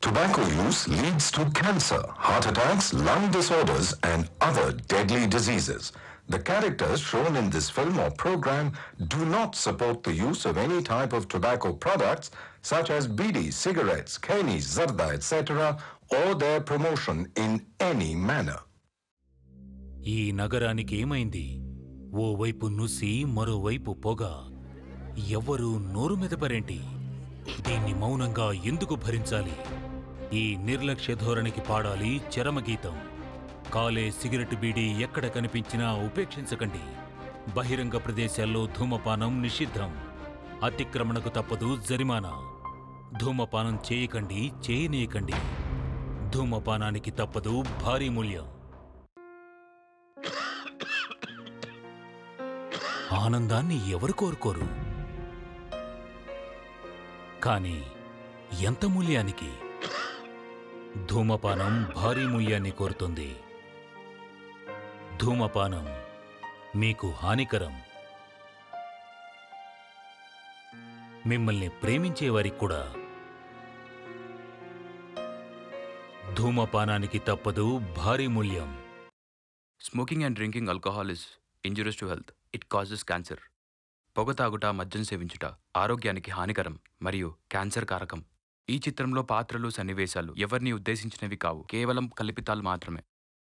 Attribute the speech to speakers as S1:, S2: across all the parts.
S1: Tobacco use leads to cancer, heart attacks, lung disorders, and other deadly diseases. The characters shown in this film or program do not support the use of any type of tobacco products such as bidi, cigarettes, keni, zarda, etc., or their promotion in any manner.
S2: ఈ నగరానికి ఏమైంది ఓవైపు నుసి మరోవైపు పొగ ఎవ్వరూ నోరు మెదపరేంటి దీన్ని మౌనంగా ఎందుకు భరించాలి ఈ నిర్లక్ష్య ధోరణికి పాడాలి చరమగీతం కాలే సిగరెట్ బీడీ ఎక్కడ కనిపించినా ఉపేక్షించకండి బహిరంగ ప్రదేశాల్లో ధూమపానం నిషిద్ధం అతిక్రమణకు తప్పదు జరిమానా ధూమపానం చేయకండి చేయనీయకండి ధూమపానానికి తప్పదు భారీ మూల్యం ఆనందాన్ని ఎవరు కోరుకోరు కానీ ఎంత మూల్యానికి ధూమపానం భారీ మూల్యాన్ని కోరుతుంది ధూమపానం మీకు హానికరం మిమ్మల్ని ప్రేమించేవారికి కూడా ధూమపానానికి తప్పదు భారీ మూల్యం
S3: smoking and drinking alcohol is injurious to health it causes cancer పొగ తాగుట మద్యం సేవించుట ఆరోగ్యానికి హానికరం మరియు క్యాన్సర్ కారకం ఈ చిత్రంలో పాత్రలు సన్నివేశాలు ఎవరిని ఉద్దేశించినవి కావు కేవలం కల్పితాలు మాత్రమే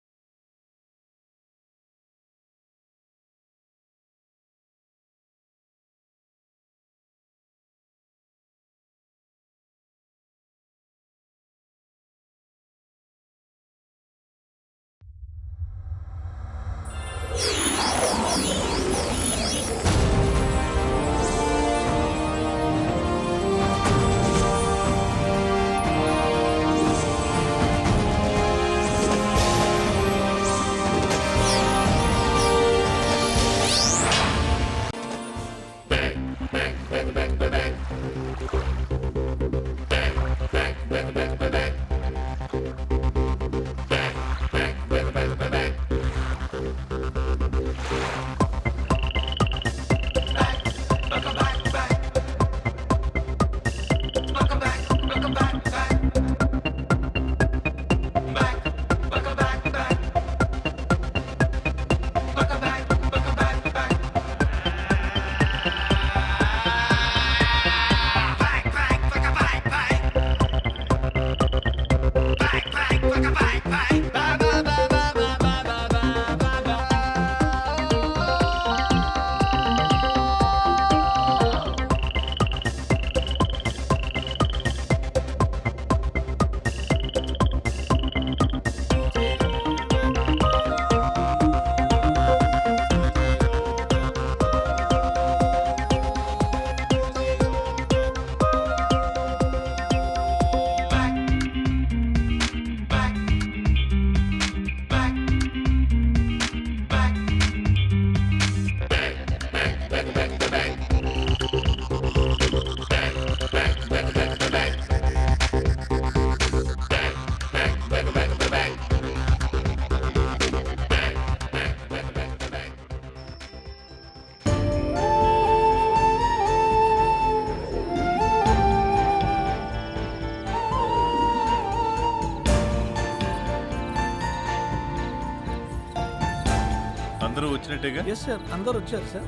S4: అందరూ వచ్చినట్టేగా
S5: ఎస్ సార్ అందరు వచ్చారు సార్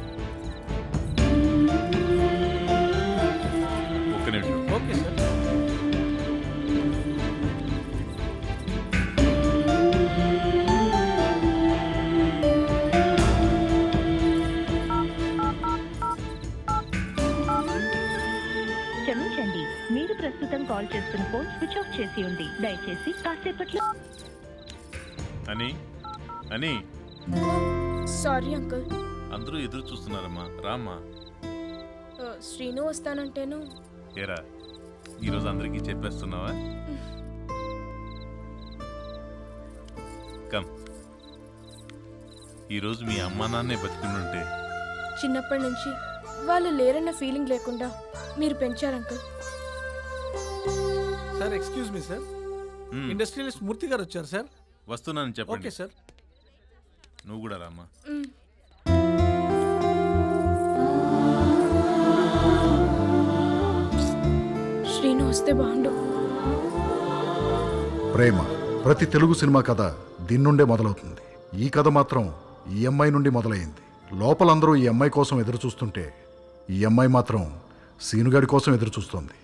S4: ఒక్క నిమిషం
S5: ఓకే సార్
S6: క్షమించండి మీరు ప్రస్తుతం కాల్ చేస్తున్న ఫోన్ స్విచ్ ఆఫ్ చేసి ఉంది దయచేసి కాసేపట్లో
S4: అని అని
S7: సారీ అంకుల్
S4: అందరూ ఎదురు చూస్తున్నారమ్మా రామ్మా
S7: ఆ, శ్రీను వస్తానంటేను
S4: ఏరా ఈరోజు అందరికీ చెప్పేస్తున్నావా కమ్ ఈరోజు మీ అమ్మా నాన్నే బతికుండుంటే
S7: చిన్నప్పటి నుంచి వాళ్ళు లేరన్న ఫీలింగ్ లేకుండా మీరు పెంచారు uncle
S5: sir excuse me sir
S4: మ్,
S5: ఇండస్ట్రియలిస్ట్ మూర్తి గారు వచ్చారు సార్
S4: వస్తున్నాను చెప్పండి
S5: ఓకే సార్
S4: నువ్వు కూడా రామ్మా
S7: మ్. శ్రీను వస్తే బాగుండు
S8: ప్రేమ ప్రతి తెలుగు సినిమా కథ దీని నుండే మొదలవుతుంది ఈ కథ మాత్రం ఈ అమ్మాయి నుండి మొదలైంది లోపలందరూ ఈ అమ్మాయి కోసం ఎదురు చూస్తుంటే ఈ అమ్మాయి మాత్రం సీనుగాడి కోసం ఎదురు చూస్తోంది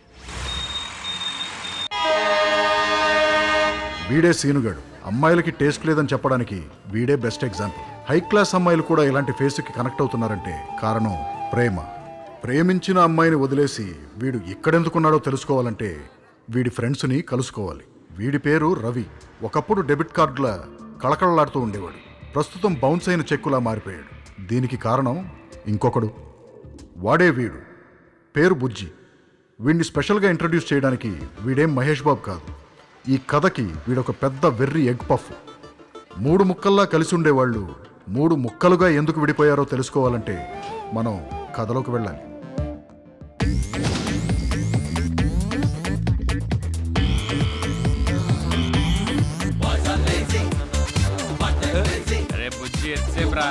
S8: వీడే సీనుగాడు అమ్మాయిలకి టేస్ట్ లేదని చెప్పడానికి వీడే బెస్ట్ ఎగ్జాంపుల్ హై క్లాస్ అమ్మాయిలు కూడా ఇలాంటి ఫేస్కి కనెక్ట్ అవుతున్నారంటే కారణం ప్రేమ ప్రేమించిన అమ్మాయిని వదిలేసి వీడు ఎక్కడెందుకున్నాడో తెలుసుకోవాలంటే వీడి ఫ్రెండ్స్ని కలుసుకోవాలి వీడి పేరు రవి ఒకప్పుడు డెబిట్ కార్డుల కళకళలాడుతూ ఉండేవాడు ప్రస్తుతం బౌన్స్ అయిన చెక్కులా మారిపోయాడు దీనికి కారణం ఇంకొకడు వాడే వీడు పేరు బుజ్జి వీడిని స్పెషల్గా ఇంట్రడ్యూస్ చేయడానికి వీడేం మహేష్ బాబు కాదు ఈ కథకి వీడొక పెద్ద వెర్రి ఎగ్ పఫ్ మూడు ముక్కల్లా కలిసి ఉండేవాళ్ళు మూడు ముక్కలుగా ఎందుకు విడిపోయారో తెలుసుకోవాలంటే మనం కథలోకి వెళ్ళాలి
S3: అరే బుజ్జి ఎంతసేపు రా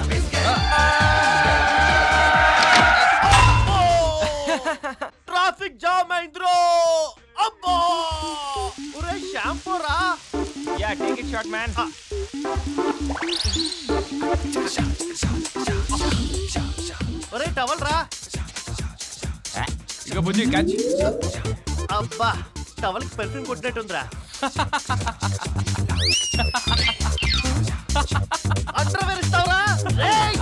S9: ట్రాఫిక్ జామ్ అయింద్రో అబ్బో ఒరే షాంపూ రా yeah take it short man ఒరే టవల్ రా
S3: ఇక బుజ్జి క్యాచ్
S9: అబ్బా టవల్ కి పెర్ఫ్యూమ్ కొట్టినట్టుందిరా అండర్వేర్ ఇస్తావరా రేయ్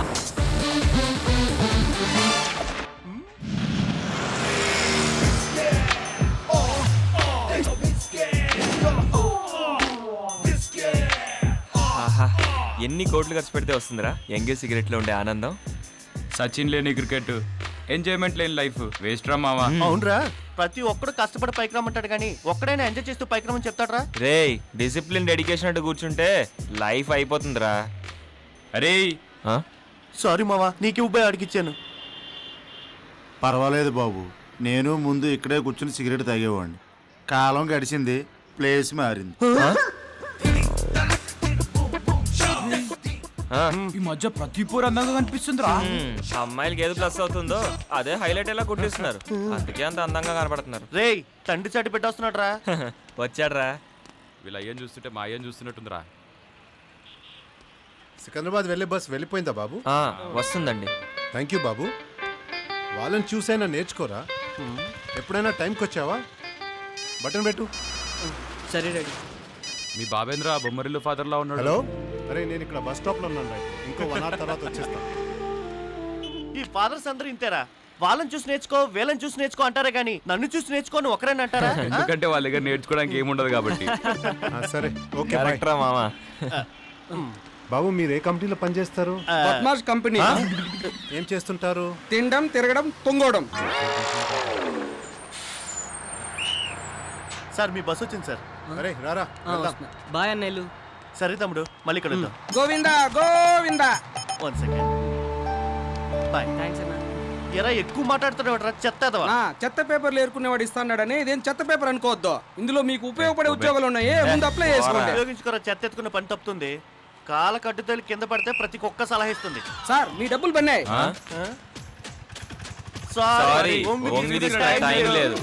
S10: ఆహా ఎన్ని కోట్లు ఖర్చు పెడితే వస్తుందిరా ఎంగే సిగరెట్లో ఉండే ఆనందం
S3: సచిన్ లేని క్రికెట్ ఎంజాయ్మెంట్ లేని లైఫ్ వేస్ట్ రా మావా
S9: అవునరా ప్రతి ఒక్కడు కష్టపడి పైకి రమ్మంటాడు కానీ ఒక్కడైనా ఎంజాయ్ చేస్తూ పైకి రమ్మని చెప్తాడ్రా
S10: రేయ్ డిసిప్లిన్ డెడికేషన్ అంటూ కూర్చుంటే లైఫ్ అయిపోతుందిరా
S3: అరే
S10: ఆ?
S9: సారీ మావా నీకు ఉబ్బాయి అడిగిచ్చాను
S11: పర్వాలేదు బాబు నేను ముందు ఇక్కడే కూర్చుని సిగరెట్ తాగేవాడిని కాలం గడిచింది ప్లేస్ మారింది
S10: ఆ?
S3: ఈ మధ్య ప్రతి పూర్ అందంగా కనిపిస్తుంది రా
S10: మ్మ్. అమ్మాయిలకి ఏది ప్లస్ అవుతుందో అదే హైలైట్ ఎలా కొట్టేస్తున్నారు అందుకే అంత అందంగా కనపడుతున్నారు
S9: రేయ్ తండ్రి చాటి పెట్టొస్తున్నాడు రా
S10: వచ్చాడ్రా
S3: వీళ్ళ అయ్యని చూస్తుంటే మా అయ్యని చూస్తున్నట్టుందిరా
S12: సికింద్రాబాద్ వెళ్ళే బస్ వెళ్ళిపోయిందా బాబు
S10: ఆ, వస్తుందండి
S12: థ్యాంక్ యూ బాబు వాళ్ళని చూసైనా నేర్చుకోరా ఎప్పుడైనా టైంకి వచ్చావా బటన్ పెట్టు
S9: సరే రెడీ
S3: మీ బాబేంద్ర బొమ్మరిల్లు ఫాదర్ లా ఉన్నాడు
S12: హలో అరే నేను ఇక్కడ బస్ స్టాప్లో ఉన్నాను రైట్ ఇంకో వన్ అవర్ తర్వాత వచ్చేస్తా
S9: ఈ ఫాదర్స్ అందరూ ఇంతేరా వాళ్ళని చూసి నేర్చుకో వీళ్ళని చూసి నేర్చుకో అంటారే కానీ నన్ను చూసి నేర్చుకో అని ఒకరేనా అంటారా ఆ?
S3: ఎందుకంటే వాళ్ళ దగ్గర నేర్చుకోవడానికి ఏముండదు కాబట్టి
S12: ఆ, సరే ఓకే బాయ్
S10: కరెక్ట్రా మామ
S12: బాబు మీరు ఏ కంపెనీలో పనిచేస్తారు
S9: ఆ,
S5: పద్మాష్ కంపెనీ
S12: ఏం చేస్తుంటారు
S5: తినడం తిరగడం తొంగోవడం
S9: సార్ మీ బస్ వచ్చింది సార్
S12: అరే రారా వెళ్దాం.
S5: బాయ్ అన్నయ్యలు
S9: సరే తమ్ముడు మళ్ళీ ఇక్కడ వద్దాం
S5: Govinda Govinda
S9: one second bye
S5: thanks అన్న
S9: ఎరా ఎక్కువ మాట్లాడుతున్నావు రా చెత్త ఎదవా.
S5: చెత్త పేపర్లు ఏరుకునేవాడు ఇస్తాడని ఇదేం చెత్త పేపర్ అనుకోవద్దు ఇందులో మీకు ఉపయోగపడే ఉద్యోగాలు ఉన్నాయి ముందు అప్లై చేసుకోండి
S9: ఉపయోగించుకోరా చెత్త ఎత్తుకున్న పని తప్పుతుంది కాల కట్టుదల కింద పడితే ప్రతి కుక్క సలహా ఇస్తుంది
S5: సార్ మీ డబ్బులు పన్నాయి
S10: ఆ? సారీ వంగి తీసుకునే టైం లేదు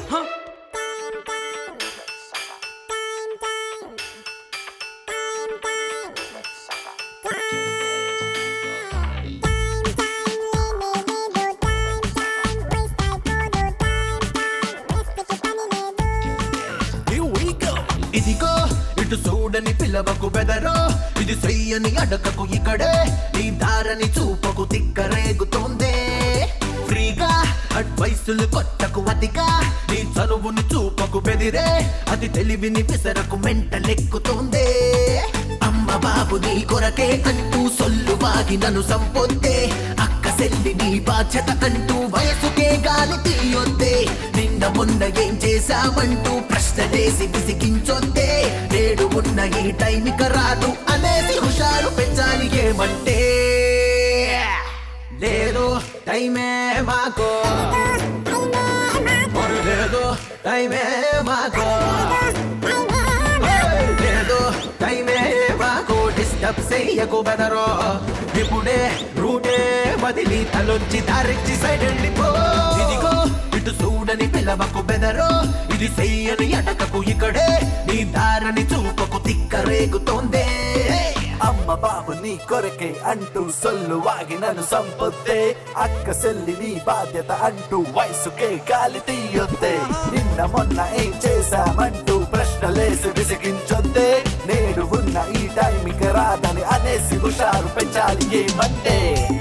S13: ఇదిగో ఇటు చూడని పిల్లవకు బెదరో ఇది చెయ్యని అడకకు ఇక్కడే నీ దారని చూపకు తిక్కరేగుతోందే ఫ్రీగా అడ్వైసులు కొట్టకు అతిగా నీ చనువుని చూపకు బెదిరే అది తెలివిని విసరకు మెంటలెక్కుతోందే అమ్మ బాబు నీ కొరకే అంటూ సొల్లు వాగి నన్ను సంపొద్దే అక్క సెల్లి నీ బాధ్యత అంటూ వయసుకే గాలి తీయొద్దే నిన్న మొన్న ఏం చేశామంటూ ప్రశ్నలేసి విసిగించొద్దే నేడు ఉన్న ఈ టైమిక రాదు అనేసి హుషారు పెంచాలి ఏమంటే లేదు టైమే మాకో మరి లేదు టైమే మాకో లేదు టైమే మాకు డిస్టర్బ్ చెయ్యకు బెదరో ఇప్పుడే రూటే వదిలి తలొచ్చి దారిచ్చి సైడ్ వెళ్ళిపో ఇదిగో ఇటు చూడని పిలవకు బెదరో ఇది చెయ్యని అటకకు ఇక్కడే నీ దారని చూపకు తిక్కరేగుతోందే అమ్మ బాబు నీ కొరకే అంటూ సొల్లు వాగి నన్ను సంపొద్దే అక్క సెల్లి నీ బాధ్యత అంటూ వయసుకే గాలి తీయొద్దే నిన్న మొన్న ఏం చేశామంటూ ప్రశ్నలేసి విసిగించొద్దే నేడు ఉన్న ఈ టైంకి రాదని అనేసి హుషారు పెంచాలి ఏమంటే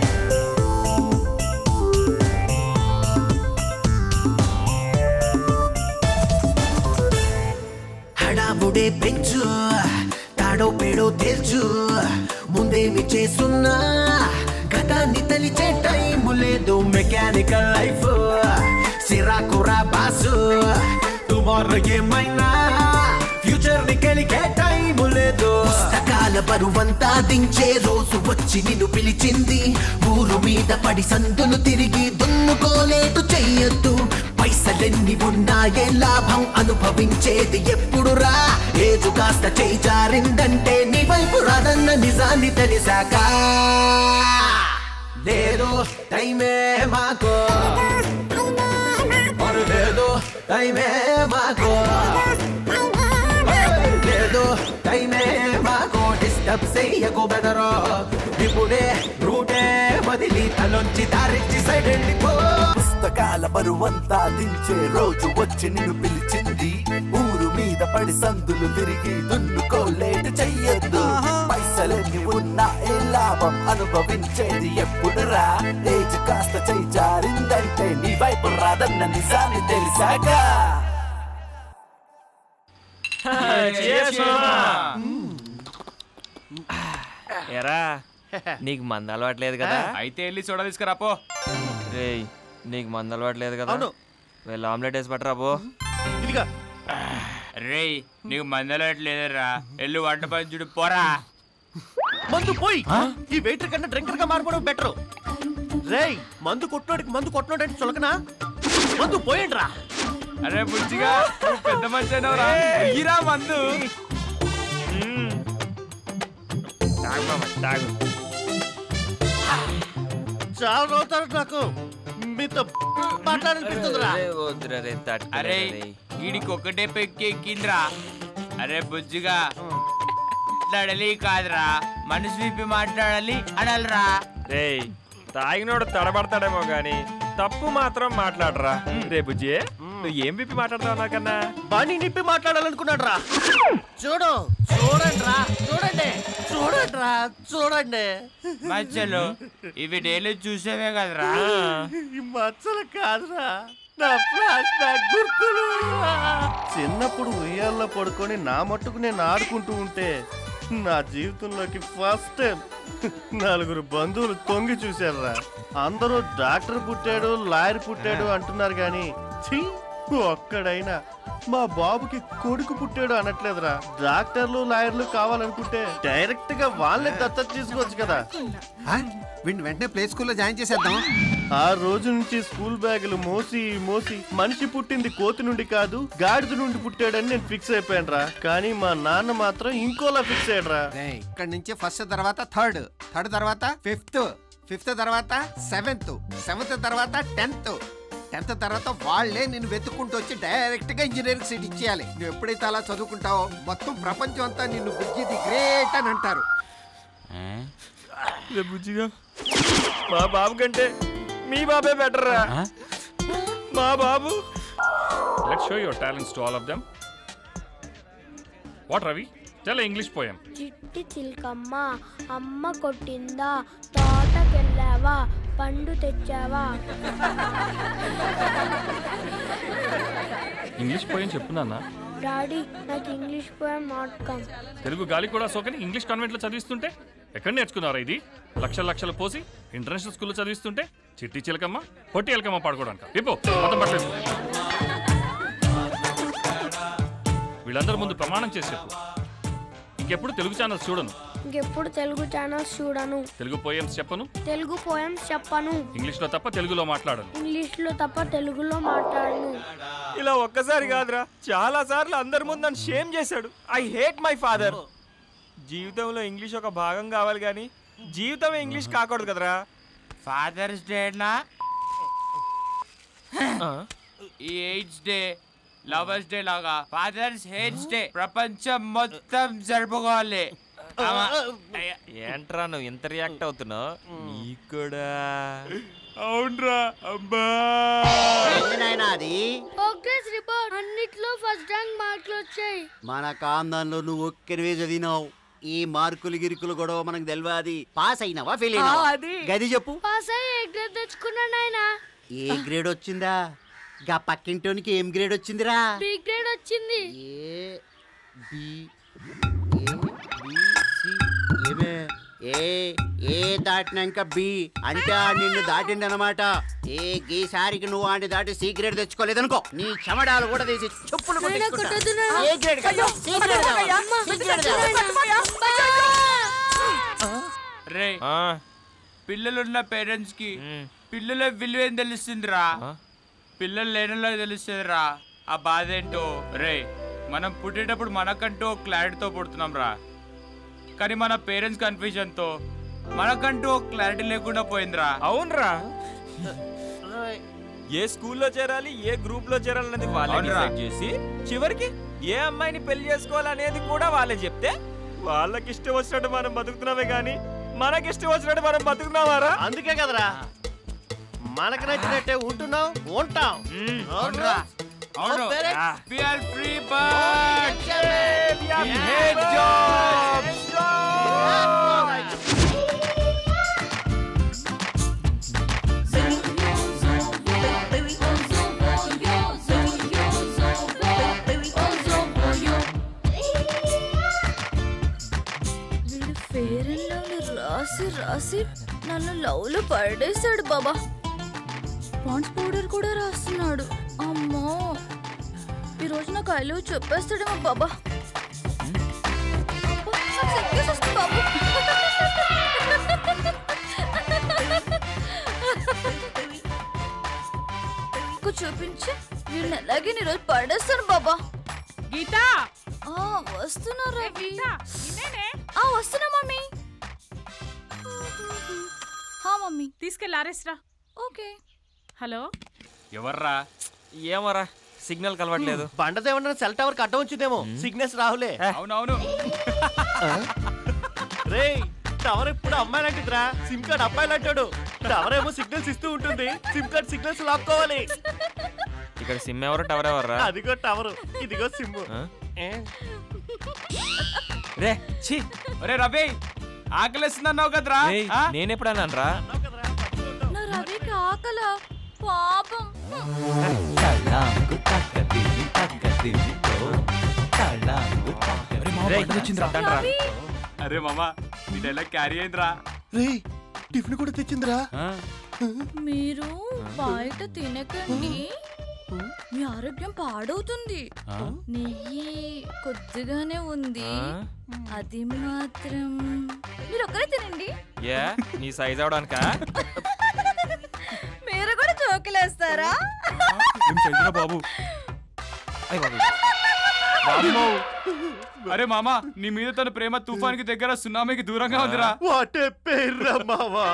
S13: హడాబుడే పెంచు తాడో పేడో తేల్చు ముందేమి చేస్తున్నా గతాన్ని తలిచే టైము లేదు మెకానికల్ లైఫ్ సిరాకురా బాసు టుమారో ఏమైనా ఫ్యూచర్ ని కలిగే టైము లేదు పుస్తకాల బరువంతా దించే రోజు వచ్చి నిన్ను పిలిచింది ఊరు మీద పడి సందులు తిరిగి దున్నుకోలేటు చెయ్యొద్దు పైసలెన్ని ఉన్నాయే లాభం అనుభవించేది ఎప్పుడు రా ఏజు కాస్త చేయి జారిందంటే నీ వైపు రాదన్న నిజాన్ని తెలిసాక లేదు టైమే మాకో మరి లేదు టైమే మాకో లేదు టైమే మాకో డిస్టర్బ్ చెయ్యకు బెదరో ఇప్పుడే రూటే వదిలి తలొంచి దారిచ్చి సైడ్ వెళ్ళిపో పుస్తకాల బరువంతా దించే రోజు వచ్చి నిన్ను పిలిచింది ఊరు మీద పడి సందులు తిరిగి దున్నుకోలేటు చెయ్యొద్దు పైసలెన్ని ఉన్నా ఏ లాభం అనుభవించేది ఎప్పుడురా ఏజ్ కాస్త చెయ్యి జారిందంటే నీ వైపు రాదన్న నిజాన్ని తెలిసాక
S10: ఎరా నీకు మంద అలవాట్లేదు కదా
S14: అయితే వెళ్ళి చూడ తీసుకురాపో
S10: రేయ్ నీకు మంద అలవాట్లేదు కదా
S9: అవును.
S10: వెళ్ళి ఆమ్లెట్ వేసి పట్టరా పో
S9: ఇదిగా
S14: రేయ్ నీకు మందలో లేదరా వెళ్ళి వంట పని చూడు పోరా
S9: మందు పోయి ఈ వెయిటర్ కన్నా డ్రింకర్ గా మారిపోవడం బెటర్ రేయ్ మందు కొట్టినోడికి మందు కొట్టినోడంటే చులకనా మందు పోయండి రా
S14: అరే బుజ్జిగా నువ్వు పెద్ద మనిషి అయినవరా ఇరా మందు
S10: తాగు మామ, తాగు
S9: చాలా రోజులు నాకు మీతో మాట్లాడాలనిపిస్తుందిరా
S10: రే, వద్దురా రే, తట్టుకోలేరా
S14: అరే
S10: రే.
S14: వీడికి ఒక్కటే పెక్కి ఎక్కిందిరా అరే బుజ్జిగా నడలి కాదురా మనసు విప్పి మాట్లాడాలి అనాలిరా
S10: రేయ్ తాగినోడు తడబడతాడేమో గాని తప్పు మాత్రం మాట్లాడరా రే బుజ్జి నువ్వు ఏం విప్పి మాట్లాడతావు నాకన్నా
S9: బాణి నిప్పి మాట్లాడాలనుకున్నాడు రా చూడు చూడండి రా చూడండి చూడండి రా చూడండి
S14: మధ్యలో ఇవి డైలీ చూసేవే కదరా
S9: ఈ మచ్చలు కాదురా నా ఫ్లాష్ బ్యాక్ గుర్తులు చిన్నప్పుడు ఉయ్యాల్లో పడుకొని నా మట్టుకు నేను ఆడుకుంటూ ఉంటే నా జీవితంలోకి ఫస్ట్ టైం నలుగురు బంధువులు తొంగి చూశారురా అందరూ డాక్టర్ పుట్టాడు లాయర్ పుట్టాడు అంటున్నారు కానీ ఛీ, ఒక్కడైనా మా బాబుకి కొడుకు పుట్టాడు అనట్లేదురా డాక్టర్లు లాయర్లు కావాలనుకుంటే డైరెక్ట్ గా వాళ్ళే దత్తత తీసుకోవచ్చు కదా
S15: వీడిని వెంటనే ప్లే స్కూల్లో జాయిన్ చేసేద్దాం
S9: ఆ రోజు నుంచి స్కూల్ బ్యాగులు మోసి మోసి మనిషి పుట్టింది కోతి నుండి కాదు గాడిద నుండి పుట్టాడని నేను ఫిక్స్ అయిపోయాను రా కానీ మా నాన్న మాత్రం ఇంకోలా ఫిక్స్ అయ్యాడు రా
S15: ఇక్కడ నుంచి ఫస్ట్ తర్వాత థర్డ్ థర్డ్ తర్వాత ఫిఫ్త్ ఫిఫ్త్ తర్వాత సెవెంత్ సెవెంత్ తర్వాత టెన్త్ టెన్త్ తర్వాత వాళ్ళే నిన్ను వెతుక్కుంటూ వచ్చి డైరెక్ట్ గా ఇంజనీరింగ్ సీట్ ఇచ్చేయాలి నువ్వు ఎప్పుడైతే అలా చదువుకుంటావో మొత్తం ప్రపంచం అంతా నిన్ను బుజ్జిది గ్రేట్ అని అంటారు
S10: రే బుజ్జిగా మా బాబు కంటే మీ బాబే బెటర్ రా మా బాబు
S16: Let's show your talents to all of them. What, Ravi? Tell an English poem.
S17: చిట్టి చిల్కమ్మ అమ్మ కొట్టిందా తోటకెళ్ళావా పండు తెచ్చావా
S16: ఇంగ్లీష్ పోయం చెప్పు నాన్న
S17: డాడీ నాకు English poem not come
S16: Telugu గాలి కూడా సోకని ఇంగ్లీష్ కాన్వెంట్లో చదివిస్తుంటే ఎక్కడ నేర్చుకున్నారా ఇది లక్షల లక్షలు పోసి ఇంటర్నేషనల్ స్కూల్లో చదివిస్తుంటే చిట్టి చిలకమ్మ పొట్టి ఎలకమ్మ పాడుకోవడానికి ఇపో మొత్తం పట్టలేదు వీళ్ళందరి ముందు ప్రమాణం చేసి చెప్పు ఇంకెప్పుడు తెలుగు ఛానల్స్ చూడను
S17: ఇంకెప్పుడు తెలుగు ఛానల్స్ చూడను
S16: తెలుగు పోయమ్స్ చెప్పను
S17: తెలుగు పోయమ్స్ చెప్పను
S16: ఇంగ్లీష్లో తప్ప తెలుగులో మాట్లాడను
S17: ఇంగ్లీష్లో తప్ప తెలుగులో మాట్లాడను
S10: ఇలా ఒక్కసారి కాదురా చాలా సార్లు అందరి ముందు నన్ను షేమ్ చేశాడు ఐ హేట్ మై ఫాదర్ జీవితంలో ఇంగ్లీష్ ఒక భాగం కావాలి కానీ జీవితం ఇంగ్లీష్ కాకూడదు కదరా
S14: ఫాదర్స్ డేనా ఈ ఎయిడ్స్ డే లవర్స్ డే లాగా ఫాదర్స్ హెయిర్స్ డే ప్రపంచం మొత్తం జరుపుకోవాలి అమ్మా.
S10: ఏంట్రా నువ్వు ఇంత రియాక్ట్ అవుతున్నావు నీకు కూడా
S14: అవునరా అమ్మా
S18: అది
S17: ప్రోగ్రెస్ రిపోర్ట్ అన్నిట్లో ఫస్ట్ ర్యాంక్ మార్కులు వచ్చాయి
S18: మన కాందాన్లో నువ్వు ఒక్కరివే చదివినావు ఈ మార్కులు గిరుకులు గొడవ మనకు తెలియదు పాస్ అయినావా ఫెయిల్ అయినావా
S17: అది
S18: గది చెప్పు
S17: పాస్ అయ్యి ఎగ్రేడ్ తెచ్చుకున్నా నాయనా
S18: ఏ గ్రేడ్ వచ్చిందా గా పక్కింటోనికి ఏం గ్రేడ్ వచ్చిందిరా
S17: బి గ్రేడ్ వచ్చింది
S18: A B A B C ఏమే ఏ ఏ దాటినాక బి అంటే ఆ నిన్ను దాటింది అనమాట ఏ గీసారికి నువ్వు ఆడి దాటి సి గ్రేడ్ తెచ్చుకోలేదనుకో నీ చెమడాలు కూడా తీసి చెప్పులు
S17: నాయనా,
S18: కొట్టించుకుంటా.
S17: కొట్టొద్దు నాయనా.
S18: ఏ గ్రేడ్ కాదు,
S17: అయ్యో,
S18: సి గ్రేడ్ కావాలి.
S17: అమ్మ,
S18: సి గ్రేడ్ కావాలి.
S14: రే పిల్లలున్న పేరెంట్స్ కి పిల్లల విలువ ఏం తెలుస్తుందిరా పిల్లలు లేనలో తెలుస్తుందిరా ఆ బాధ ఏంటో రే మనం పుట్టేటప్పుడు మనకంటూ ఒక క్లారిటీతో పుడుతున్నాం రా కానీ మన పేరెంట్స్ కన్ఫ్యూజన్ తో మనకంటూ ఒక క్లారిటీ లేకుండా పోయిందిరా
S10: అవునరా ఏ స్కూల్లో చేరాలి ఏ గ్రూప్ లో చేరాలి అనేది వాళ్ళే
S14: అవునురా.
S10: డిసైడ్ చేసి చివరికి ఏ అమ్మాయిని పెళ్లి చేసుకోవాలనేది కూడా వాళ్ళే చెప్తే వాళ్ళకి ఇష్టం వచ్చినట్టు మనం బతుకుతున్నామే కానీ మనకి ఇష్టం వచ్చినట్టు మనం బతుకుతున్నామారా
S9: అందుకే కదరా మనకు నచ్చినట్టే ఉంటున్నాం ఉంటాం అవునురా
S14: అవును
S9: parents.
S14: We are free birds. We hate jobs.
S7: వీడు ఫేర్ అండ్ లవ్లీ రాసి రాసి నన్ను లవ్ లో పడేశాడు బాబా పాండ్స్ పౌడర్ కూడా రాస్తున్నాడు అమ్మో ఈ రోజు నాకు ఐ లవ్ చెప్పేస్తాడేమో బాబా అబ్బా, నాకు సిగ్గేసేస్తుంది బాబు. ఇంకో చూపించి వీళ్ళని ఎలాగే ఈ రోజు పడేస్తాను బాబా
S19: గీత
S7: ఆ వస్తున్నా రవి ఆ వస్తున్నా మమ్మీ హా మమ్మీ
S19: తీసుకెళ్ళి ఆరేసిరా
S7: ఓకే
S19: హలో
S14: ఎవర్రా
S10: ఏమరా సిగ్నల్ కలవట్లేదు
S9: బండదేమన్నా సెల్ టవర్ కట్ట ఉంచుదేమో సిగ్నల్స్ రాహులే
S14: అవునవును
S9: రే టవర్ ఎప్పుడు అమ్మాయి లాంటిదిరా సిమ్ కార్డ్ అబ్బాయి అంటాడు టవర్ ఏమో సిగ్నల్స్ ఇస్తూ ఉంటుంది సిమ్ కార్డ్ సిగ్నల్స్ లాక్కోవాలి
S10: ఇక్కడ సిమ్ ఎవరు టవర్ ఎవర్రా
S9: అదిగో టవర్ ఇదిగో సిమ్
S10: ఆ? రే ఛీ
S14: ఒరే రవి ఆకలిస్తుందన్నావు కదరా
S10: రేయ్,
S14: ఆ?
S10: నేనెప్పుడన్నాను రా
S7: నా రవికి ఆకల పాపం రవి
S14: అరే మామా ఈ డైలాగ్ క్యారీ అయిందిరా
S9: రే టిఫిన్ కూడా తెచ్చిందిరా
S7: మీరు బయట తినకండి మీ ఆరోగ్యం పాడవుతుంది
S10: ఆ?
S7: నెయ్యి కొద్దిగానే ఉంది అది మాత్రం మీరు ఒక్కరే తినండి
S10: ఏ నీ సైజ్ అవడానికా
S7: మీరు కూడా జోకులేస్తారా
S10: బాబు
S14: అరే మామా నీ మీద తన ప్రేమ తుఫానికి దగ్గర సునామీకి దూరంగా ఉందిరా
S9: వాటే పేర్రా మావా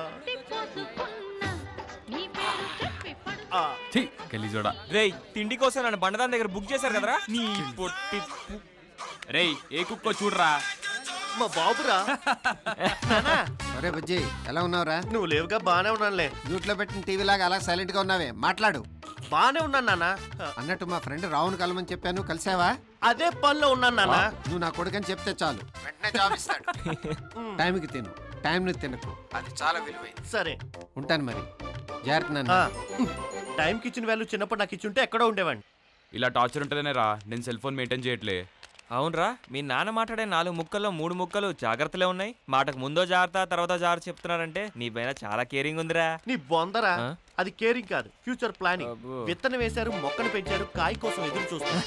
S14: గలీజోడా
S10: రేయ్ తిండి కోసం నన్ను బండదాని దగ్గర బుక్ చేశారు కదరా నీ పొట్టి
S14: రేయ్ ఏ కుక్కో చూడరా
S9: మా బాబురా
S15: ఒరే బుజ్జి ఎలా ఉన్నావురా
S9: నువ్వు లేవుగా బానే ఉన్నానులే
S15: మ్యూట్లో పెట్టిన టీవీ లాగా అలా సైలెంట్ గా ఉన్నావే మాట్లాడు
S9: బానే ఉన్నాను నాన్న
S15: అన్నట్టు మా ఫ్రెండ్ రావును కలమని చెప్పాను కలిసావా
S9: అదే పనిలో ఉన్నాను నాన్న
S15: నువ్వు నా కొడుకని చెప్తే చాలు వెంటనే జాబ్ ఇస్తాడు టైంకి తిను టైంని తినకు అది చాలా విలువైంది
S9: సరే
S15: ఉంటాను మరి జాగ్రత్త నాన్న
S9: టైంకి ఇచ్చిన వాల్యూ చిన్నప్పుడు నాకు ఇచ్చుంటే ఎక్కడో ఉండేవాడిని
S14: ఇలా టార్చర్ ఉంటుందనే రా నేను సెల్ ఫోన్ మెయింటైన్ చేయట్లే
S10: అవునరా మీ నాన్న మాట్లాడే నాలుగు ముక్కల్లో మూడు ముక్కలు జాగ్రత్తలే ఉన్నాయి మాటకు ముందో జాగ్రత్త తర్వాత జాగ్రత్త చెప్తున్నారంటే నీ పైన చాలా కేరింగ్ ఉందిరా
S9: నీ బొందరా
S10: ఆ?
S9: అది కేరింగ్ కాదు ఫ్యూచర్ ప్లానింగ్
S10: అబ్బో.
S9: విత్తనం వేశారు మొక్కను పెంచారు కాయ కోసం ఎదురు చూస్తారు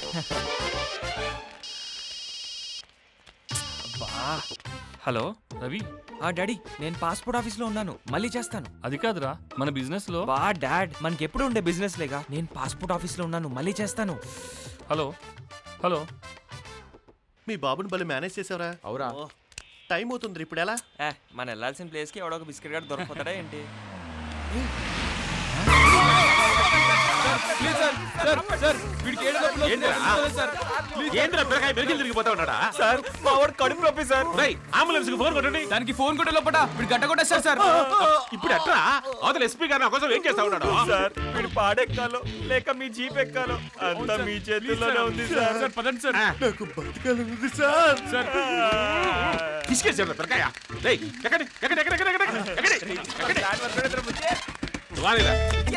S16: హలో రవి
S10: ఆ డాడీ నేను పాస్పోర్ట్ ఆఫీస్ లో ఉన్నాను మళ్ళీ చేస్తాను
S16: అది కాదురా మన బిజినెస్ లో
S10: బా డాడ్ మనకి ఎప్పుడు ఉండే బిజినెస్ లేగా నేను పాస్పోర్ట్ ఆఫీస్ లో ఉన్నాను మళ్ళీ చేస్తాను
S16: హలో హలో
S9: మీ బాబుని బలి మేనేజ్ చేసావరా
S10: అవురా
S9: టైం అవుతుంది ఇప్పుడు ఎలా
S10: ఏ మన వెళ్ళాల్సిన ప్లేస్ కి ఎవడో ఒక బిస్కెట్ గారు దొరకపోతాడా ఏంటి
S14: please sir sir
S10: sir sir వీడికి ఏడు నొప్పులు వస్తున్నాయి. సార్
S20: ఏంద్రా పిల్లకాయ మెరికలు తిరిగిపోతా ఉన్నాడా
S10: సార్ మా వాడు కడుపు నొప్పి సార్
S20: అంబులెన్స్ కి ఫోన్ కొట్టండి
S10: దానికి ఫోన్ కొట్టే లోపట వీడు గడ్డ కొట్టేస్తారు సార్
S20: ఇప్పుడు ఎట్లా అవతల ఎస్పీ గారు నా కోసం ఏం చేస్తా ఉన్నాడు
S10: సార్ వీడు పాడెక్కాలో లేక మీ జీప్ ఎక్కాలో అంతా మీ చేతుల్లోనే ఉంది సార్ సార్ పదండి సార్
S9: నాకు బతకాలనుంది సార్
S10: సార్
S20: తీసుకెళ్ళి పిల్లకాయ రేయ్, ఎక్కడి ఎక్కడి ఎక్కడి ఎక్కడి ఎక్కడి ఎక్కడి ఎక్కడి వాడిరా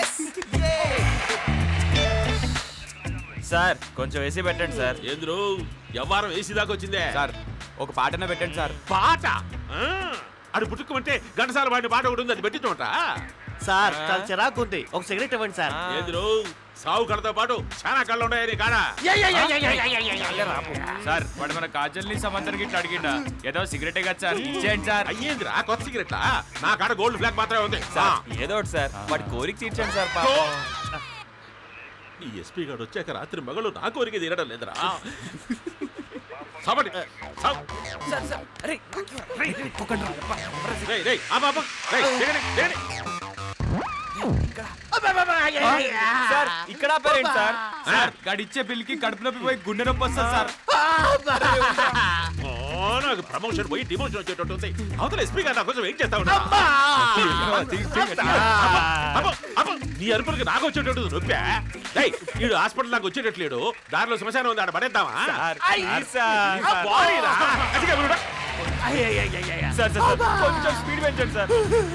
S10: సార్ కొంచెం వేసి పెట్టండి సార్
S20: ఏంద్రు వ్యవహారం వేసి దాకా వచ్చిందే
S10: సార్ ఒక పాటన పెట్టండి సార్
S20: పాట ఆ, అడు పుట్టుకోమంటే ఘంటసాల వాడిన పాట ఒకటి ఉంది అది పెట్టి చోట
S9: సార్ చాలా చిరాకు ఉంది ఒక సిగరెట్ ఇవ్వండి సార్
S20: ఏంద్రు సావు కడతో పాటు చాలా కళ్ళు ఉన్నాయని కాడా
S10: సార్ వాడు మన కాజల్ని సమంతరికి ఇట్లా అడిగిండా ఏదో సిగరెటే కదా సార్ ఇచ్చేయండి సార్
S20: అయ్యేంద్రా కొత్త సిగరెట్ నా కాడ గోల్డ్ ఫ్లాగ్ మాత్రమే ఉంది
S10: సార్ ఏదో ఒకటి సార్ వాడి కోరిక తీర్చండి సార్ పాపం.
S20: ఈ ఎస్పీ గారు వచ్చాక రాత్రి మగలు నా కోరిక తీరడం లేదురా సబడి సబ్ రేయ్, రేయ్, ఆపు, ఆపు. రేయ్, దిగండి, దిగండి.
S10: సార్ ఇక్కడ ఆపారేంటి సార్ సార్ గడిచ్చే బిల్కి కడుపు నొప్పి పోయి గుండె నొప్పి వస్తుంది సార్
S20: ఓ, నాకు ప్రమోషన్ పోయి డిమోషన్ వచ్చేటట్టు ఉంది అవతల ఎస్పీ గారు నా కోసం ఏం చేస్తా ఉన్నా నీ అరుపులకి నాకు వచ్చేటట్టు నొప్పా రేయ్, వీడు హాస్పిటల్ నాకు వచ్చేటట్లేడు దారిలో శ్మశానం ఉంది ఆడ పడేద్దామా
S10: సార్,
S20: అయ్,
S10: ప్లీజ్ సార్.
S20: ఆ బాడీరా. అదిగా వీడురా.
S10: సార్ సార్ సార్, కొంచెం స్పీడ్ పెంచండి సార్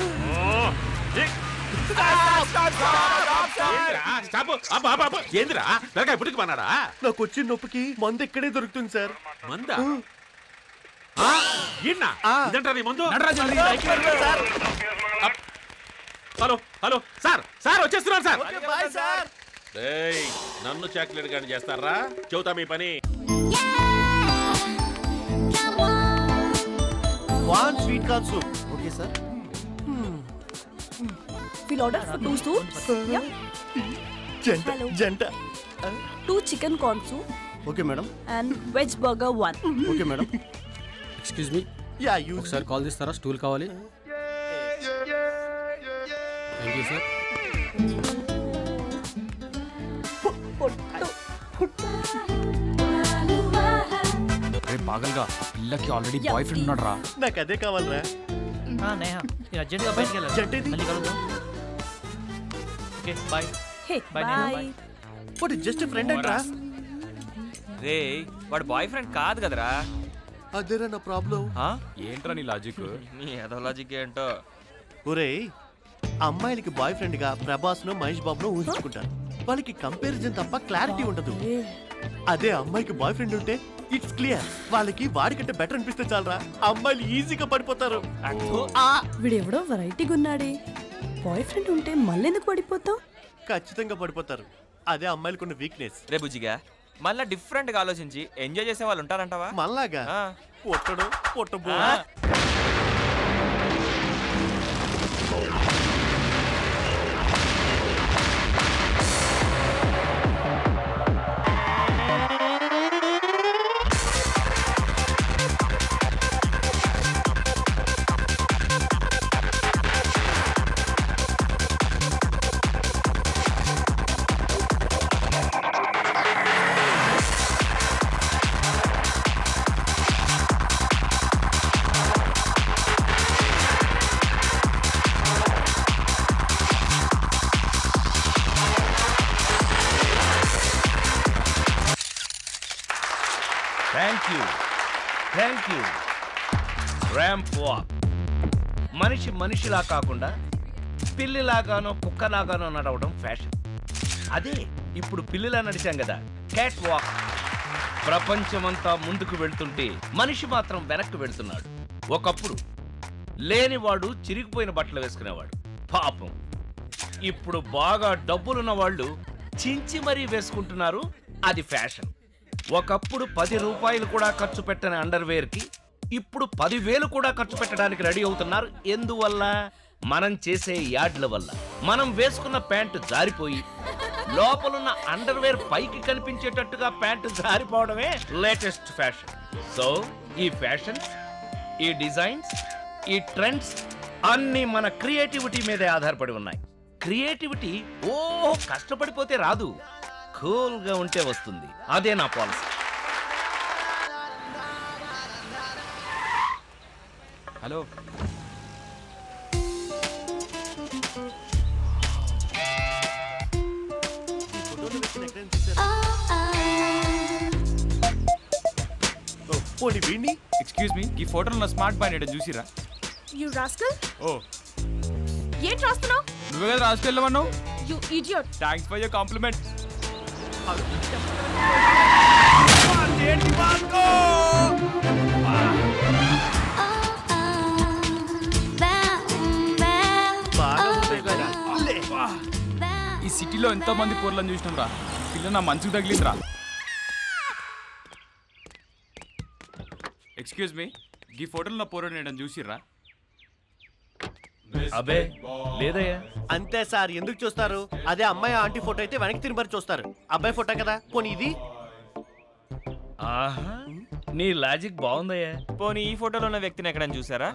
S20: ఏందిరా? స్టాప్. ఆపు, ఆపు, ఆపు. ఏందిరా పిల్లకాయ పుట్టుకు పన్నాడా
S9: నాకు వచ్చిన నొప్పికి మందు ఇక్కడే దొరుకుతుంది సార్
S20: మందా ఈయన్నా? ఇదంటా నీ మందు
S9: sir
S20: up. Hello hello sir sir వచ్చేస్తున్నారు సార్
S9: బాయ్ సార్
S20: ఏయ్, నన్ను చాక్లెట్ గాని చేస్తారా చెబుతా మీ పని
S9: one sweet corn soup okay sir
S21: We'll order for two soups. Yeah.
S9: జంట
S21: Hello.
S9: జంట
S21: Two chicken corn soup
S9: okay madam
S21: and veg burger one.
S9: Okay madam
S22: excuse me
S9: yeah you
S22: ఒకసారి కాల్ తీస్తారా stool కావాలి thank you sir
S10: రే పాగల్గా పిల్లకి already boy friend ఉన్నాడు రా
S9: నాకు అదే కావాలరా
S23: నేహా నేను అర్జెంట్గా బయటికి వెళ్ళాలి
S9: జంట ఇది?
S23: మళ్ళీ కలుద్దాం okay bye
S21: Hey,
S23: Bye, Neha,
S21: bye.
S9: What just friend అంటరా
S10: రే వాడు బాయ్ ఫ్రెండ్ కాదు కదరా
S9: అదేరా నా ప్రాబ్లం
S10: ఆ? ఏంట్రా నీ లాజిక్ నీ ఏదో లాజిక్ ఏంటో
S9: ఒరేయ్ అమ్మాయిలకి బాయ్ ఫ్రెండ్ గా ప్రభాస్ ను మహేష్ బాబును ఊహించుకుంటారు వాళ్ళకి కంపారిజన్ తప్ప క్లారిటీ ఉండదు అదే అమ్మాయికి బాయ్ ఫ్రెండ్ ఉంటే ఇట్స్ క్లియర్ వాళ్ళకి వాడికంటే బెటర్ అనిపిస్తే చాలరా అమ్మాయిలు ఈజీగా పడిపోతారు
S21: వీడెవడో వెరైటీగా ఉన్నాడే బాయ్ ఫ్రెండ్ ఉంటే మళ్ళెందుకు పడిపోతావు
S9: ఖచ్చితంగా పడిపోతారు అదే అమ్మాయిలకున్న వీక్నెస్
S10: రే బుజ్జిగా మళ్ళా డిఫరెంట్ గా ఆలోచించి ఎంజాయ్ చేసే వాళ్ళు ఉంటారంటావా
S9: మళ్ళాగా పొట్టడు పొట్టబో
S10: ఆ.
S24: Thank you thank you ramp walk మనిషి మనిషిలా కాకుండా పిల్లిలాగానో కుక్కలాగానో నడవడం ఫ్యాషన్ అదే ఇప్పుడు పిల్లిలా నడిచాం కదా క్యాట్ వాక్ ప్రపంచమంతా ముందుకు వెళ్తుంటే మనిషి మాత్రం వెనక్కి వెళ్తున్నాడు ఒకప్పుడు లేనివాడు చిరిగిపోయిన బట్టలు వేసుకునేవాడు పాపం ఇప్పుడు బాగా డబ్బులున్న వాళ్ళు చించి మరీ వేసుకుంటున్నారు అది ఫ్యాషన్ ఒకప్పుడు పది రూపాయలు కూడా ఖర్చు పెట్టని అండర్వేర్కి ఇప్పుడు పదివేలు కూడా ఖర్చు పెట్టడానికి రెడీ అవుతున్నారు ఎందువల్ల మనం చేసే యాడ్ల వల్ల మనం వేసుకున్న ప్యాంటు జారిపోయి లోపలున్న అండర్వేర్ పైకి కనిపించేటట్టుగా ప్యాంటు జారిపోవడమే లేటెస్ట్ ఫ్యాషన్ సో ఈ ఫ్యాషన్ ఈ డిజైన్స్ ఈ ట్రెండ్స్ అన్నీ మన క్రియేటివిటీ మీదే ఆధారపడి ఉన్నాయి క్రియేటివిటీ ఓ కష్టపడిపోతే రాదు కూల్గా ఉంటే వస్తుంది అదే నా పాలసీ
S10: హలో
S9: పోనీ వీణ్ణి
S10: ఎక్స్క్యూజ్ మీ ఈ ఫోటోలో నా స్మార్ట్ బాయ్ నేట చూసిరా
S19: యు రాస్కల్
S10: ఓ
S19: ఏంటి రాస్తున్నావు
S10: నువ్వే కదా రాసుకెళ్ళమన్నావు
S19: you idiot
S10: thanks for your compliment ఈ సిటీలో ఎంతో మంది పూర్లను చూసినాం రా పిల్ల నా మంచుకు తగిలిందిరా ఎక్స్క్యూజ్ మీ ఈ ఫోటోలో నా పూర్వ నేను చూసిర్రా
S24: అబే లేదయ్యా
S9: అంతే సార్ ఎందుకు చూస్తారు అదే అమ్మాయి ఆంటీ ఫోటో అయితే వెనక్కి తిరిగి మరి చూస్తారు అబ్బాయి ఫోటో కదా పోనీ ఇది
S24: ఆహా నీ లాజిక్ బాగుందయ్యా
S10: పోనీ ఈ ఫోటోలో ఉన్న వ్యక్తిని ఎక్కడైనా చూసారా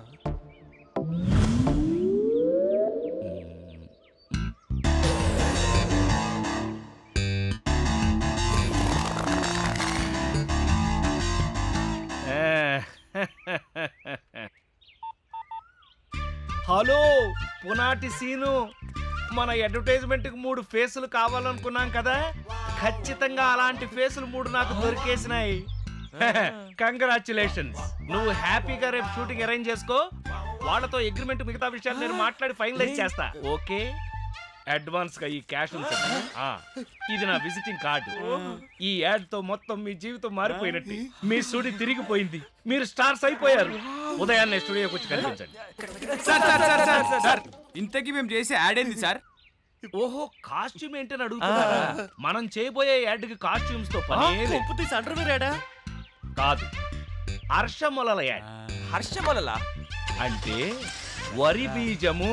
S24: హలో పునాటి సీను మన అడ్వర్టైజ్మెంట్కి మూడు ఫేసులు కావాలనుకున్నాం కదా ఖచ్చితంగా అలాంటి ఫేసులు మూడు నాకు దొరికేసినాయి కంగ్రాచులేషన్స్ నువ్వు హ్యాపీగా రేపు షూటింగ్ అరేంజ్ చేసుకో వాళ్ళతో అగ్రిమెంట్ మిగతా విషయాలు నేను మాట్లాడి ఫైనలైజ్ చేస్తా ఓకే అడ్వాన్స్ గా ఈ క్యాష్ ఉంచండి ఆ, ఇది నా విజిటింగ్ కార్డు ఈ యాడ్ తో మొత్తం మీ జీవితం మారిపోయినట్టు మీ స్టూడియో తిరిగిపోయింది మీరు స్టార్స్ అయిపోయారు ఉదయాన్నే స్టూడియోకి వచ్చి కనిపించండి
S10: sir sir sir sir sir ఇంతకీ మేము చేసే యాడ్ ఏంది సార్
S24: ఓహో కాస్ట్యూమ్ ఏంటని అడుగుతున్నారా మనం చేయబోయే యాడ్ కి కాస్ట్యూమ్స్ తో పని
S9: అండర్వేర్
S24: కాదు హర్షమొలల యాడ్
S10: హర్షమొలల
S24: అంటే వరి బీజము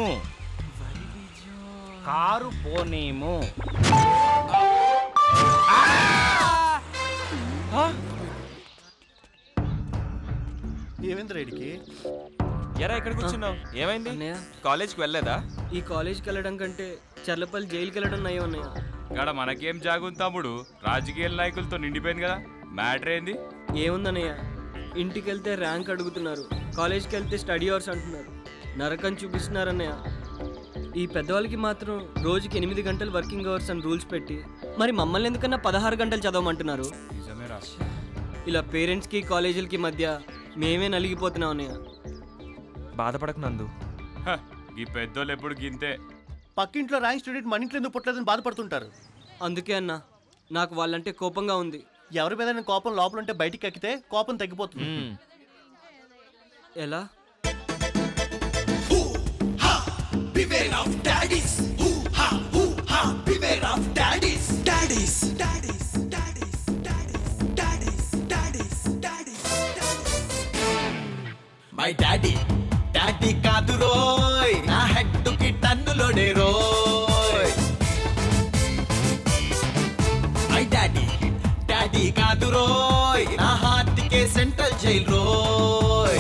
S24: కారు పోనీము
S9: ఏమైంది రైడ్కి
S10: ఎరా ఇక్కడ కూర్చున్నావు ఏమైంది కాలేజ్కి వెళ్ళలేదా
S1: ఈ కాలేజ్కి వెళ్ళడం కంటే చర్లపల్లి జైలుకి వెళ్ళడం నయం అన్నయ్య
S10: గడ మనకేం జాగుంది తమ్ముడు రాజకీయ నాయకులతో నిండిపోయింది కదా మ్యాటర్ ఏంది
S1: ఏముందన్నయ్య ఇంటికి వెళ్తే ర్యాంక్ అడుగుతున్నారు కాలేజ్కి వెళ్తే స్టడీ అవర్స్ అంటున్నారు నరకం చూపిస్తున్నారన్నయ్య ఈ పెద్దవాళ్ళకి మాత్రం రోజుకి ఎనిమిది గంటలు వర్కింగ్ అవర్స్ అని రూల్స్ పెట్టి మరి మమ్మల్ని ఎందుకన్నా పదహారు గంటలు చదవమంటున్నారు
S10: నిజమేరా
S1: ఇలా పేరెంట్స్కి కాలేజీలకి మధ్య మేమే నలిగిపోతున్నాం అన్నయ్య
S10: బాధపడకు నందు ఈ పెద్దోళ్ళు ఎప్పుడు గింతే
S9: పక్కింట్లో ర్యాంక్ స్టూడెంట్ మన ఇంట్లో ఎందుకు పుట్టలేదని బాధపడుతుంటారు
S1: అందుకే అన్న నాకు వాళ్ళంటే కోపంగా ఉంది
S9: ఎవరి మీద కోపం లోపల ఉంటే బయటికి ఎక్కితే కోపం తగ్గిపోతుంది
S1: ఎలా
S13: Beware of daddies. Ooh ha ooh ha. Beware of daddies. Daddies. Daddies. Daddies. Daddies. Daddies. Daddies. Daddies. My daddy daddy కాదు రోయ్ నా హెడ్ కి టన్నులోడే రోయ్ మై డాడీ డాడీ కాదు రోయ్ నా హార్ట్ కే సెంట్రల్ జైల్ రోయ్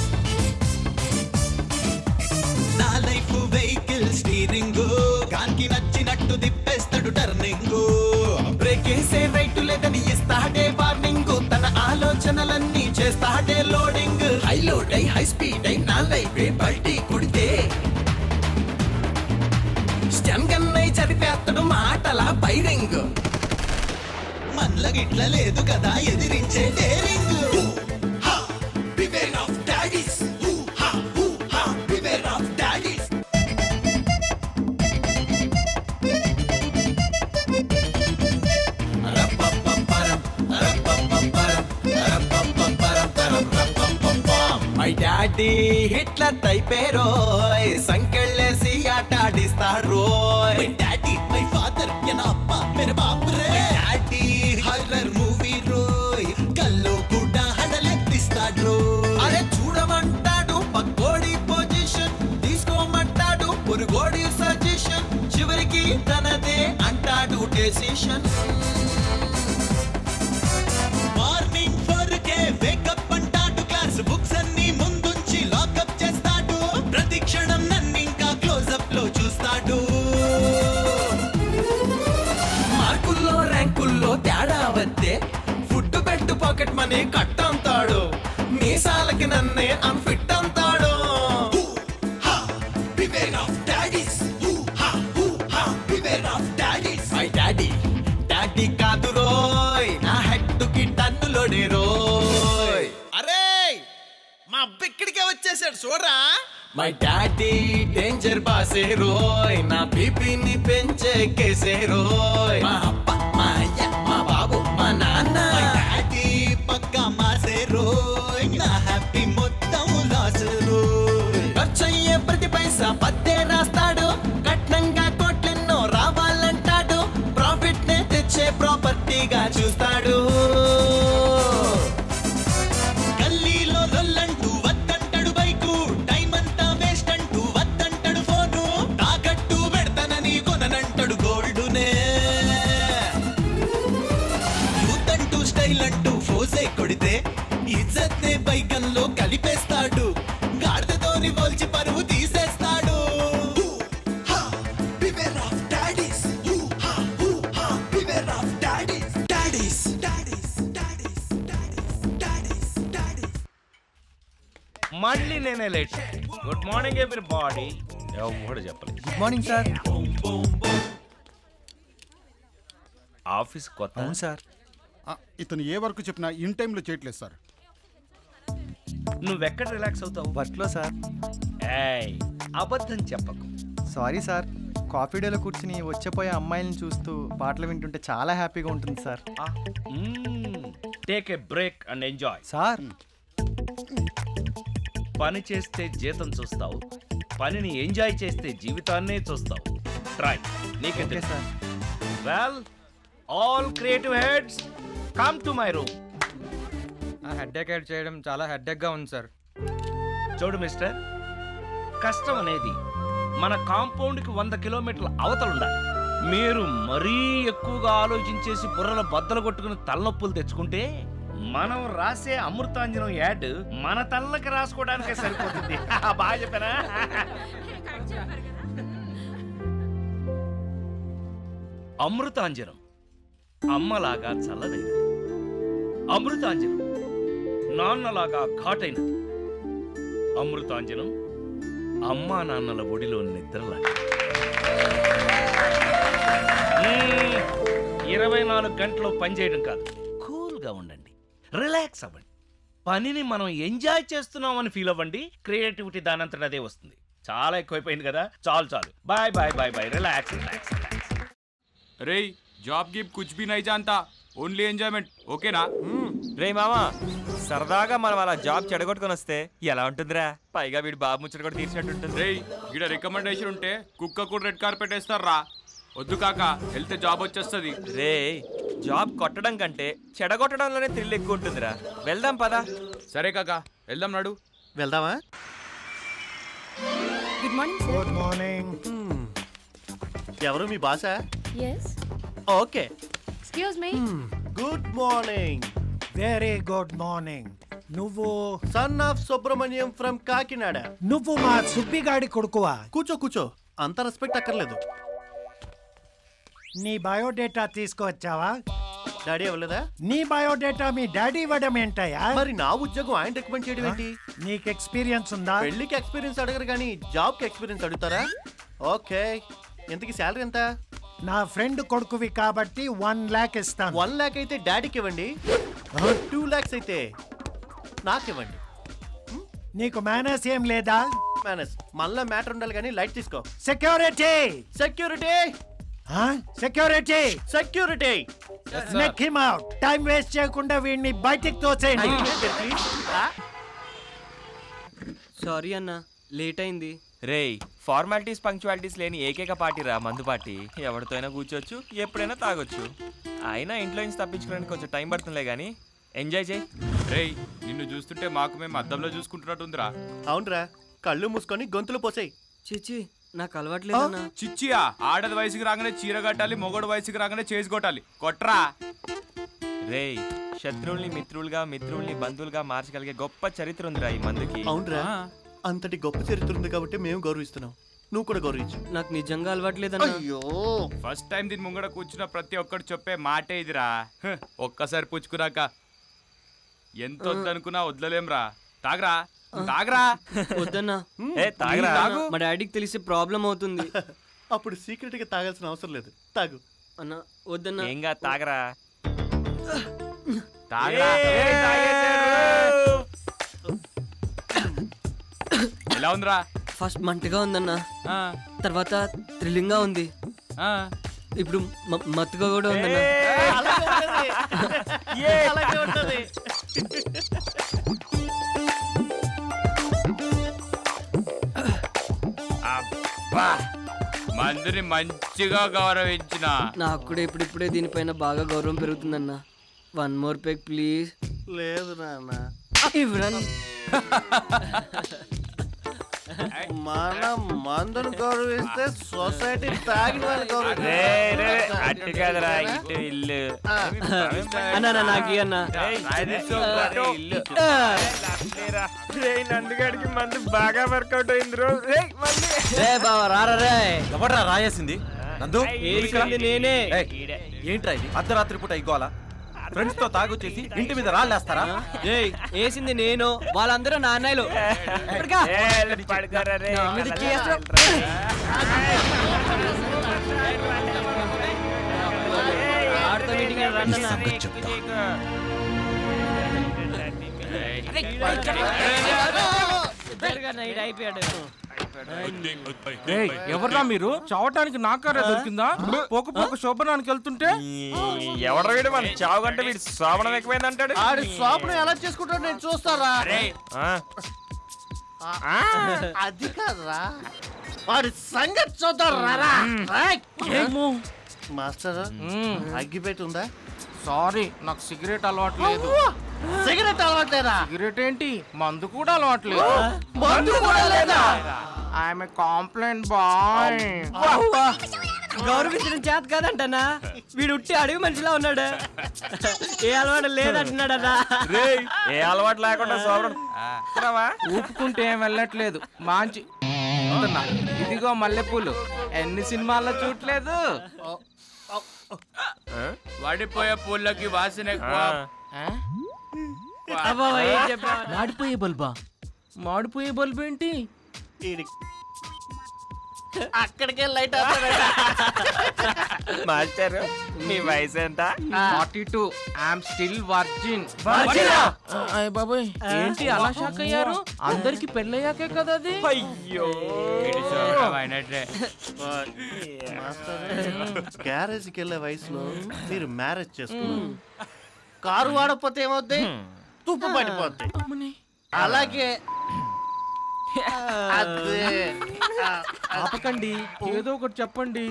S13: నా లైఫ్ వెహికల్ స్టీరింగ్ కాన్కి నచ్చినట్టు తిప్పేస్తాడు టర్నింగ్ బ్రేక్ వేసే రైట్ లేదని ఇస్తాడే వార్నింగ్ తన ఆలోచనలన్నీ చేస్తాడే లోడింగ్ హై లోడ్ అయి హై స్పీడ్ అయి నా లైఫ్ బల్టీ కుడితే స్టెమ్ గన్నై చదివేస్తాడు మాటల బైరింగ్ మనల గిట్ల లేదు కదా ఎదిరించే daring Beware of daddies. Ooh, ha, ooh, ha. Beware of daddies. My daddy Hitler టైపేరోయ్ సంకెళ్ళేసి ఆట ఆడిస్తారోయ్ మై డాడీ మై ఫాదర్ ఎన అప్ప మేర బాప్ రే డాడీ హర్రర్ మూవీ రోయ్ కల్లో కూడా హడలెత్తిస్తాడు అరే చూడమంటాడు పక్కోడి పొజిషన్ తీసుకోమంటాడు పొరుగోడి సజెషన్ చివరికి తనదే అంటాడు డెసిషన్ మార్నింగ్ ఫోర్ కే వేకప్ అంటాడు క్లాస్ బుక్స్ అన్ని ముందుంచి లాకప్ చేస్తాడు ప్రతి క్షణం నన్ను ఇంకా క్లోజప్ లో చూస్తాడు మార్కుల్లో ర్యాంకుల్లో తేడా వద్దే ఫుడ్ పెట్టు పాకెట్ మనీ కట్ అంతాడు మీసాలకి నన్నే అన్ఫిట్ అంతాడు Beware of daddies. Ooh, ha, ooh, ha. Beware of daddies. My daddy. Daddy కాదు రోయ్ నా హెడ్ కి టన్నులోనే రోయ్ అరే మా అబ్బ ఇక్కడికే వచ్చేసాడు చూడరా మై డాడీ డేంజర్ బాసే రోయ్ నా బీపీని పెంచే కేసే రోయ్ మా అప్ప మా అయ్య మా బాబు మా నాన్న మై డాడీ పక్కా మాసే రోయ్ నా హ్యాపీ మొత్తం లాస్ రోయ్ ఖర్చయ్యే ప్రతి పైసా పత్తే రాస్తాడు కట్నంగా కోట్లెన్నో రావాలంటాడు ప్రాఫిట్ నే తెచ్చే ప్రాపర్టీగా చూస్తాడు గల్లీలో లొల్లంటూ వద్దంటాడు బైకు టైం అంతా వేస్ట్ అంటూ వద్దంటాడు ఫోను తాకట్టు పెడతానని కొననంటాడు గోల్డునే యూత్ అంటూ స్టైల్ అంటూ ఫోజే కొడితే ఇజ్జత్ నే బైకన్లో కలిపేస్తాడు గాడిదతోని పోల్చి పరువు తీసేస్తాడు Beware of daddies. Ooh, ha, ooh, ha. Beware of daddies. Daddies. Daddies. Daddies. Daddies. Daddies.
S24: మళ్ళీ నేనే late good morning everybody ఎవడు చెప్పలేదు
S2: గుడ్ మార్నింగ్ సార్
S24: ఆఫీస్ కొత్త
S2: అవును సార్
S4: ఇతను ఏ వర్క్ చెప్పినా ఇన్ టైంలో చేయట్లేదు సార్
S24: నువ్వెక్కడ రిలాక్స్ అవుతావు
S2: వర్క్లో సార్
S24: ఏయ్ అబద్ధం చెప్పకు
S2: సారీ సార్ కాఫీ డేలో కూర్చుని వచ్చేపోయే అమ్మాయిలను చూస్తూ పాటలు వింటుంటే చాలా హ్యాపీగా ఉంటుంది sir
S24: take a break and enjoy
S2: sir
S24: పని చేస్తే జీతం చూస్తావు పనిని ఎంజాయ్ చేస్తే జీవితాన్నే చూస్తావు ట్రై నీకే
S2: okay sir
S24: well all creative heads come to my room
S5: headache ad చేయడం చాలా హెడ్ఏక్గా ఉంది సార్
S24: చూడు మిస్టర్ కష్టం అనేది మన కాంపౌండ్కి వంద కిలోమీటర్ల అవతల ఉండాలి మీరు మరీ ఎక్కువగా ఆలోచించేసి బుర్రల బద్దలు కొట్టుకుని తలనొప్పులు తెచ్చుకుంటే మనం రాసే అమృతాంజనం యాడ్ మన తల్లకి రాసుకోవడానికే సరిపోతుంది బాగా చెప్పానా అమృతాంజనం అమ్మలాగా చల్లదైనది అమృతాంజనం నాన్నలాగా ఘాటైనది అమృతాంజనం అమ్మా నాన్నల ఒడిలో నిద్రలాంటి ఇరవై నాలుగు గంటలు పనిచేయడం కాదు కూల్గా ఉండండి రిలాక్స్ అవ్వండి పనిని మనం ఎంజాయ్ చేస్తున్నామని ఫీల్ అవ్వండి క్రియేటివిటీ దానంతట అదే వస్తుంది చాలా ఎక్కువైపోయింది కదా చాలు చాలు bye bye bye bye relax relax
S3: రేయ్ జాబ్ గిప్ కుచ్ బి నై జాంతా ఓన్లీ ఎంజాయ్మెంట్ ఓకేనా
S10: రే మామా సరదాగా మనం అలా జాబ్ చెడగొట్టుకొని వస్తే ఎలా ఉంటుందిరా పైగా వీడి బాబు ముచ్చట కూడా తీర్చినట్టు ఉంటుంది
S3: రేయ్ ఇక్కడ రికమెండేషన్ ఉంటే కుక్క కూడా రెడ్ కార్పెట్ వేస్తారా వద్దు కాక వెళ్తే జాబ్ వచ్చేస్తుంది
S10: రే జాబ్ కొట్టడం కంటే చెడగొట్టడంలోనే థ్రిల్ ఎక్కువ ఉంటుందిరా వెళ్దాం పదా
S3: సరే కాక వెళ్దాం నాడు
S9: వెళ్దామా
S19: గుడ్ మార్నింగ్
S9: గుడ్ మార్నింగ్ ఎవరు మీ భాష
S7: yes
S9: okay
S19: excuse me
S9: good morning
S6: very good morning నువ్వు
S9: son of Subrahmanyam from Kakinada
S6: నువ్వు మా సుబ్బిగాడి కొడుకువా
S9: కూర్చో కూర్చో అంత రెస్పెక్ట్ అక్కర్లేదు
S6: నీ బయోడేటా తీసుకువచ్చావా
S9: డాడీ ఇవ్వలేదా
S6: నీ బయోడేటా మీ డాడీ ఇవ్వడం ఏంటయ్యా
S9: మరి నా ఉద్యోగం ఆయన రికమెండ్ చేయడం ఏంటి
S6: నీకు ఎక్స్పీరియన్స్ ఉందా
S9: పెళ్లికి ఎక్స్పీరియన్స్ అడగరు కానీ జాబ్ కి ఎక్స్పీరియన్స్ అడుగుతారా ఓకే ఎంతకి శాలరీ ఎంత
S6: నా ఫ్రెండ్ కొడుకువి కాబట్టి వన్ లాక్ ఇస్తాను
S9: వన్ లాక్ అయితే డాడీకి ఇవ్వండి టూ లాక్స్ అయితే నాకివ్వండి
S6: నీకు మేనర్స్ ఏం లేదా
S9: మేనస్ మళ్ళా మ్యాటర్ ఉండాలి కానీ లైట్ తీసుకో
S6: security
S9: security
S6: security
S9: security
S6: smack him out time waste చేయకుండా వీడిని బయటికి తోసేయండి
S1: సారీ అన్న లేట్ అయింది
S10: రేయ్ ఫార్మాలిటీస్ పంక్చువాలిటీస్ లేని ఏకైక పార్టీ రా మందు పార్టీ ఎవరితో అయినా కూర్చోవచ్చు ఎప్పుడైనా తాగొచ్చు అయినా ఇంట్లో నుంచి తప్పించుకోవడానికి కొంచెం టైం పడుతుందిలే కానీ ఎంజాయ్ చేయి
S3: రేయ్ నిన్ను చూస్తుంటే మాకు మేము అద్దంలో చూసుకుంటున్నట్టుందిరా
S9: అవునరా కళ్ళు మూసుకొని గొంతులు పోసాయి
S1: చిచి నాకు అలవాట్లేదన్న
S3: చిచ్చియా ఆడది వయసుకి రాగానే చీర కట్టాలి మొగడు వయసుకి రాగానే చేసి కొట్టాలి కొట్రా
S10: రేయ్ శత్రువుల్ని మిత్రులుగా మిత్రుల్ని బంధువులుగా మార్చగలిగే గొప్ప చరిత్ర ఉందిరా ఈ మందుకి
S9: అవునరా అంతటి గొప్ప చరిత్ర ఉంది కాబట్టి మేము గౌరవిస్తున్నాం నువ్వు కూడా గౌరవించు
S1: నాకు నిజంగా అలవాట్లేదన్నా
S9: అయ్యో
S14: ఫస్ట్ టైం దీని ముంగడ కూర్చున్న ప్రతి ఒక్కడు చెప్పే మాటే ఇదిరా హ, ఒక్కసారి పుచ్చుకున్నాక ఎంత వద్దనుకున్నా వదలలేంరా తాగరా తాగరా
S1: వద్దన్నా
S14: ఏ, తాగరా.
S1: తాగు. మా డాడీకి తెలిస్తే ప్రాబ్లం అవుతుంది
S9: అప్పుడు సీక్రెట్ గా తాగాల్సిన అవసరం లేదు తాగు
S1: అన్న వద్దన్నా
S10: ఏంగా తాగరా
S14: తాగరా ఎలా ఉందిరా
S1: ఫస్ట్ మంటగా ఉందన్న తర్వాత థ్రిల్లింగ్ గా ఉంది ఇప్పుడు మ- మత్తుగా కూడా ఉందన్న
S9: అలాగే ఉంటది
S14: అబ్బా మందుని మంచిగా గౌరవించిన
S1: నాకు కూడా ఇప్పుడిప్పుడే దీనిపైన బాగా గౌరవం పెరుగుతుందన్న వన్ మోర్ పెగ్ ప్లీజ్
S9: లేదు నాన్న
S1: ఇవ్వరన్
S9: మనం మందును గౌరవిస్తే సొసైటీ తాగిన వాళ్ళు
S10: రే, రే, రే, అటు కాదురా ఇటు ఇల్లు
S1: అన్న అన్న, నాకు ఇయ్యి అన్న
S10: నందుగాడికి మందు బాగా వర్కౌట్ అయింది రో రే మళ్ళీ
S1: రే బావ రారా రే
S8: ఎవడ్రా రాయేసింది నందు
S1: ఏసింది నేనే
S8: ఏయ్, ఏంట్రా ఇది అర్ధరాత్రి పూట ఇగోలా ఫ్రెండ్స్ తో తాగొచ్చేసి ఇంటి మీద రాళ్ళేస్తారా
S1: ఏయ్ వేసింది నేను వాళ్ళందరూ నా అన్నయ్యలు ఇప్పటికా?
S10: పడుకోరా రే
S1: నా మీదకి వేస్తావు. ఆడితో మీటింగ్ రండి అన్న. ఇద్దరుగా నైట్ అయిపోయాడు
S5: ఎవర్రా మీరు చావటానికి నాకారే దొరికిందా పోక పోక శోభనానికి వెళ్తుంటే
S10: ఎవడ వీడు మన చావు కంటే వీడు శోభనం ఎక్కువైంది అంటాడు
S9: ఆడి స్వాప్ను ఎలా చేసుకుంటాడు నేను చూస్తారా ఆ, అది కాదురా వాడి సంగతి చూద్దారా మాస్టర్ అగ్గిపెట్టి ఉందా
S5: సారీ నాకు సిగరెట్ అలవాటు లేదు
S9: సిగరెట్ అలవాట్లేదా
S5: సిగరెట్ ఏంటి మందు కూడా అలవాటు లేదు
S9: మందు కూడా లేదా
S5: ఐఎమ్ కాంప్లైంట్ బాయ్
S1: గౌరవించడం చేత కాదంటనా వీడు ఉట్టి అడవి మనిషిలా ఉన్నాడు ఏ అలవాటు లేదంటున్నాడన్నా
S10: రేయ్, ఏ అలవాటు లేకుండా శోభనం
S5: ఊపుకుంటే ఏం వెళ్ళట్లేదు మంచి వస్తున్నా. ఇదిగో మల్లెపూలు ఎన్ని సినిమాల్లో చూడలేదు
S14: వాడిపోయే పూలకి వాసన ఎక్కువ
S5: మాడిపోయే బల్బా మాడిపోయే బల్బ్ ఏంటి
S9: అక్కడికే లైట్
S10: మాస్టర్ మీ వయసు ఎంత
S5: forty two I'm still virgin
S10: Virgin ఆ?
S5: అయ్య బాబాయ్ ఏంటి అలా షాక్ అయ్యారు అందరికి పెళ్ళయ్యాకే కదా అది
S10: అయ్యో
S9: గ్యారేజ్కి వెళ్ళే వయసులో మీరు మ్యారేజ్ చేసుకున్నారు కారు వాడకపోతే ఏమవుద్ది తుప్పు పడిపోద్ది అలాగే అదే
S5: ఆపకండి ఏదో ఒకటి చెప్పండి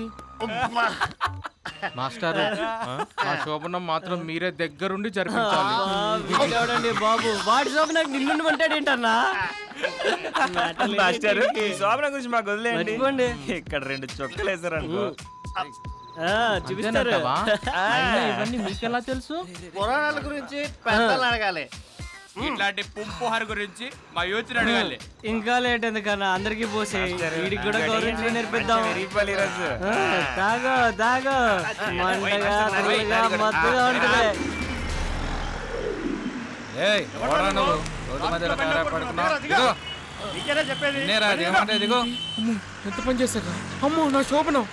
S5: మాస్టర్ ఆ శోభనం మాత్రం మీరే దగ్గరుండి జరిపించాలి
S1: చూడండి బాబు వాడి శోభ నాకు నిన్ను అంటాడేంటన్నా
S10: మాస్టర్ ఈ శోభన గురించి మాకు వదిలేయండి
S1: మర్చిపోండి.
S10: ఇక్కడ రెండు చొక్కలు వేసారనుకో
S1: చూపిస్తారు
S5: అంతేనంటావా? అయినా ఇవన్నీ మీకెలా తెలుసు
S9: పురాణాల గురించి పెద్దలు అడగాలి
S14: ఇట్లాంటి పుంపుహార్ గురించి మా యూత్ అడగాలి
S1: ఇంకా లేట్ ఎందుకన్నా అందరికి పోసే వీడికి కూడా గౌరవించడం నేర్పిద్దాం ఆ, తాగో తాగో మంటగా పుల్లగా మత్తుగా ఉంటుంది
S8: ఏయ్ ఎవడ్రా నువ్వు రోడ్డు మధ్యలో కారా పడుకున్నావు ఇదిగో
S9: నీకేనా చెప్పేది
S8: నేరా దిగమంటే దిగో
S5: అమ్మో, ఎంత పని చేశాక అమ్మో నా శోభనం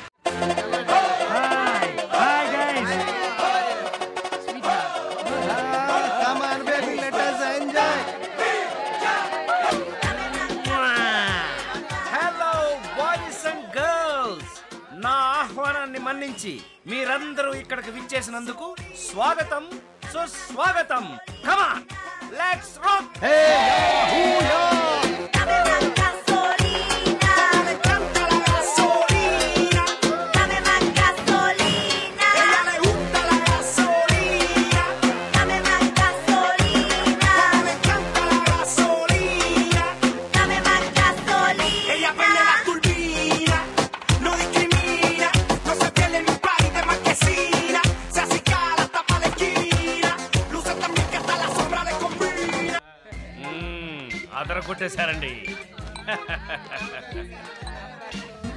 S9: Come on, baby, let us enjoy.
S20: Hello boys and girls నా ఆహ్వానాన్ని మన్నించి మీరందరూ ఇక్కడికి విచ్చేసినందుకు స్వాగతం సుస్వాగతం come on let's rock
S13: Ella prende la turbina, no discrimina, no se pierde ni un party de marquesina. Se acicala, tapa la esquina, luce también que hasta la sombra le combina.
S20: అదర కొట్టేశారండి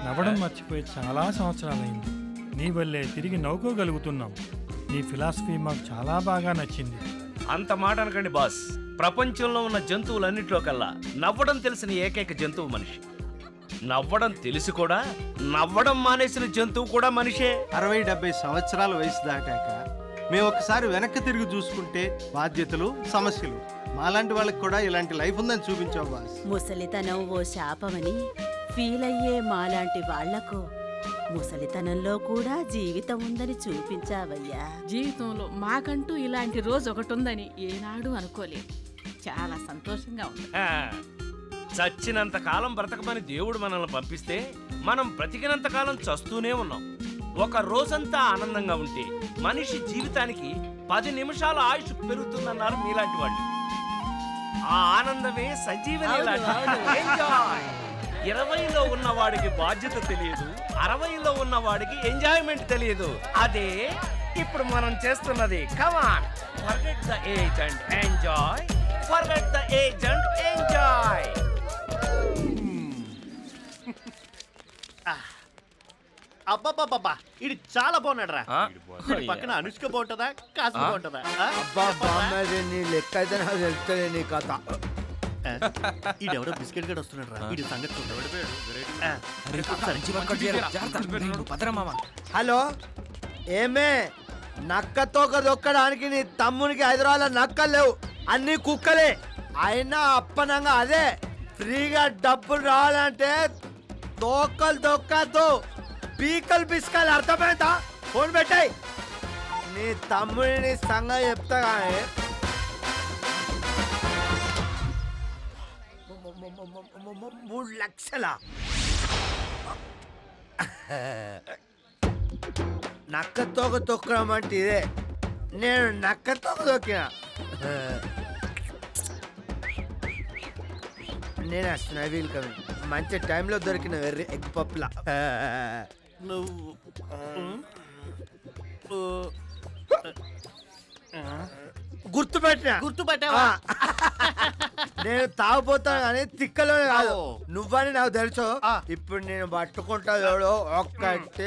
S11: నవ్వడం మర్చిపోయి చాలా సంవత్సరాలైంది నీ వల్లే తిరిగి నవ్వుకోగలుగుతున్నాం నీ ఫిలాసఫీ మాకు చాలా బాగా నచ్చింది
S24: అంత మాట అనకండి బాస్ ప్రపంచంలో ఉన్న జంతువులన్నిట్లో కల్లా నవ్వడం తెలిసిన ఏకైక జంతువు మనిషి నవ్వడం తెలిసి కూడా నవ్వడం మానేసిన జంతువు కూడా మనిషే
S12: అరవై డెబ్బై సంవత్సరాల వయసు దాటాక మేము ఒకసారి వెనక్కి తిరిగి చూసుకుంటే బాధ్యతలు సమస్యలు మాలాంటి వాళ్ళకి కూడా ఇలాంటి లైఫ్ ఉందని చూపించావు బాస్
S17: ముసలితనం ఓ శాపమని ఫీల్ అయ్యే మాలాంటి వాళ్లకు ముసలితనంలో కూడా జీవితం ఉందని చూపించావయ్యా
S18: జీవితంలో మాకంటూ ఇలాంటి రోజు ఒకటి ఉందని ఏనాడు అనుకోలేదు చాలా సంతోషంగా ఉంది
S24: ఆ, చచ్చినంత కాలం బ్రతకమని దేవుడు మనల్ని పంపిస్తే మనం బ్రతికినంత కాలం చస్తూనే ఉన్నాం ఒక రోజంతా ఆనందంగా ఉంటే మనిషి జీవితానికి పది నిమిషాల ఆయుష్ పెరుగుతుందన్నారు మీలాంటి వాళ్ళు ఆ ఆనందమే సంజీవని
S17: అవును,
S24: లాంటిది.
S17: అవును.
S24: Enjoy. ఇరవైలో ఉన్నవాడికి బాధ్యత తెలియదు అరవైలో ఉన్నవాడికి ఎంజాయ్మెంట్ తెలియదు అదే ఇప్పుడు మనం చేస్తున్నది come on forget the age and enjoy forget the age and enjoy
S9: అబ్బాబ్బాబ్బా ఇది చాలా బాగున్నాడు రా
S24: ఆ?
S9: వీడి పక్కన అనుష్క బాగుంటుందా కాసు
S24: ఆ?
S9: బాగుంటుందా ఆ?
S25: అబ్బా బామ్మది నీ లెక్క అయితే నాకు తెలుస్తుంది నీ కథ
S9: ఈడెవడో బిస్కెట్ గడ్ వస్తున్నాడు రా వీడి సంగతి చూద్దాం. ఆ,
S25: హలో ఏమే నక్కతో దొక్కడానికి నీ తమ్మునికి హైదరాబాద్లో నక్కలు లేవు అన్ని కుక్కలే అయినా అప్పనంగా అదే ఫ్రీగా డబ్బులు రావాలంటే తోకలు దొక్కతో పీకలు పిసుకలు అర్థమైందా ఫోన్ పెట్టాయి నీ తమ్ముడిని సంగతి చెప్తా కానీ మూడు లక్షల నక్క తోక తొక్కడం అంటే ఇదే నేను నక్క తోక తొక్కిన నేను వస్తున్నా వీల్ కమి మంచి టైంలో దొరికిన వెర్రి ఎగ్ పప్పులా
S9: నువ్వు
S25: గుర్తుపెట్టిన
S9: గుర్తుపట్టావా?
S25: నేను తాగుపోతాను కానీ తిక్కలోనే కాదు నువ్వని నాకు తెలుసు ఇప్పుడు నేను పట్టుకుంటా చూడు ఒక్కటి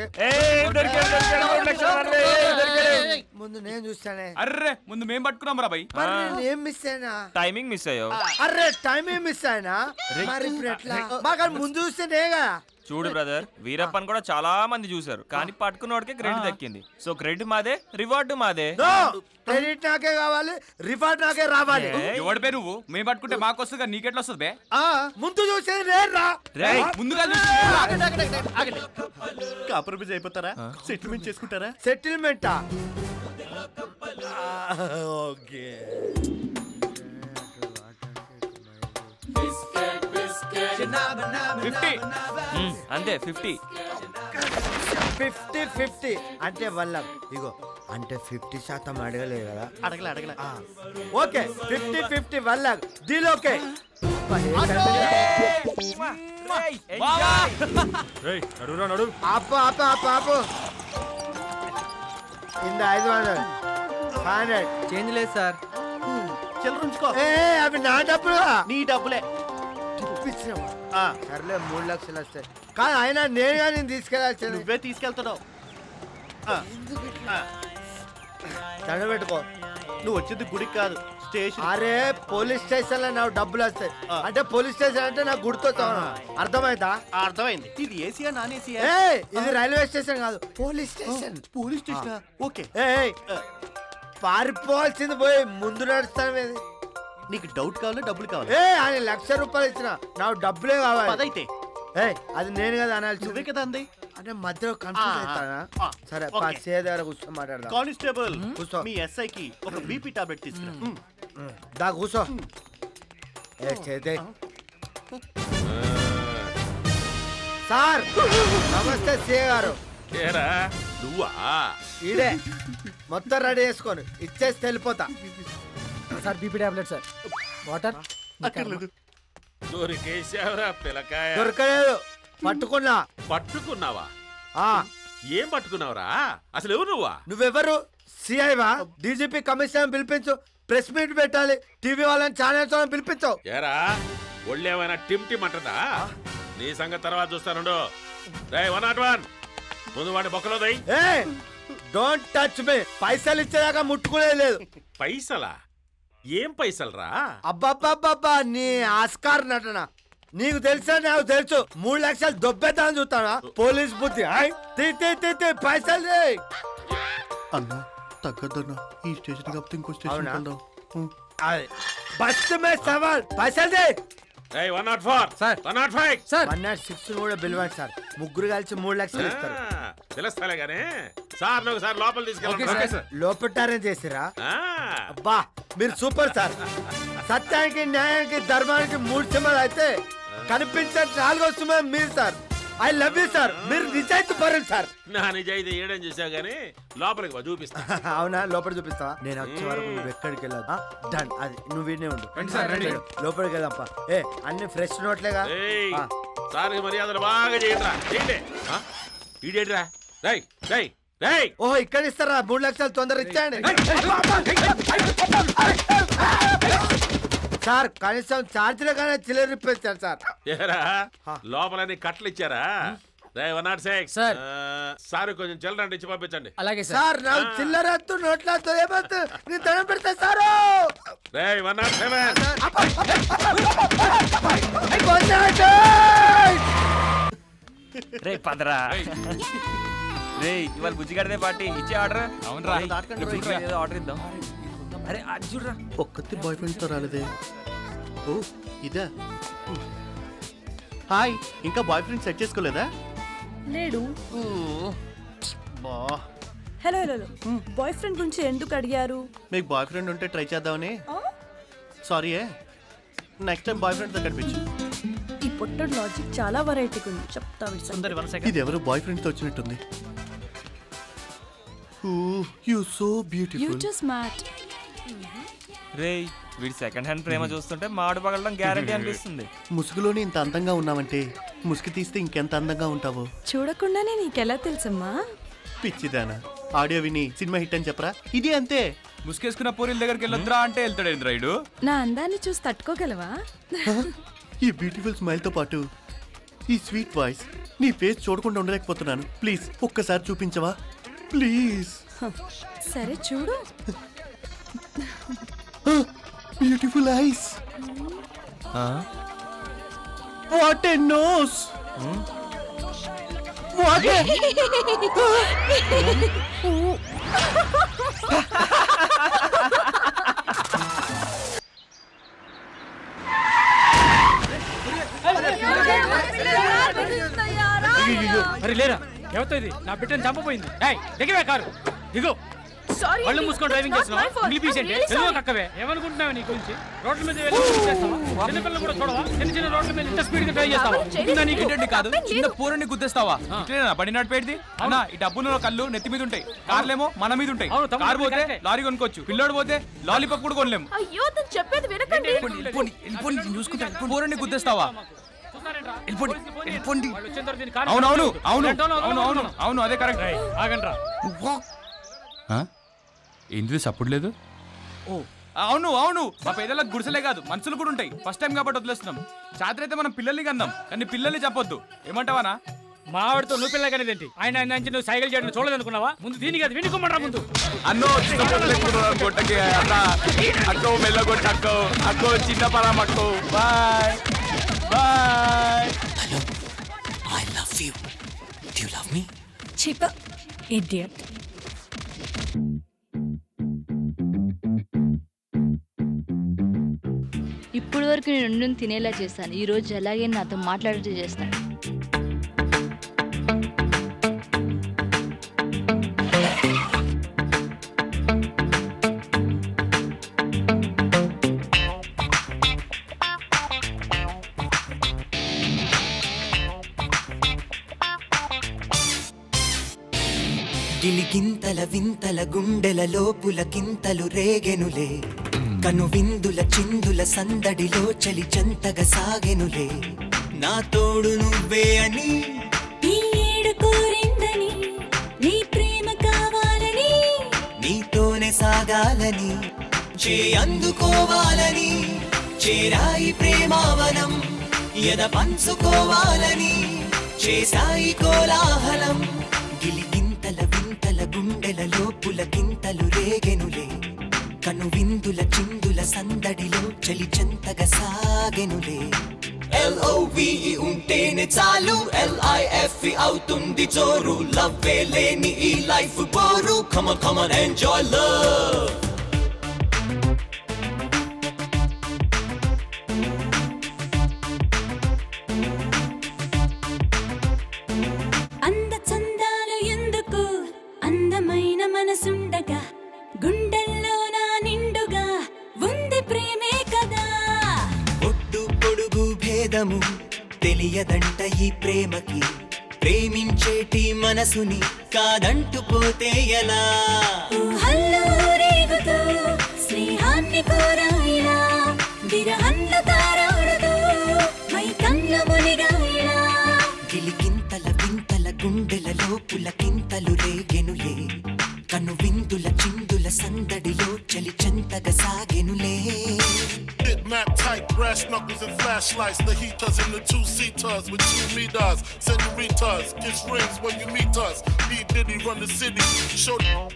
S25: ముందు నేను చూస్తానే
S14: అర్రే ముందు మేం పట్టుకున్నాం రా భయ్
S25: మరి నేను ఏం మిస్ అయినా
S10: టైమింగ్ మిస్ అయ్యావు
S25: అరే టైం ఏం మిస్ అయినా మరి ఇప్పుడు ఎట్లా మాకు ముందు చూస్తేనేగా
S10: చూడు బ్రదర్ వీరప్పన్ కూడా చాలా మంది చూశారు కానీ పట్టుకున్నోడికే క్రెడిట్ దక్కింది సో క్రెడిట్ మాదే రివార్డు మాదే
S25: క్రెడిట్ నాకే కావాలి రిఫండ్ నాకే రావాలి
S14: ఎవడి పే నువ్వు మేము పట్టుకుంటే మాకు వస్తుంది నీకెట్లా వస్తుంది బే
S25: ఆ, ముందు చూసేది నేను రా
S14: రేయ్, ముందుగా
S9: కాంప్రమైజ్ అయిపోతారా సెటిల్మెంట్ చేసుకుంటారా
S25: సెటిల్మెంటా ఓకే
S10: ఫిఫ్టీ అంతే ఫిఫ్టీ
S25: ఫిఫ్టీ ఫిఫ్టీ అంటే వల్ల ఇగో అంటే ఫిఫ్టీ శాతం అడగలేదు కదా
S9: అడగలే అడగలే
S25: ఓకే ఫిఫ్టీ ఫిఫ్టీ వల్ల డీల్ ఓకే ఆపు ఆపు ఆపు ఆపు ఇంద ఐదు వందలు ఫైవ్ హండ్రెడ్
S1: చేంజ్ లేదు సార్
S9: చిల్లర ఉంచుకో
S25: ఏ అవి నా డబ్బులు
S9: నీ డబ్బులే
S25: ఇప్పించినావా సర్లే మూడు లక్షలు వస్తాయి కానీ అయినా నేనుగా నేను తీసుకెళ్ళాల్సింది
S9: నువ్వే తీసుకెళ్తున్నావు
S25: దండ పెట్టుకో
S9: నువ్వు వచ్చింది గుడికి కాదు స్టేషన్
S25: అరే పోలీస్ స్టేషన్ లో నాకు డబ్బులు వస్తాయి అంటే పోలీస్ స్టేషన్ అంటే నాకు గుర్తొస్తావు అర్థమైందా
S9: అర్థమైంది ఇది ఏసీయా నాన్ ఏసీయా
S25: ఏ ఇది రైల్వే స్టేషన్ కాదు police station
S9: police station okay
S25: ఏయ్ పారిపోవాల్సింది పోయి ముందు నడుస్తాను ఏది
S9: నీకు డౌట్ కావాలా డబ్బులు కావాలి
S25: ఏ ఆయన లక్ష రూపాయలు ఇచ్చిన నాకు డబ్బులే కావాలి
S9: పదైతే
S25: ఏ అది నేను కదా అనాల్సి
S9: నువ్వే కదా అంది
S25: అంటే మధ్యలో కన్ఫ్యూజ్
S9: ఆ,
S25: అవుతానా
S9: ఆ,
S25: సరే
S9: ఓకే.
S25: పా సే దగ్గర కూర్చొని మాట్లాడదాం
S9: కానిస్టేబుల్
S25: కూర్చో.
S9: మీ ఎస్ఐకి ఒక బీపీ టాబ్లెట్ తీసుకురా
S25: దా కూర్చో ఏ చేతే సార్ నమస్తే సే గారు
S20: ఏరా నువ్వా
S25: ఈడే మొత్తం రెడీ చేసుకొని ఇచ్చేసి వెళ్ళిపోతా
S23: sir BP tablet sir water
S9: అక్కర్లేదు
S20: దొరికేసావురా పిల్లకాయ
S25: దొరకలేదు పట్టుకున్నా
S20: పట్టుకున్నావా
S25: ఆ
S20: ఏం పట్టుకున్నావురా అసలు ఎవరు నువ్వా
S25: నువ్వెవరు సిఐవా డీజీపీ కమిషనర్ పిలిపించు ప్రెస్ మీట్ పెట్టాలి టీవీ వాళ్ళని ఛానల్స్ వాళ్ళని పిలిపించు
S20: ఏరా ఒళ్ళేమైనా టిమ్ టిమ్ అంటదా నీ సంగతి తర్వాత చూస్తానుండు రే వన్ నాట్ వన్ ముందు వాడి బొక్కలో దై
S25: ఏ డోంట్ టచ్ మీ పైసలు ఇచ్చేదాకా ముట్టుకునే లేదు
S20: పైసలా ఏం పైసలు రా
S25: అబ్బబ్బబ్బబ్బా నీ ఆస్కార్ నటన నీకు తెలుసా నాకు తెలుసు మూడు లక్షలు దొబ్బేద్దామని చూస్తానా పోలీస్ బుద్ధి ఆయ్, తీ తీ తీ తీ పైసలు తీ.
S9: అన్నా తగ్గద్దన్నా ఈ స్టేషన్ కాకపోతే ఇంకో స్టేషన్
S25: అవునా?
S9: వెళ్దాం
S25: అది. బస్ మే సవాల్ పైసలు తీ
S20: రే one nought four sir one nought five
S25: sir one nought six కూడా పిలవండి సార్ ముగ్గురు కలిసి మూడు లక్షలు ఇస్తారు
S20: తెలుస్తాలే గానీ సార్ ఒకసారి లోపల తీసుకెళ్ళండి
S25: లోపటారం చేసిరా అబ్బా మీరు సూపర్ సార్ సత్యానికి న్యాయానికి ధర్మానికి మూడు సింహాలు అయితే కనిపించే నాలుగో సింహం మీరు sir I love you sir మీరు నిజాయితీ పరులు సార్
S20: నా నిజాయితీ ఏడని చేసావు గానీ లోపలికి వా, చూపిస్తా
S25: అవునా లోపల చూపిస్తావా నేను వచ్చే వరకు నువ్వు ఎక్కడికి వెళ్ళదు డన్ అది నువ్వు వినే ఉండు
S20: రండి సార్, రండి.
S25: లోపలికి వెళ్దాంపా ఏ అన్ని ఫ్రెష్ నోట్లేగా
S20: ఏయ్,
S25: ఆ.
S20: సార్కి మర్యాదలు బాగా చేయండిరా చేయండి ఆ? ఈడేంటిరా రై రై రై
S25: ఓహో ఇక్కడ ఇస్తారా మూడు లక్షలు తొందర ఇచ్చేయండి సార్ కనీసం ఛార్జీలు కానీ చిల్లర ఇప్పించారు సార్
S20: ఏరా లోపలని కట్టలు ఇచ్చారా రే one nought six sir sir కొంచెం చిల్లర ఇచ్చి పంపించండి
S25: అలాగే సార్ నాకు చిల్లర వద్దు నోట్లతో ఏమొద్దు నేను దండం పెడతా సారు
S20: రే వన్ నాట్ సెవెన్
S10: రే పదరా రే ఇవాళ బుజ్జిగాడిదే పార్టీ ఇచ్చే ఆర్డర్ అవునరా ఏదో ఆర్డర్ ఇద్దాం అరే అది చూడరా
S9: ఒక్కతి బాయ్ ఫ్రెండ్తో రాలేదే ఓ ఇదా హాయ్ ఇంకా బాయ్ ఫ్రెండ్ సెట్ చేసుకోలేదా
S19: లేడు
S9: బా
S19: hello hello hello boyfriend గురించి ఎందుకు అడిగారు
S9: మీకు బాయ్ ఫ్రెండ్ ఉంటే ట్రై చేద్దామని సారీ ఏ నెక్స్ట్ టైం బాయ్ ఫ్రెండ్తో కనిపించు
S19: ఈ పొట్టడు లాజిక్ చాలా వెరైటీగా ఉంది చెప్తా విడు
S9: ఇది ఎవరు బాయ్ ఫ్రెండ్తో వచ్చినట్టుంది you so
S19: you
S9: beautiful
S19: just మ్యాట్
S10: రే వీడి సెకండ్ హ్యాండ్ ప్రేమ చూస్తుంటే మాడు పగలడం గ్యారంటీ అనిపిస్తుంది
S9: ముసుగులోనే ఇంత అందంగా ఉన్నావంటే ముసుగు తీస్తే ఇంకెంత అందంగా ఉంటావో
S19: చూడకుండానే నీకెలా తెలుసమ్మా
S9: పిచ్చిదానా ఆడియో విని సినిమా హిట్ అని చెప్పరా ఇది అంతే
S10: ముసుకేసుకున్న పూరిల దగ్గరికి వెళ్ళొద్దురా అంటే వెళ్తాడు ఏంద్రాయుడు
S19: నా అందాన్ని చూసి తట్టుకోగలవా
S9: ఈ బ్యూటిఫుల్ స్మైల్తో పాటు ఈ స్వీట్ వాయిస్ నీ ఫేస్ చూడకుండా ఉండలేకపోతున్నాను ప్లీజ్ ఒక్కసారి చూపించవా ప్లీజ్
S19: సరే చూడు
S9: beautiful eyes what a nose what
S23: అరే లేరా ఎవరితో ఇది నా బిడ్డను చంపపోయింది ఏయ్ దిగవే కారు దిగు
S19: Sorry,
S23: వాళ్ళు మూసుకొని డ్రైవింగ్
S19: not
S23: చేస్తున్నావా
S19: my fault.
S23: English piece
S19: I'm
S23: అంటే
S19: really
S23: తెలుగు
S19: sorry.
S23: కక్కవే ఏమనుకుంటున్నావు నీ గురించి రోడ్ల మీద వెళ్ళి డ్రైవింగ్ చేస్తావా చిన్నపిల్లలు కూడా చూడవా చిన్న చిన్న రోడ్ల మీద ఇంత స్పీడ్ గా డ్రైవ్ చేస్తావా ఉందా నీకు
S10: ఏంటండి కాదు చిన్న పూరని గుద్దేస్తావా ఇట్లేనా బండి నడిపేది అన్న ఈ డబ్బులో కళ్ళు నెత్తి మీద ఉంటాయి కార్లేమో మన మీద ఉంటాయి
S23: అవును, తమ్ముడు,
S10: కార్ పోతే
S23: కరెక్టే.
S10: లారీ కొనుక్కోవచ్చు పిల్లోడు పోతే లాలీపాప్ కూడా కొనలేము
S19: అయ్యో తను చెప్పేది వినకండి
S10: పూరని గుద్దేస్తావా వెళ్ళిపోండి వెళ్ళిపోండి
S23: వాళ్ళు వచ్చిన తర్వాత దీన్ని కారు
S10: అవును అవును
S23: పట్టుకోవద్దు.
S10: అవును
S23: రెండోలో
S10: అవును అవును
S23: వదలకూడదు.
S10: అవును అదే కరెక్ట్
S23: ఆగండ్రా
S3: ఏంది సపోర్ట్ లేదు
S10: ఓ అవును అవును మా పేదలకు గుడిసెలే కాదు మనుషులు కూడా ఉంటాయి ఫస్ట్ టైం కాబట్టి వదిలేస్తున్నాం చాత్ర అయితే మనం పిల్లల్ని కందాం కానీ పిల్లల్ని చెప్పొద్దు ఏమంటావానా
S23: మా ఆవిడతో నువ్వు పిల్ల కనేదేంటి ఆయన ఆయన నుంచి నువ్వు సైకిల్ చేయడం చూడదనుకున్నావా ముందు దీనికి అది వినుకోమంటారా ముందు
S10: అన్నో గొట్టకి అక్క అక్కో మెల్లగొట్ట అక్కో అక్కో చిన్న పరం అక్కో bye bye
S13: I love you. Do you love me?
S19: చీప ఇడియట్
S4: ఇప్పుడు వరకు నేను రెండు తినేలా చేస్తాను ఈ రోజు అలాగే నాతో మాట్లాడుతూ చేస్తాను
S13: గిలిగింతల వింతల గుండెల లోపుల కింతలు రేగెనులే కను విందుల చిందుల సందడిలో చలి చంతగా సాగెనులే నా తోడు నువ్వే అని
S15: ఈ ఏడు కోరిందని నీ ప్రేమ కావాలని
S13: నీతోనే సాగాలని చే అందుకోవాలని చేరాయి ప్రేమావనం ఎద పంచుకోవాలని చేశాయి కోలాహలం గిలిగింతల వింతల గుండెలలో పులకింతలు రేగెనులే కను విందుల చిందుల సందడిలో చలి చెంతగా సాగెనులే ఎల్ఓవిఈ ఉంటేనే చాలు ఎల్ఐఎఫ్ అవుతుంది జోరు లవ్ లేని ఈ లైఫ్ బోరు కమ కమన్ ఎంజాయ్ లవ్
S15: అంద చందాలు ఎందుకు అందమైన మనసుండగా గుండెల్లో నా నిండుగా ఉంది ప్రేమే కదా
S13: ఒడ్డు పొడుగు భేదము తెలియదంట ఈ ప్రేమకి ప్రేమించేటి మనసుని కాదంటూ పోతే ఎలా
S15: ఊహల్లో రేగుతూ స్నేహాన్ని కోరాయిలా విరహంలో తారాడుతూ మై కళ్ళ మునిగాయిలా
S13: గిలిగింతల వింతల గుండెలలో పులకింతలు రేగెనులే కను విందుల చిందుల సందడిలో చలి చెంతగా సాగెనులే
S2: Hit map tight, brass knuckles and flashlights. The heaters and the two seaters with two meters. Senoritas, kiss rings when you meet us. P. Diddy run the city. Show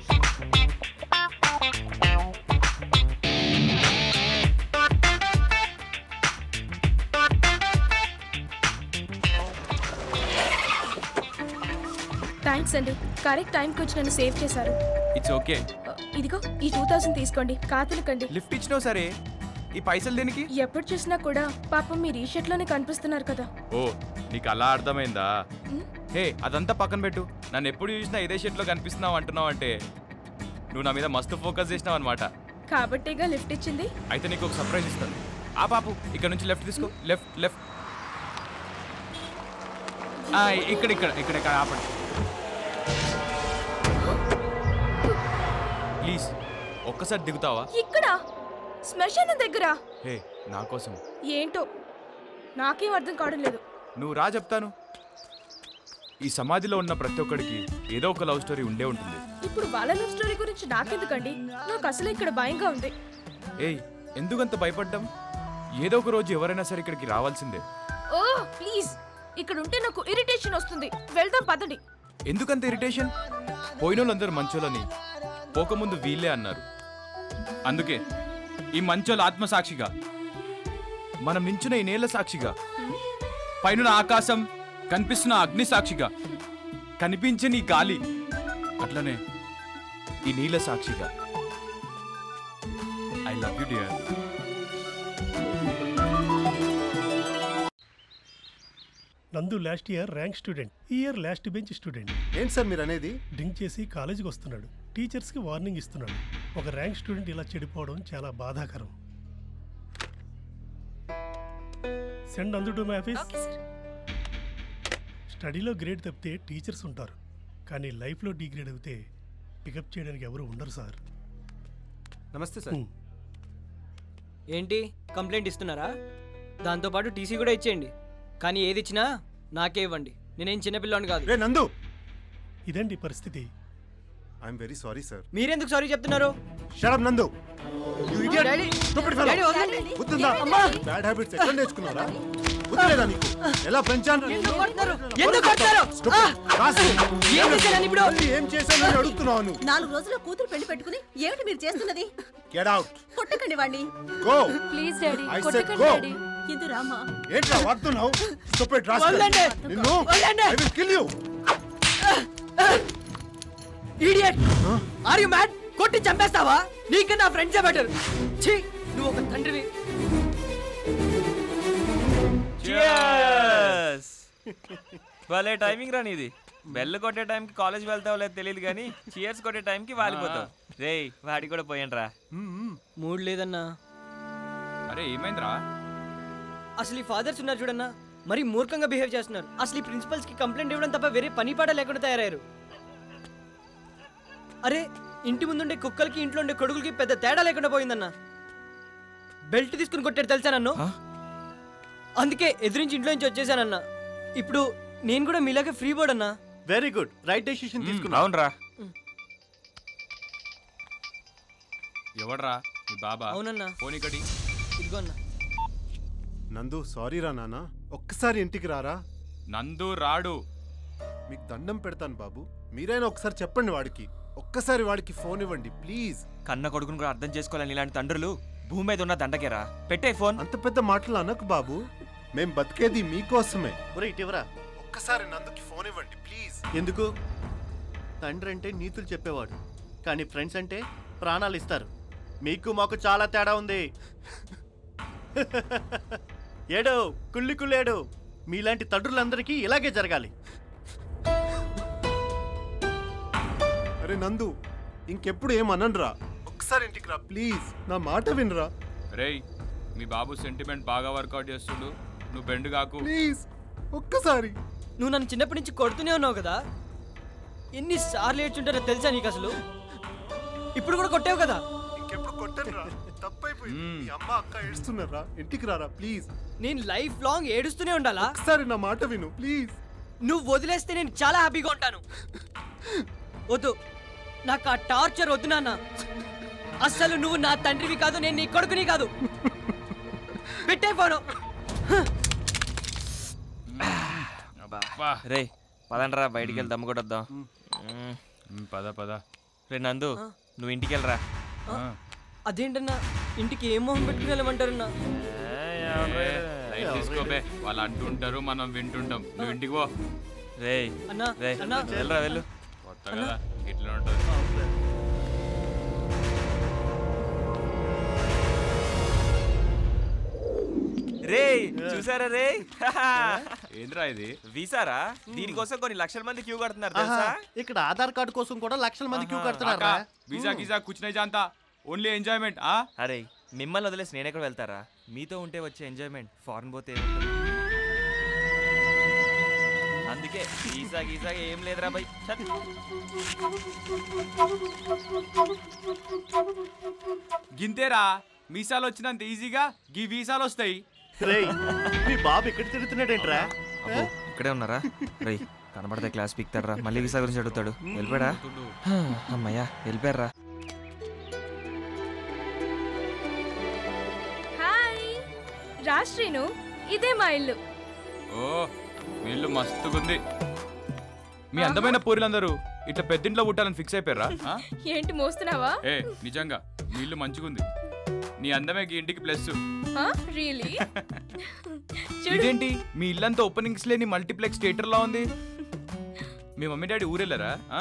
S19: thanks అండి correct టైంకి వచ్చి నన్ను save చేశారు
S10: it's okay
S19: ఇదిగో ఈ two thousand తీసుకోండి కాతలకండి
S10: lift ఇచ్చినావు సరే ఈ పైసలు దేనికి
S19: ఎప్పుడు చూసినా కూడా పాపం మీరు ఈ షర్ట్లోనే కనిపిస్తున్నారు కదా
S10: ఓ నీకు అలా అర్థమైందా హే అదంతా పక్కన పెట్టు నన్ను ఎప్పుడు చూసినా ఇదే షర్ట్లో కనిపిస్తున్నావు అంటున్నావు అంటే నువ్వు నా మీద మస్తు ఫోకస్ చేసినావు అనమాట
S19: కాబట్టేగా లిఫ్ట్ ఇచ్చింది
S10: అయితే నీకు ఒక సర్ప్రైజ్ ఇస్తాను ఆ పాపు ఇక్కడ నుంచి లెఫ్ట్ తీసుకో లెఫ్ట్ లెఫ్ట్ ఇక్కడ ఇక్కడ ఇక్కడ ఇక్కడ ఆపండి ప్లీజ్ ఒక్కసారి దిగుతావా
S19: ఇక్కడ శ్మశానం దగ్గర
S10: హే నా కోసం
S19: ఏంటో నాకేం అర్థం కావడం లేదు
S10: నువ్వు రా చెప్తాను ఈ సమాధిలో ఉన్న ప్రతి ఒక్కడికి ఏదో ఒక లవ్ స్టోరీ ఉండే ఉంటుంది
S19: ఇప్పుడు వాళ్ళ లవ్ స్టోరీ గురించి నాకెందుకండి నాకు అసలు ఇక్కడ భయంగా ఉంది
S10: ఏయ్ ఎందుకంత భయపడ్డం ఏదో ఒక రోజు ఎవరైనా సరే ఇక్కడికి రావాల్సిందే
S19: ఓ ప్లీజ్ ఇక్కడ ఉంటే నాకు ఇరిటేషన్ వస్తుంది వెళ్దాం పదండి
S10: ఎందుకంత ఇరిటేషన్ పోయినోళ్ళందరూ మంచోళ్ళని పోకముందు వీళ్ళే అన్నారు అందుకే ఈ మంచోళ్ళ ఆత్మసాక్షిగా మనం నించున్న ఈ నేల సాక్షిగా పైన ఆకాశం కనిపిస్తున్న అగ్ని సాక్షిగా కనిపించని ఈ గాలి అట్లనే ఈ నీల సాక్షిగా I love you dear
S11: Nandu last year rank student ఈ ఇయర్ లాస్ట్ బెంచ్ స్టూడెంట్
S12: ఏంటి సార్ మీరు అనేది
S11: డ్రింక్ చేసి కాలేజీకి వస్తున్నాడు టీచర్స్కి వార్నింగ్ ఇస్తున్నాడు ఒక ర్యాంక్ స్టూడెంట్ ఇలా చెడిపోవడం చాలా బాధాకరం సెండ్ అందు టు మై ఆఫీస్ స్టడీలో గ్రేడ్ తప్పితే టీచర్స్ ఉంటారు కానీ లైఫ్లో డిగ్రేడ్ అవుతే పికప్ చేయడానికి ఎవరు ఉండరు సార్
S1: నమస్తే సార్ ఏంటి కంప్లైంట్ ఇస్తున్నారా దాంతోపాటు టీసీ కూడా ఇచ్చేయండి కానీ ఏది ఇచ్చినా నాకే ఇవ్వండి నేనేం చిన్నపిల్లని కాదు
S12: రే నందు
S11: ఇదండి పరిస్థితి
S12: ఐఎమ్ వెరీ సారీ సార్
S1: మీరెందుకు సారీ చెప్తున్నారు
S12: shut up Nandu You idiot.
S1: Daddy,
S12: Stupid fellow.
S1: Daddy, వదలండి.
S12: బుద్ధుందా?
S1: అమ్మా.
S12: Bad habits ఎక్కడ నేర్చుకున్నారా బుద్ధి లేదా నీకు ఎలా పెంచాను
S1: ఎందుకు కొడతారు? ఎందుకు కొడతారు?
S12: Stupid.
S1: ఆ!
S12: రాస్కల్.
S1: ఏం చేశానని ఇప్పుడు?
S12: మళ్ళీ ఏం చేశానని అడుగుతున్నావు నువ్వు
S17: నాలుగు రోజులు కూతురు పెళ్లి పెట్టుకుని ఏమిటి మీరు చేస్తున్నది
S12: గెట్ అవుట్
S17: కొట్టకండి వాణ్ణి
S12: go
S17: please
S12: I said go.
S17: ఇది రామా
S12: ఏంట్రా వాడుతున్నావు స్టూపిడ్ రాస్కల్
S1: వదలండి.
S12: నిన్ను
S1: వదలండి.
S12: I will kill you
S1: idiot are you mad కొట్టి చంపేస్తావా నీకన్నా ఫ్రెండ్సే బెటర్ ఛీ నువ్వు ఒక తండ్రివి
S10: Cheers! భలే టైమింగ్ రా నీది బెల్ కొట్టే టైంకి కాలేజ్ వెళ్తావో లేదు తెలియదు కానీ చియర్స్ కొట్టే టైంకి వాలిపోతావు రేయ్ వాడి కూడా పోయండి రా
S1: మూడ్ లేదన్నా
S10: అరే ఏమైందిరా
S1: అసలు ఈ ఫాదర్స్ ఉన్నారు చూడన్నా మరి మూర్ఖంగా బిహేవ్ చేస్తున్నారు అసలు ఈ ప్రిన్సిపల్స్ కి కంప్లైంట్ ఇవ్వడం తప్ప వేరే పని పాట లేకుండా తయారయ్యారు అరే ఇంటి ముందుండే కుక్కలకి ఇంట్లో ఉండే కొడుకులకి పెద్ద తేడా లేకుండా పోయిందన్నా బెల్ట్ తీసుకుని కొట్టాడు తెలుసా నన్ను అందుకే ఎదురించి ఇంట్లో నుంచి వచ్చేసానన్నా ఇప్పుడు నేను కూడా మీలాగే ఫ్రీ బోర్డ్ అన్నా
S9: వెరీ గుడ్ రైట్ డెసిషన్ తీసుకున్నా
S10: అవునరా ఎవడ్రా మీ బాబా
S1: అవునన్నా.
S10: ఫోన్ ఇక్కడి
S1: ఇదిగో అన్నా
S12: నందు సారీ రా నాన్న ఒక్కసారి ఇంటికి రారా
S3: నందు రాడు
S6: మీకు దండం పెడతాను బాబు మీరైనా ఒకసారి చెప్పండి వాడికి ఒక్కసారి వాడికి ఫోన్ ఇవ్వండి ప్లీజ్
S10: కన్న కొడుకును కూడా అర్థం చేసుకోవాలని ఇలాంటి తండ్రులు భూమి మీద ఉన్న దండకేరా పెట్టే ఫోన్
S6: అంత పెద్ద మాటలు అనకు బాబు మేం బతికేది మీకోసమే
S9: ఒరే ఇటీవరా
S6: ఒక్కసారి నందుకి ఫోన్ ఇవ్వండి ప్లీజ్
S9: ఎందుకు తండ్రి అంటే నీతులు చెప్పేవాడు కానీ ఫ్రెండ్స్ అంటే ప్రాణాలు ఇస్తారు మీకు మాకు చాలా తేడా ఉంది ఏడో కుళ్ళి కుళ్ళేడు మీలాంటి తండ్రులందరికీ ఇలాగే జరగాలి
S6: అరే నందు ఇంకెప్పుడు ఏమనరా ఒక్కసారి ఇంటికి రా ప్లీజ్ నా మాట వినరా
S3: రేయ్ మీ బాబు సెంటిమెంట్ బాగా వర్కౌట్ చేస్తుడు నువ్వు బెండ్ కాకు
S6: ప్లీజ్ ఒక్కసారి
S1: నువ్వు నన్ను చిన్నప్పటి నుంచి కొడుతూనే ఉన్నావు కదా ఎన్నిసార్లు ఏడ్చుంటారో తెలుసా నీకు అసలు ఇప్పుడు కూడా కొట్టావు కదా
S6: ఇంకెప్పుడు కొట్టనురా తప్పైపోయింది మీ అమ్మ అక్క ఏడుస్తున్నారా ఇంటికి రారా ప్లీజ్
S1: నేను లైఫ్ లాంగ్ ఏడుస్తూనే ఉండాలా
S6: ఒకసారి నా మాట విను ప్లీజ్
S1: నువ్వు వదిలేస్తే నేను చాలా హ్యాపీగా ఉంటాను వద్దు నాకు ఆ టార్చర్ వద్దు నాన్న అస్సలు నువ్వు నా తండ్రివి కాదు నేను నీ కొడుకుని కాదు పెట్టే ఫోను
S10: రే పదండ్రా బయటికి వెళ్ళి దమ్ము కొట్టొద్దాం
S3: పద పద
S10: రే నందు నువ్వు ఇంటికి వెళ్ళరా
S1: అదేంటన్నా ఇంటికి ఏం మొహం పెట్టుకుని వెళ్ళమంటారన్నా
S3: లైట్ తీసుకోబే వాళ్ళు అంటుంటారు మనం వింటుంటాం నువ్వు ఇంటికి పో
S10: రే
S1: అన్నా,
S10: రే
S1: అన్నా.
S10: వెళ్ళరా వెళ్ళు
S3: కొత్త కదా ఇట్లా ఉంటుంది
S10: రే చూసారా రే
S3: ఏంద్రా ఇది
S10: వీసారా దీనికోసం కొన్ని లక్షల మంది క్యూ కడుతున్నారు
S9: ఆహా,
S10: తెలుసా
S9: ఇక్కడ ఆధార్ కార్డు కోసం కూడా లక్షల మంది క్యూ కడుతున్నారు
S3: కాకా, వీసా గీసా కూర్చునే జాంతా ఓన్లీ ఎంజాయ్మెంట్ ఆ
S10: అరే మిమ్మల్ని వదిలేసి నేను ఎక్కడ వెళ్తారా మీతో ఉంటే వచ్చే ఎంజాయ్మెంట్ ఫారెన్ పోతే ఏముంటుంది? అందుకే వీసా గీసా ఏం లేదురా బై చల్.
S3: గింతేరా మీసాలు వచ్చినంత ఈజీగా గీ వీసాలు వస్తాయి
S9: రేయ్ మీ బాబు ఎక్కడ తిరుగుతున్నాడేంట్రా
S10: అబ్బో, ఇక్కడే ఉన్నారా రేయ్ కనబడితే క్లాస్ పీక్తాడరా మళ్ళీ వీసా గురించి అడుగుతాడు వెళ్ళిపోయాడా హా, అమ్మయ్యా వెళ్ళిపోయారా
S19: హాయ్ రా శ్రీను ఇదే మా ఇల్లు
S3: ఓ మీ ఇల్లు మస్తుగుంది మీ అందమైన పూరిలందరూ ఇట్లా పెద్దింట్లో పుట్టాలని ఫిక్స్ అయిపోయారా ఆ?
S19: ఏంటి మోస్తున్నావా
S3: ఏ నిజంగా మీ ఇల్లు మంచిగుంది నీ అందమే ఈ ఇంటికి ప్లస్
S19: రియలీ
S3: ఇదేంటి మీ ఇల్లంతా ఓపెనింగ్స్ లేని మల్టీప్లెక్స్ థియేటర్ లా ఉంది మీ మమ్మీ డాడీ ఊరెళ్ళారా ఆ?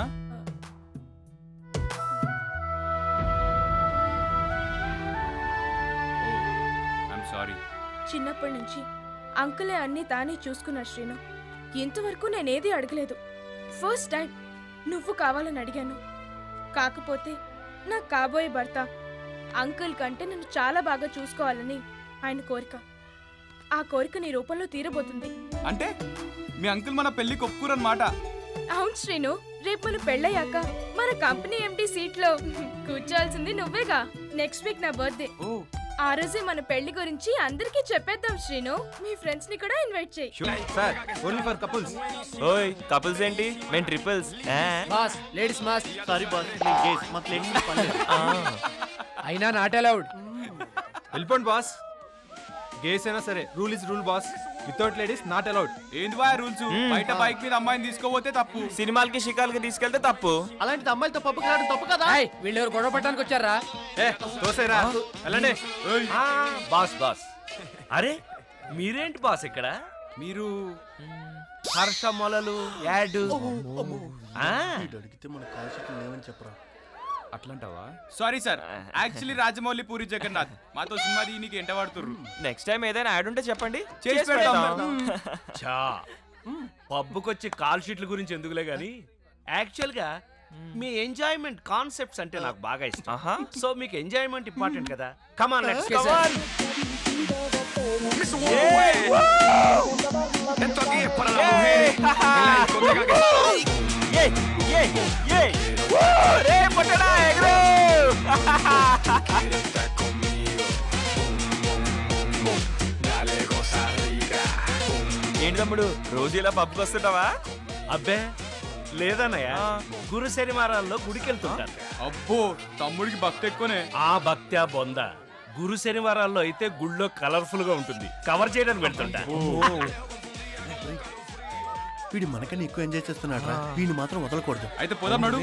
S3: ఐఎమ్ సారీ
S19: చిన్నప్పటి నుంచి అంకులే అన్ని తానే చూసుకున్నారు శ్రీను ఇంతవరకు నేనేది అడగలేదు ఫస్ట్ టైం నువ్వు కావాలని అడిగాను కాకపోతే నా కాబోయే భర్త అంకుల్ కంటే నన్ను చాలా బాగా చూసుకోవాలని ఆయన కోరిక ఆ కోరిక నీ రూపంలో తీరబోతుంది
S3: అంటే మీ అంకుల్ మన పెళ్లికి ఒప్పుకోరన్నమాట
S19: అవును శ్రీను రేపు మన పెళ్ళయ్యాక మన కంపెనీ ఎండి సీట్ లో కూర్చోవాల్సింది నువ్వేగా నెక్స్ట్ వీక్ నా బర్త్డే ఆ రోజే మన పెళ్లి గురించి అందరికీ చెప్పేద్దాం శ్రీను మీ ఫ్రెండ్స్ ని కూడా ఇన్వైట్ చేయి
S8: సార్ ఓన్లీ ఫర్ కపుల్స్
S10: ఓయ్ కపుల్స్ ఏంటి మేము triples
S5: boss ladies mass
S9: sorry boss నేను గేస్ మాకు లేడీస్ పర్లేదు
S5: అయినా నాట్ అలౌడ్
S8: వెళ్ళిపోండి బాస్ గేస్ అయినా సరే rule is rule boss without ladies not allowed
S3: ఏంది బా రూల్స్ బయట బైక్ మీద అమ్మాయిని తీసుకోపోతే తప్పు
S10: సినిమాలకి షికార్లకి తీసుకెళ్తే తప్పు
S9: అలాంటి అమ్మాయిలతో పప్పు కావడం తప్పు కదా
S5: వీళ్ళు ఎవరు గొడవ పట్టడానికి వచ్చారా
S8: ఏ తోసేరా వెళ్ళండి
S24: బాస్ బాస్ అరే మీరేంటి బాస్ ఇక్కడ
S3: మీరు
S24: హర్ష మొలలు యాడ్ ఆ,
S9: అడిగితే మన కాల్షీట్లు లేవని చెప్పరా
S3: అట్లంటావా sorry sir actually Rajamouli Puri Jagannadh మాతో సినిమా దీనికి ఎంట పడుతుర్రు
S10: నెక్స్ట్ టైం ఏదైనా యాడ్ ఉంటే చెప్పండి
S3: చేసి
S10: చేసి
S3: పెడతాం.
S10: పెడతాం.
S24: చా పబ్బుకొచ్చి కాల్ షీట్ల గురించి ఎందుకులే గాని యాక్చువల్ గా మీ ఎంజాయ్మెంట్ కాన్సెప్ట్స్ అంటే నాకు బాగా ఇష్టం సో మీకు ఎంజాయ్మెంట్ ఇంపార్టెంట్ కదా come on let's
S10: Okay,
S24: come on
S20: Esto aquí es para
S10: las
S20: mujeres. En la discoteca
S10: ¡Yey! ¡Yey! ¡Yey! ¡Eh, పొట్టడా, ఎగురు! ఏంటి తమ్ముడు రోజు ఇలా పప్పుకి వస్తుంటావా
S24: అబ్బే లేదన్నయ్య గురు శనివారాల్లో గుడికి వెళ్తుంటాను
S3: అబ్బో తమ్ముడికి భక్తి ఎక్కువనే
S24: ఆ భక్త్యా బొంద గురు శనివారాల్లో అయితే గుళ్ళో కలర్ఫుల్ గా ఉంటుంది కవర్ చేయడానికి వెళ్తుంటా
S9: వీడు మనకన్నా ఎక్కువ ఎంజాయ్ చేస్తున్నాడు రా వీడిని మాత్రం వదలకూడదు
S20: అయితే పోదాం నడు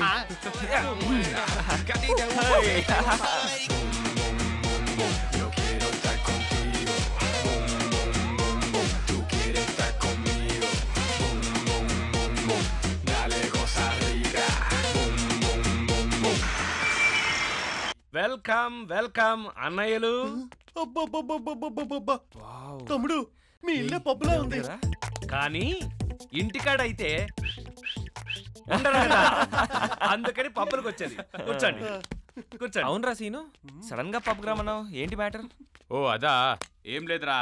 S24: వెల్కమ్ వెల్కమ్ అన్నయ్యలు
S9: అబ్బబ్బబ్బబ్బబ్బబ్బబ్బా. తమ్ముడు మీ ఇల్లే పబ్బులా ఉంది
S24: కానీ ఇంటికాడైతే ఉండరు కదా. అందుకని పప్పులకు వచ్చేది కూర్చోండి కూర్చోండి
S10: అవునరా సీను సడన్ గా పబ్ రమ్మన్నావు ఏంటి మ్యాటర్
S20: ఓ అదా ఏం లేదురా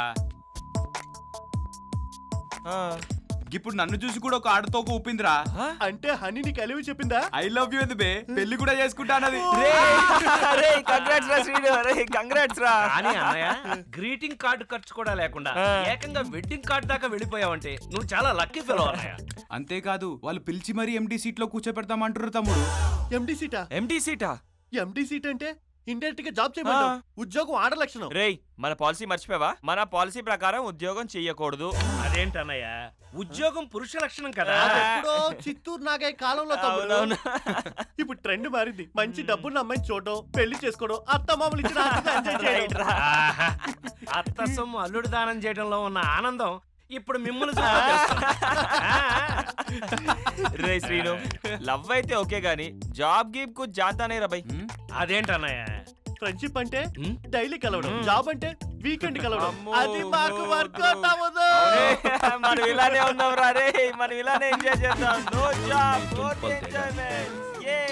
S20: ఇప్పుడు నన్ను చూసి కూడా ఒక ఆడతో ఒక ఊపిందిరా
S9: అంటే హనీ నీకు కలివి చెప్పిందా
S20: ఐ లవ్ యూ అది బే పెళ్లి కూడా చేసుకుంటా అన్నది
S10: కంగ్రాట్స్ రా శ్రీను అరే కంగ్రాట్స్ రా
S24: కానీ అన్నయ్య గ్రీటింగ్ కార్డు ఖర్చు కూడా లేకుండా
S10: ఆ.
S24: ఏకంగా వెడ్డింగ్ కార్డు దాకా వెళ్ళిపోయావంటే నువ్వు చాలా లక్కీ ఫెలో అన్నయ్య
S20: అంతేకాదు వాళ్ళు పిలిచి మరీ ఎంటీ సీట్ లో కూర్చోపెడతామంటారు తమ్ముడు
S9: ఎండి సీటా
S10: ఎంటీ సీటా
S9: ఎండి సీట్ అంటే ఇండైరెక్ట్ గా జాబ్ చేయమంటావు ఉద్యోగం ఆడ లక్షణం
S10: రేయ్ మన పాలసీ మర్చిపోవా మన పాలసీ ప్రకారం ఉద్యోగం చెయ్యకూడదు
S24: అదేంటన్నయ్య ఉద్యోగం పురుష లక్షణం కదా
S9: అదెప్పుడో చిత్తూరు నాగయ్య కాలంలో తమ్ముడు
S10: అవునవును.
S9: ఇప్పుడు ట్రెండ్ మారింది మంచి డబ్బున్న అమ్మాయిని చూడడం పెళ్లి చేసుకోవడం అత్త మామూలు ఇచ్చిన ఆస్తిని enjoy చేయడం.
S24: ఆహా. అత్త సొమ్ము అల్లుడు దానం చేయడంలో ఉన్న ఆనందం ఇప్పుడు మిమ్మల్ని చూస్తే తెలుస్తుంది.
S10: రే శ్రీను లవ్ అయితే ఓకే గానీ జాబ్ గీప్ కు జాతానే రా బై
S24: అదేంటన్నయ్య
S9: ఫ్రెండ్షిప్ అంటే డైలీ కలవడం జాబ్ అంటే వీకెండ్ కలవడం
S10: అమ్మో,
S9: అది మాకు వర్కౌట్ అవ్వదు
S10: మనం ఇలానే ఉన్నాం రా రే మనం ఇలానే ఎంజాయ్ చేద్దాం నో జాబ్ నో ఎంజాయ్మెంట్ ఏ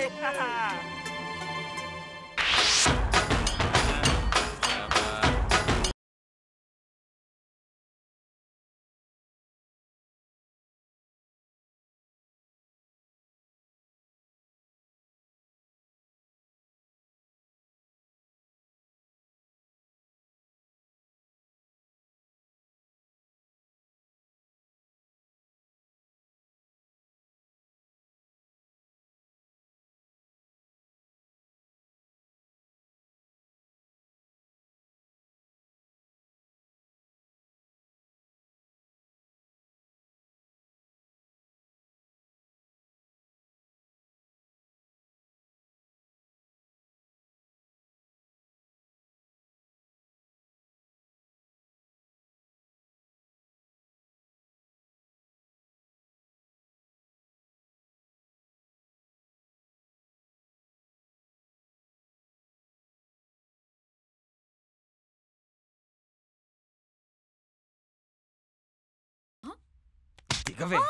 S10: దిగవే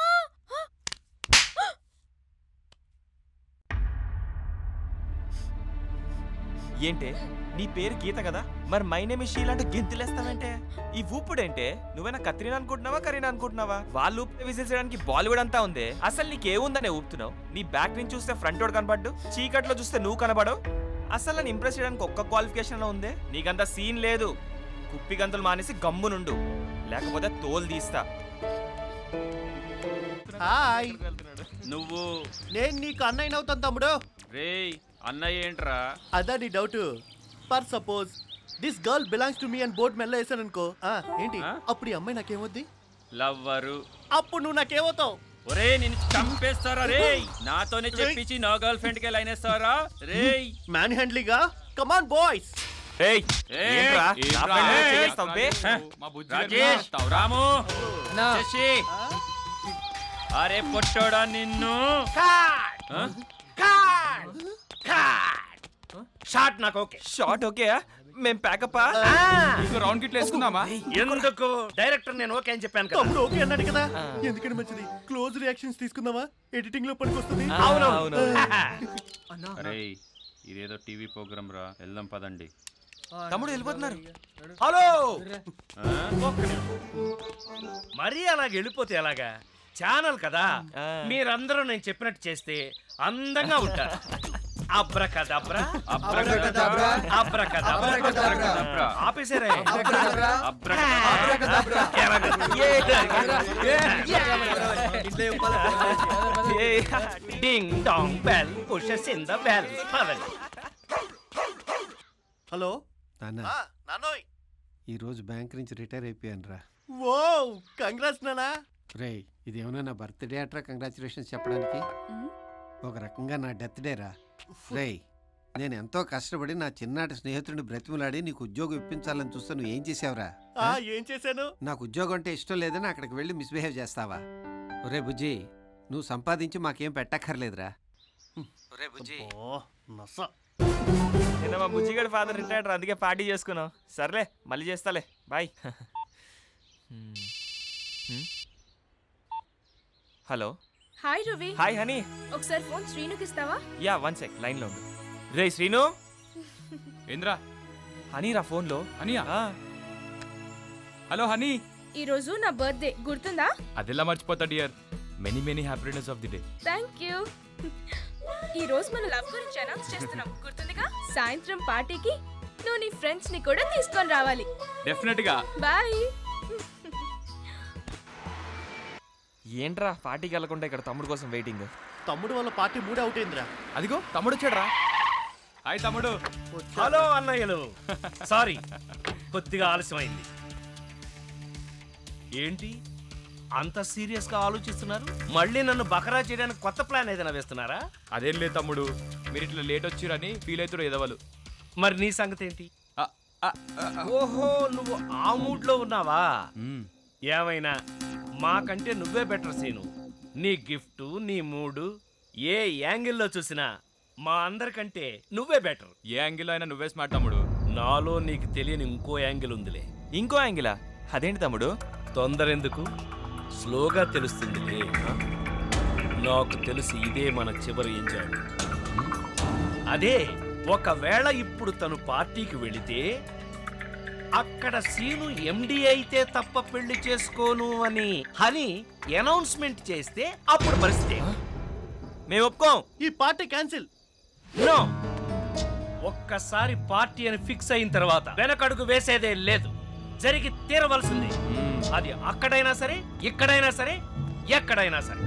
S10: ఏంటే నీ పేరు గీత కదా మరి మై నేమ్ షీల్ అంటే గెంతులేస్తావంటే ఈ ఊపుడేంటే నువ్వైనా కత్రినా అనుకుంటున్నావా కరీనా అనుకుంటున్నావా వాళ్ళు ఊపితే విజిల్ చేయడానికి బాలీవుడ్ అంతా ఉంది అసలు నీకేముందనే ఊపుతున్నావు నీ బ్యాక్ నుంచి చూస్తే ఫ్రంట్ వాడు కనబడ్డు చీకట్లో చూస్తే నువ్వు కనబడవు అసలు నన్ను ఇంప్రెస్ చేయడానికి ఒక్క క్వాలిఫికేషన్ ఉందే నీకంత సీన్ లేదు కుప్పి గంతులు మానేసి గమ్మునుండు లేకపోతే తోలు తీస్తా
S9: హాయ్
S20: నువ్వు
S9: నేను నీకు అన్నయ్య అవుతాను తమ్ముడు
S20: రేయ్ అన్నయ్య ఏంట్రా
S9: అదా నీ doubt for suppose this girl belongs to me అని బోర్డు మెల్ల వేసాను అనుకో ఏంటి అప్పుడు ఈ అమ్మాయి నాకేమవుద్ది
S20: లవ్వరు
S9: అప్పుడు నువ్వు నాకేమవుతావు
S20: ఒరే నేను చంపేస్తారా రేయ్ నాతోనే చెప్పించి నా గర్ల్ ఫ్రెండ్ కి లైన్ వేస్తారా రేయ్
S9: మ్యాన్ హ్యాండ్లీగా కమాన్ బాయ్స్
S10: ఏయ్
S20: ఏయ్,
S10: ఏంట్రా?
S20: ఏంట్రా?
S10: నా ఫ్రెండ్
S20: ఏయ్,
S10: చేస్తావు బే?
S20: మా బుజ్జి
S10: రాజేష్.
S20: గారిని మారుస్తావు, రాము శశి అరే పొట్టోడా నిన్ను ఆ?
S24: షాట్ నాకు ఓకే
S10: షార్ట్ ఓకే మేం ప్యాకప్
S20: ఇంకో రౌండ్ గిట్ల వేసుకుందామా
S24: ఎందుకు డైరెక్టర్ నేను ఓకే అని చెప్పాను కదా
S9: తమ్ముడు ఓకే అన్నాడు కదా ఎందుకని మంచిది క్లోజ్ రియాక్షన్స్ తీసుకుందామా ఎడిటింగ్ లో పనికొస్తుంది
S24: అవునవును
S20: అరే ఇదేదో టీవీ ప్రోగ్రామ్ రా వెళ్దాం పదండి
S10: తమ్ముడు వెళ్ళిపోతున్నారు
S24: హలో
S20: ఆ?
S24: ఒక్క నిమిషం. మరీ అలాగ వెళ్ళిపోతే ఎలాగా ఛానల్ కదా మీరందరూ నేను చెప్పినట్టు చేస్తే అందంగా ఉంటారు అబ్రకదబ్రా
S20: అబ్రకదబ్రా.
S24: Abracadabra
S20: abracadabra.
S24: ఆపేసారే
S20: abracadabra.
S24: Ding dong bell pushes in the bell పదండి
S9: హలో
S12: నాన్న
S9: నానోయ్
S12: ఈరోజు బ్యాంక్ నుంచి రిటైర్ అయిపోయాను రా
S9: ఓ కంగ్రాట్స్ నానా
S7: రే ఇదేమన్నా నా బర్త్డే అట్రా కంగ్రాచులేషన్స్ చెప్పడానికి ఒక రకంగా నా డెత్ డే రా రేయ్ నేను ఎంతో కష్టపడి నా చిన్నాటి స్నేహితుడిని బ్రతిమలాడి నీకు ఉద్యోగం ఇప్పించాలని చూస్తే నువ్వు ఏం చేసావురా
S9: ఆ, ఏం చేశాను
S7: నాకు ఉద్యోగం అంటే ఇష్టం లేదని అక్కడికి వెళ్ళి మిస్బిహేవ్ చేస్తావా ఒరే బుజ్జి నువ్వు సంపాదించి మాకేం పెట్టక్కర్లేదురా ఒరే బుజ్జి
S9: నస
S10: నిన్న మా బుజ్జిగడి ఫాదర్ రిటైర్డ్ అందుకే పార్టీ చేసుకున్నాం సర్లే మళ్ళీ చేస్తాలే bye hello
S19: hi Ravi
S10: hi honey
S19: ఒకసారి ఫోన్ శ్రీనుకి ఇస్తావా
S10: యా వన్ సెక్ లైన్లో ఉండు రే శ్రీను ఏంద్రా హనీ రా ఫోన్లో
S3: హనీయా హలో హనీ
S19: ఈ రోజు నా బర్త్డే గుర్తుందా
S3: అదెలా మర్చిపోతా dear many many happiness of the day
S19: thank you ఈ రోజు మన లవ్ గురించి అనౌన్స్ చేస్తున్నాం గుర్తుందిగా సాయంత్రం పార్టీకి నువ్వు నీ ఫ్రెండ్స్ ని కూడా తీసుకొని రావాలి
S3: డెఫినెట్ గా
S19: బాయ్
S10: ఏంట్రా పార్టీకి వెళ్ళకుండా ఇక్కడ తమ్ముడు కోసం వెయిటింగ్
S9: తమ్ముడు వాళ్ళ పార్టీ మూడే అవుట్ అయిందిరా
S3: అదిగో తమ్ముడు వచ్చాడు హాయ్ తమ్ముడు
S24: హలో అన్నయ్యలు సారీ కొద్దిగా ఆలస్యమైంది ఏంటి అంత సీరియస్ గా ఆలోచిస్తున్నారు మళ్ళీ నన్ను బకరా చేయడానికి కొత్త ప్లాన్ ఏదైనా వేస్తున్నారా
S3: అదేం లేదు తమ్ముడు మీరు ఇట్లా లేట్ వచ్చిరని ఫీల్ అవుతారు ఎదవలు
S24: మరి నీ సంగతి ఏంటి ఓహో నువ్వు ఆ మూడ్ లో ఉన్నావా ఏమైనా మాకంటే నువ్వే బెటర్ సీను నీ గిఫ్ట్ నీ మూడు ఏ యాంగిల్లో చూసినా మా అందరికంటే నువ్వే బెటర్
S3: ఏ యాంగిల్ అయినా నువ్వే స్మార్ట్ తమ్ముడు
S24: నాలో నీకు తెలియని ఇంకో యాంగిల్ ఉందిలే
S10: ఇంకో యాంగిలా అదేంటి తమ్ముడు
S24: తొందర ఎందుకు స్లోగా తెలుస్తుందిలే ఆ? నాకు తెలిసి ఇదే మన చివరి ఎంజాయ్ అదే ఒకవేళ ఇప్పుడు తను పార్టీకి వెళితే అక్కడ సీను ఎండి అయితే తప్ప పెళ్లి చేసుకోను అని హని అనౌన్స్మెంట్ చేస్తే అప్పుడు పరిస్థితి
S10: మేము ఒప్పుకోం
S9: ఈ పార్టీ క్యాన్సిల్
S24: నో ఒక్కసారి పార్టీ అని ఫిక్స్ అయిన తర్వాత వెనకడుగు వేసేదే లేదు జరిగి తీరవలసింది అది అక్కడైనా సరే ఇక్కడైనా సరే ఎక్కడైనా సరే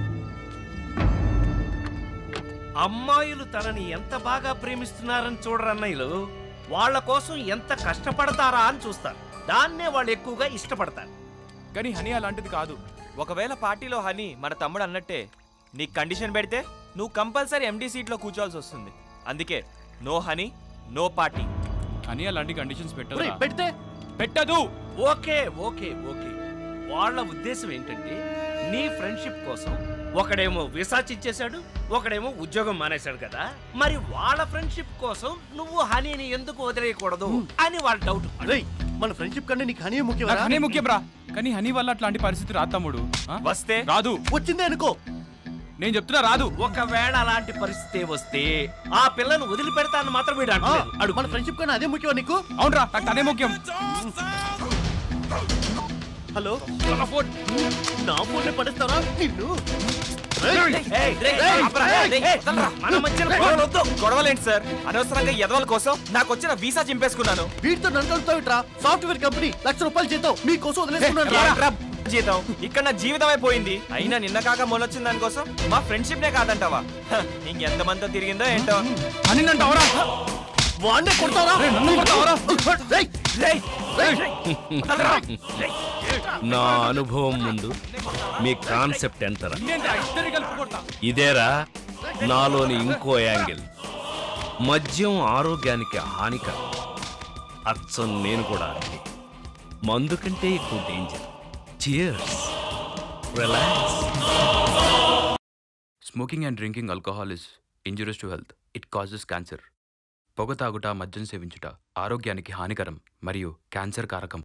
S24: అమ్మాయిలు తనని ఎంత బాగా ప్రేమిస్తున్నారని చూడరన్నయ్యలు వాళ్ళ కోసం ఎంత కష్టపడతారా అని చూస్తారు దాన్నే వాళ్ళు ఎక్కువగా ఇష్టపడతారు
S3: కానీ హనీ అలాంటిది కాదు
S10: ఒకవేళ పార్టీలో హనీ మన తమ్ముడు అన్నట్టే నీకు కండిషన్ పెడితే నువ్వు కంపల్సరీ ఎండి సీట్లో కూర్చోవాల్సి వస్తుంది అందుకే no honey no party
S3: honey అలాంటి కండిషన్స్
S24: ఒరేయ్,
S3: పెట్టదు
S24: పెడితే
S3: పెట్టదు
S24: ఓకే ఓకే ఓకే వాళ్ళ ఉద్దేశం ఏంటంటే నీ ఫ్రెండ్షిప్ కోసం ఒకడేమో విసాచ్ ఇచ్చేశాడు ఒకడేమో ఉద్యోగం మానేశాడు కదా మరి వాళ్ళ ఫ్రెండ్షిప్ కోసం నువ్వు హనీని ఎందుకు వదిలేయకూడదు అని వాళ్ళ డౌట్
S9: మన ఫ్రెండ్షిప్ కంటే నీకు హనీ ముఖ్యం
S3: నాకు హనీ ముఖ్యం రా కానీ హనీ వల్ల అట్లాంటి పరిస్థితి రాదు తమ్ముడు ఆ?
S10: వస్తే
S3: రాదు
S9: వచ్చిందే అనుకో
S3: నేను చెప్తున్నా రాదు
S24: ఒకవేళ అలాంటి పరిస్థితి వస్తే ఆ పిల్లను వదిలిపెడతాను మాత్రం వీడు అంటలేదు. అడుగు
S9: మన ఫ్రెండ్షిప్ కన్నా అదే ముఖ్యం నీకు
S3: అవునరా నాకు తనే ముఖ్యం
S9: హలో నా ఫోన్ నా ఫోన్ పడేస్తారా నిన్ను
S10: ఏయ్, ఏయ్, ఆపరా, ఏయ్, ఏయ్, వదలరా. మన మధ్యన గొడవలు వద్దు. గొడవలేంటి సార్ అనవసరంగా ఎదవల కోసం నాకు వచ్చిన వీసా చింపేసుకున్నాను
S9: వీటితో నన్ను కలుపుతావిట్రా సాఫ్ట్వేర్ కంపెనీ లక్ష రూపాయలు జీతం మీకోసం వదిలేసుకున్నాను రా.
S10: ఏంట్రా జీతం ఇక్కడ నా జీవితం అయిపోయింది అయినా నిన్న కాక మొన్నొచ్చిన దానికోసం మా ఫ్రెండ్షిప్ నే కాదంటావా హ, ఇంకెంత మందితో తిరిగిందో ఏంటో
S3: అని అంటావరా
S9: వాడినే కొడతావా
S3: నన్ను కొడతావరా
S10: రేయ్, రేయ్, రేయ్, వదలరా.
S24: నా అనుభవం ముందు మీ కాన్సెప్ట్ ఎంతరా
S3: ఇంకేంట్రా ఇద్దరిని కలిపి కొడతా
S24: ఇదేరా నాలోని ఇంకో యాంగిల్ మద్యం ఆరోగ్యానికి హానికరం అచ్చం నేను కూడా అంతే మందు కంటే ఎక్కువ danger cheers relax
S3: smoking and drinking alcohol is injurious to health it causes cancer పొగ తాగుట మద్యం సేవించుట ఆరోగ్యానికి హానికరం మరియు క్యాన్సర్ కారకం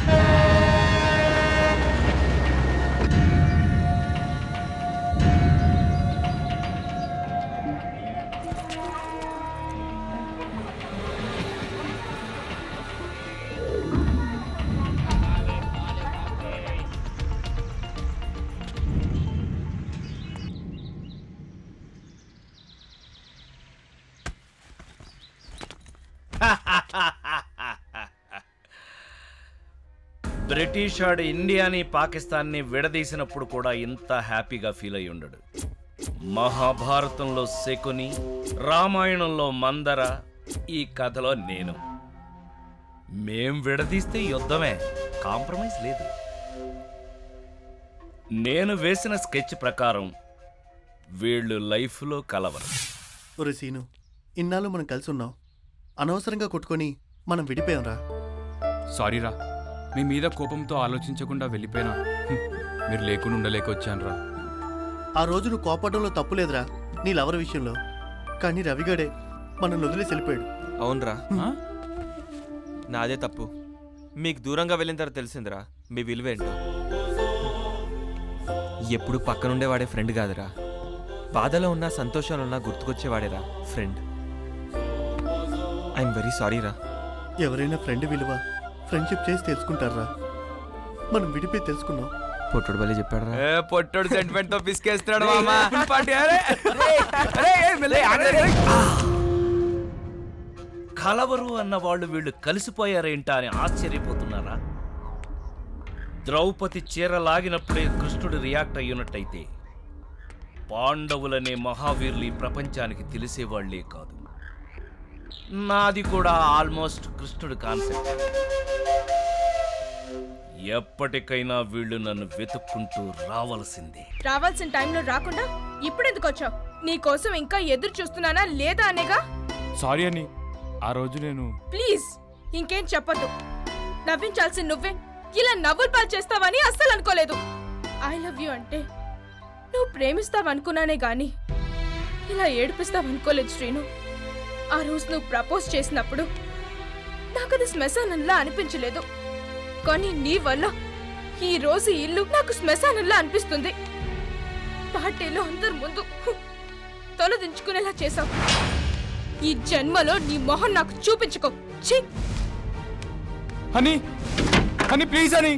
S24: బ్రిటిష్ వాడు ఇండియాని పాకిస్తాన్ని విడదీసినప్పుడు కూడా ఇంత హ్యాపీగా ఫీల్ అయి ఉండడు మహాభారతంలో శకుని రామాయణంలో మందర ఈ కథలో నేను మేం విడదీస్తే యుద్ధమే కాంప్రమైజ్ లేదు నేను వేసిన స్కెచ్ ప్రకారం వీళ్ళు లైఫ్లో కలవరు
S9: ఒరే సీను ఇన్నాళ్ళు మనం కలిసి ఉన్నాం అనవసరంగా కొట్టుకొని మనం విడిపోయాంరా
S3: సారీ రా మీ మీద కోపంతో ఆలోచించకుండా వెళ్ళిపోయినా హ్మ్, మీరు లేకుండా ఉండలేక వచ్చానురా
S9: ఆ రోజు నువ్వు కోపడంలో తప్పులేదురా నీ లవర్ విషయంలో కానీ రవిగడే మనల్ని వదిలేసి వెళ్ళిపోయాడు
S10: అవునరా నాదే తప్పు మీకు దూరంగా వెళ్ళిన తర్వాత తెలిసిందిరా మీ విలువేంటో ఎప్పుడు పక్కనుండేవాడే ఫ్రెండ్ కాదురా బాధలో ఉన్నా సంతోషంలో ఉన్నా గుర్తుకొచ్చేవాడేరా ఫ్రెండ్ ఐఎమ్ వెరీ సారీ రా
S9: ఎవరైనా ఫ్రెండ్ విలువ ఫ్రెండ్షిప్ చేసి తెలుసుకుంటారా మనం విడిపోయి తెలుసుకున్నాం
S10: పొట్టుడు బలి చెప్పాడు
S3: ఏ పొట్టోడు సెంటిమెంట్ తో పిసికేస్తున్నాడు మామ
S24: కలవరు అన్న వాళ్ళు వీళ్ళు కలిసిపోయారేంటా అని ఆశ్చర్యపోతున్నారా ద్రౌపది చీర లాగినప్పుడే కృష్ణుడు రియాక్ట్ అయ్యున్నట్టయితే పాండవులనే మహావీరులు ఈ ప్రపంచానికి తెలిసేవాళ్లే కాదు నాది కూడా ఆల్మోస్ట్ కృష్ణుడి కాన్సెప్ట్ ఎప్పటికైనా వీళ్ళు నన్ను వెతుక్కుంటూ రావాల్సిందే
S19: రావాల్సిన టైంలో రాకుండా ఇప్పుడెందుకు వచ్చావు నీ కోసం ఇంకా ఎదురు చూస్తున్నానా లేదా అనేగా
S3: సారీ అని ఆ రోజు నేను
S19: ప్లీజ్ ఇంకేం చెప్పొద్దు నవ్వించాల్సి నువ్వే ఇలా నవ్వులు పాలు చేస్తావని అస్సలు అనుకోలేదు ఐ లవ్ యూ అంటే నువ్వు ప్రేమిస్తావనుకున్నానే గాని ఇలా ఏడిపిస్తావనుకోలేదు శ్రీను ఆ రోజు నువ్వు ప్రపోజ్ చేసినప్పుడు నాకు అది శ్మశానంలా అనిపించలేదు కానీ నీ వల్ల ఈ రోజు ఈ ఇల్లు నాకు శ్మశానంలా అనిపిస్తుంది పార్టీలో అందరి ముందు హ్మ్, తలదించుకునేలా చేశావు ఈ జన్మలో నీ మొహం నాకు చూపించుకో ఛీ
S3: హనీ హనీ ప్లీజ్ అని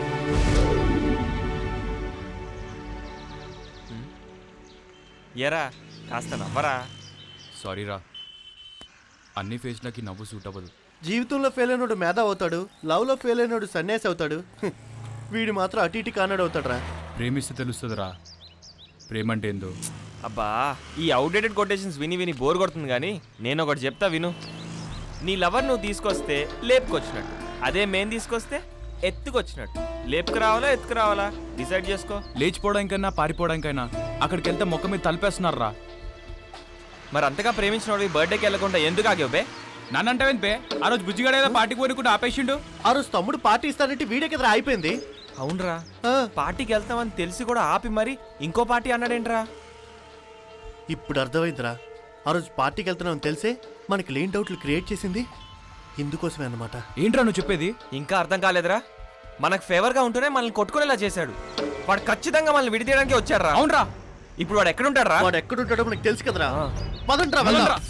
S10: ఎరా కాస్త నవ్వరా
S3: సారీ రా అన్ని ఫేస్లకి నవ్వు సూట్ అవ్వదు
S9: జీవితంలో ఫెయిల్ అయినోడు మేధ అవుతాడు లవ్లో ఫెయిల్ అయినోడు సన్యాసి అవుతాడు హ్మ్. వీడు మాత్రం అటు ఇటు కానాడు అవుతాడురా
S3: ప్రేమిస్తే తెలుస్తుందిరా ప్రేమ అంటే ఏందో
S10: అబ్బా ఈ అవుడేటెడ్ కొటేషన్స్ విని విని బోర్ కొడుతుంది కానీ నేను ఒకటి చెప్తా విను నీ లవర్ నువ్వు తీసుకొస్తే లేపుకొచ్చినట్టు అదే మేం తీసుకొస్తే ఎత్తుకొచ్చినట్టు లేపుకు రావాలా ఎత్తుకు రావాలా డిసైడ్ చేసుకో
S3: లేచిపోవడానికైనా పారిపోవడానికైనా అక్కడికి వెళ్తే మొక్క మీద తలిపేస్తున్నారా
S10: మరి అంతగా ప్రేమించిన వాడికి బర్త్డేకి వెళ్ళకుండా ఎందుకు ఆగావు బే
S3: నన్నంటే బే ఆ రోజు బుజ్జిగాడు ఏదో పార్టీకి పోనుకుంటూ ఆపేసిండు
S9: ఆ రోజు తమ్ముడు పార్టీ ఇస్తానంటే వీడే కదా అయిపోయింది
S10: అవునరా పార్టీకి వెళ్తామని తెలిసి కూడా ఆపి మరి ఇంకో పార్టీ అన్నాడేంట్రా
S9: ఇప్పుడు అర్థమైందిరా ఆ రోజు పార్టీకి వెళ్తున్నామని తెలిసే మనకి లేని డౌట్లు క్రియేట్ చేసింది ఇందుకోసమే అన్నమాట
S3: ఏంట్రా నువ్వు చెప్పేది
S10: ఇంకా అర్థం కాలేదురా మనకు ఫేవర్గా ఉంటూనే మనల్ని కొట్టుకునేలా చేశాడు వాడు ఖచ్చితంగా మనల్ని విడితీయడానికి వచ్చాడు
S3: అవునరా
S10: ఇప్పుడు వాడు ఎక్కడుంటాడు రా
S9: వాడు ఎక్కడుంటాడో మనకు తెలుసు కదరా పదంట్రా వెళ్దాం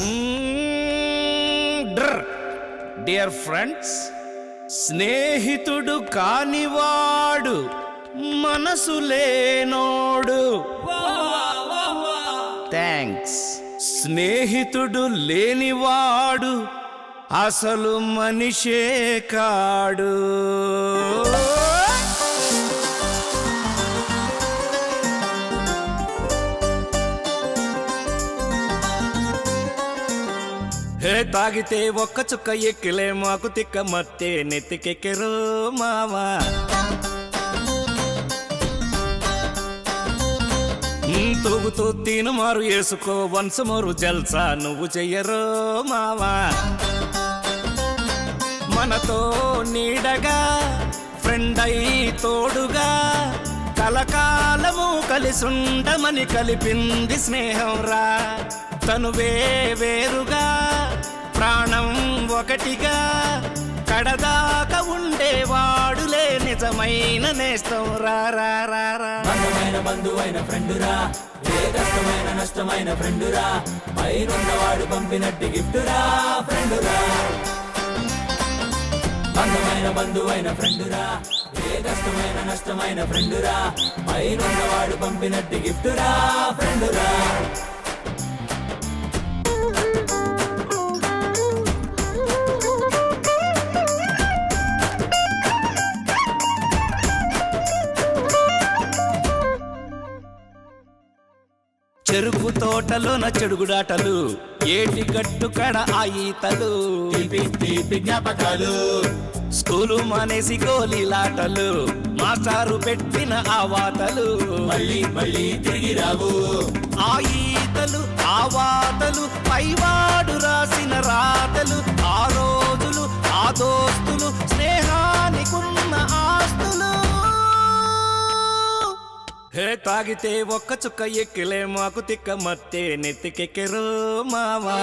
S24: డియర్ ఫ్రెండ్స్ స్నేహితుడు కానివాడు మనసు లేనోడు థ్యాంక్స్ స్నేహితుడు లేనివాడు అసలు మనిషే కాడు హే తాగితే ఒక్క చుక్క ఎక్కిలే మాకు తిక్క మత్తే నెత్తికెక్కెరు మావా ఉమ్, తూగుతూ తీను మారు వేసుకో వన్స్ మోరు జల్సా నువ్వు చెయ్యరు మావా మనతో నీడగా ఫ్రెండ్ అయి తోడుగా కలకాలము కలిసుండమని కలిపింది స్నేహం రా తనువే వేరుగా ప్రాణం ఒకటిగా కడదాకా ఉండేవాడులే నిజమైన నేస్తం రా రా రా రా
S15: బంధమైన బంధువైన ఫ్రెండురా ఏ కష్టమైన నష్టమైన ఫ్రెండురా పైనున్నవాడు పంపినట్టు గిఫ్టురా ఫ్రెండురా బంధమైన బంధువైన ఫ్రెండురా ఏ కష్టమైన నష్టమైన ఫ్రెండురా పైనున్నవాడు పంపినట్టు గిఫ్టురా ఫ్రెండురా
S24: చెరుకు తోటలోన చెడుగుడాటలు ఏటి గట్టు కడ ఆ ఈతలు
S15: తీపి తీపి జ్ఞాపకాలు
S14: స్కూలు మానేసి గోలీలాటలు మాస్టారు పెట్టిన ఆ వాతలు
S15: మళ్ళీ మళ్ళీ తిరిగి రావు
S14: ఆ ఈతలు ఆ వాతలు పైవాడు రాసిన రాతలు ఆ రోజులు ఆ దోస్తులు స్నేహానికున్న ఆస్తులు హే తాగితే ఒక్క చుక్క ఎక్కిలే మాకు తిక్క మత్తే నెత్తికెక్కెరు మావా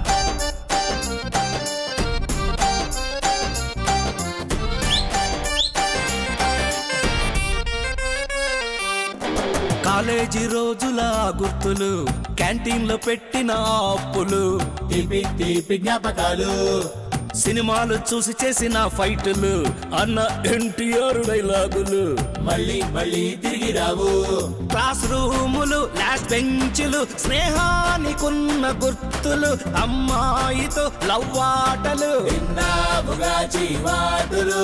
S14: కాలేజీ రోజుల గుర్తులు క్యాంటీన్ లో పెట్టిన అప్పులు
S15: తీపి తీపి జ్ఞాపకాలు
S14: సినిమాలు చూసి చేసిన ఫైటులు అన్న ఎన్టీఆర్ డైలాగులు
S15: మళ్ళీ మళ్ళీ తిరిగి రావు
S14: క్లాస్ రూములు లాస్ట్ బెంచులు స్నేహానికున్న గుర్తులు అమ్మాయితో లవ్వాటలు
S15: విన్నావుగా జీవాటులు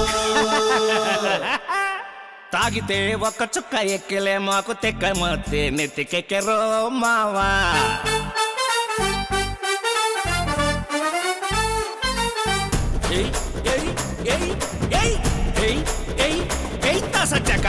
S14: తాగితే ఒక చుక్క ఎక్కిలే మాకు తెక్క మత్తే నెత్తికెక్కెరో మావా ఏయ్, ఏయ్, ఏయ్, ఏయ్, ఏయ్, ఏయ్, ఏయ్, తాసచ్చాక.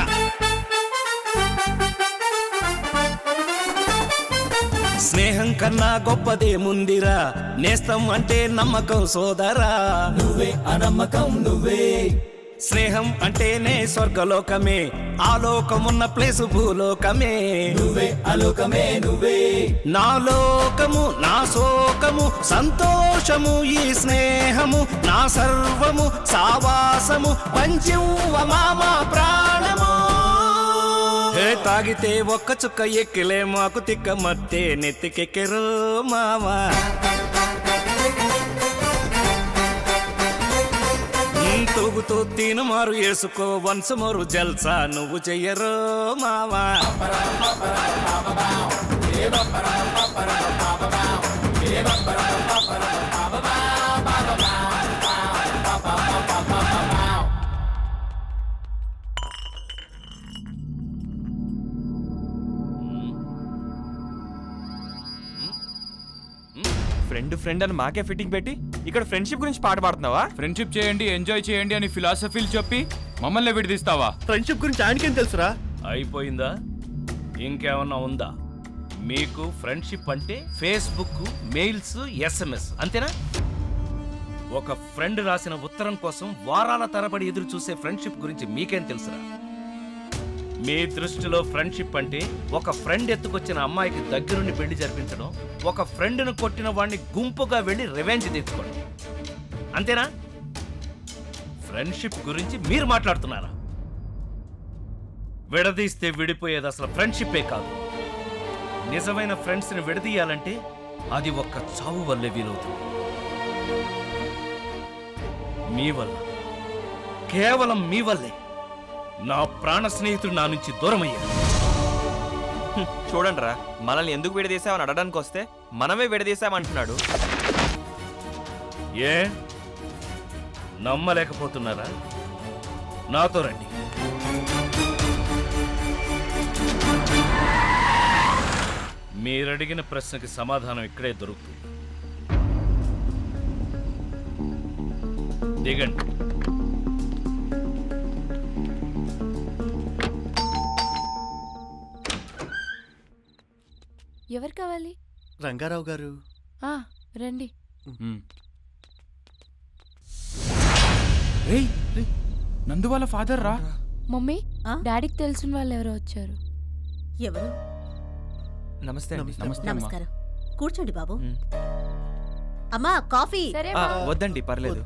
S14: స్నేహం కన్నా గొప్పదేముందిరా నేస్తం అంటే నమ్మకం సోదరా
S15: నువ్వే అనమ్మకం నువ్వే
S14: స్నేహం అంటేనే స్వర్గలోకమే ఆ లోకమున్న ప్లేస్ భూలోకమే
S15: నువ్వే అలోకమే నువ్వే
S14: నా లోకము నా శోకము సంతోషము ఈ స్నేహము నా సర్వము సావాసము పంచివ్వ మామ ప్రాణము హే తాగితే ఒక్క చుక్క ఎక్కిలే మాకు తిక్క మత్తే నెత్తికెక్కెరు మావా ఉమ్, తూగుతూ తీను మారు వేసుకో వన్స్ మోరు జల్సా నువ్వు చెయ్యరు మావా
S10: ఫ్రెండ్ ఫ్రెండ్ అని మాకే ఫిట్టింగ్ పెట్టి ఇక్కడ ఫ్రెండ్షిప్ గురించి పాట పాడుతున్నావా
S3: ఫ్రెండ్షిప్ చేయండి ఎంజాయ్ చేయండి అని ఫిలాసఫీలు చెప్పి మమ్మల్ని విడదీస్తావా
S9: ఫ్రెండ్షిప్ గురించి ఆయనకేం తెలుసురా
S24: అయిపోయిందా ఇంకేమన్నా ఉందా మీకు ఫ్రెండ్షిప్ అంటే ఫేస్బుక్ మెయిల్స్ ఎస్ఎంఎస్ అంతేనా ఒక ఫ్రెండ్ రాసిన ఉత్తరం కోసం వారాల తరబడి ఎదురు చూసే ఫ్రెండ్షిప్ గురించి మీకేం తెలుసురా మీ దృష్టిలో ఫ్రెండ్షిప్ అంటే ఒక ఫ్రెండ్ ఎత్తుకొచ్చిన అమ్మాయికి దగ్గరుండి పెళ్లి జరిపించడం ఒక ఫ్రెండ్ను కొట్టిన వాడిని గుంపుగా వెళ్ళి రివెంజ్ తీసుకోవడం అంతేనా ఫ్రెండ్షిప్ గురించి మీరు మాట్లాడుతున్నారా విడదీస్తే విడిపోయేది అసలు ఫ్రెండ్షిప్పే కాదు నిజమైన ఫ్రెండ్స్ని విడదీయాలంటే అది ఒక్క చావు వల్లే వీలవుతుంది మీ వల్ల కేవలం మీ వల్లే నా ప్రాణ స్నేహితుడు నా నుంచి దూరమయ్యాడు
S10: చూడండి రా మనల్ని ఎందుకు విడదీసామని అడగడానికి వస్తే మనమే విడదీసామంటున్నాడు
S24: ఏ నమ్మలేకపోతున్నారా నాతో రండి మీరడిగిన ప్రశ్నకి సమాధానం ఇక్కడే దొరుకుతుంది దిగండి
S16: ఎవరు కావాలి
S9: రంగారావు గారు
S16: ఆ, రండి
S3: రేయ్ నందు వాళ్ళ ఫాదర్ రా
S16: మమ్మీ డాడీకి తెలిసిన వాళ్ళు ఎవరో వచ్చారు
S17: ఎవరు
S10: నమస్తే అండి
S17: నమస్కారం కూర్చోండి బాబు అమ్మా కాఫీ
S10: ఆ, వద్దండి పర్లేదు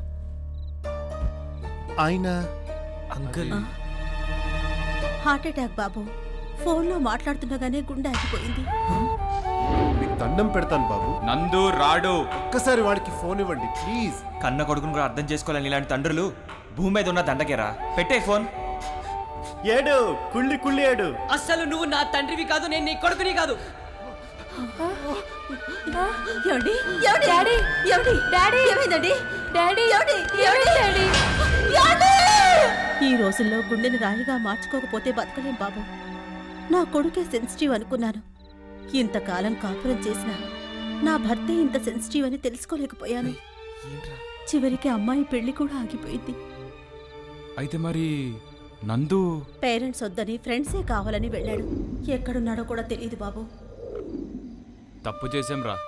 S9: ఆయన
S10: అంకుల్
S17: హార్ట్ అటాక్ బాబు ఫోన్లో మాట్లాడుతుండగానే గుండె ఆగిపోయింది
S6: మీకు దండం పెడతాను బాబు
S3: నందు రాడు
S6: ఒక్కసారి వాడికి ఫోన్ ఇవ్వండి ప్లీజ్
S10: కన్న కొడుకును కూడా అర్థం చేసుకోవాలని ఇలాంటి తండ్రులు భూమి మీద ఉన్న దండగేరా పెట్టే ఫోన్
S9: ఏడు కుళ్ళి కుళ్ళి ఏడు
S1: అస్సలు నువ్వు నా తండ్రివి కాదు నేను నీ కొడుకుని కాదు
S17: ఏమండి ఏమండి
S16: డాడీ
S17: ఏమండి
S16: డాడీ
S17: ఏమైందండి
S16: డాడీ
S17: ఏమండి
S16: ఏమండి
S17: ఏమండి
S16: డాడీ
S17: ఈ రోజుల్లో గుండెని రాయిగా మార్చుకోకపోతే బతకలేం బాబు నా కొడుకే సెన్సిటివ్ అనుకున్నాను ఇంతకాలం కాపురం చేసిన నా భర్తే ఇంత సెన్సిటివ్ అని తెలుసుకోలేకపోయాను చివరికి అమ్మాయి పెళ్లి కూడా ఆగిపోయింది
S3: అయితే మరి నందు
S17: పేరెంట్స్ వద్దని ఫ్రెండ్సే కావాలని వెళ్ళాడు ఎక్కడున్నాడో కూడా తెలియదు బాబు
S3: తప్పు చేసాం రా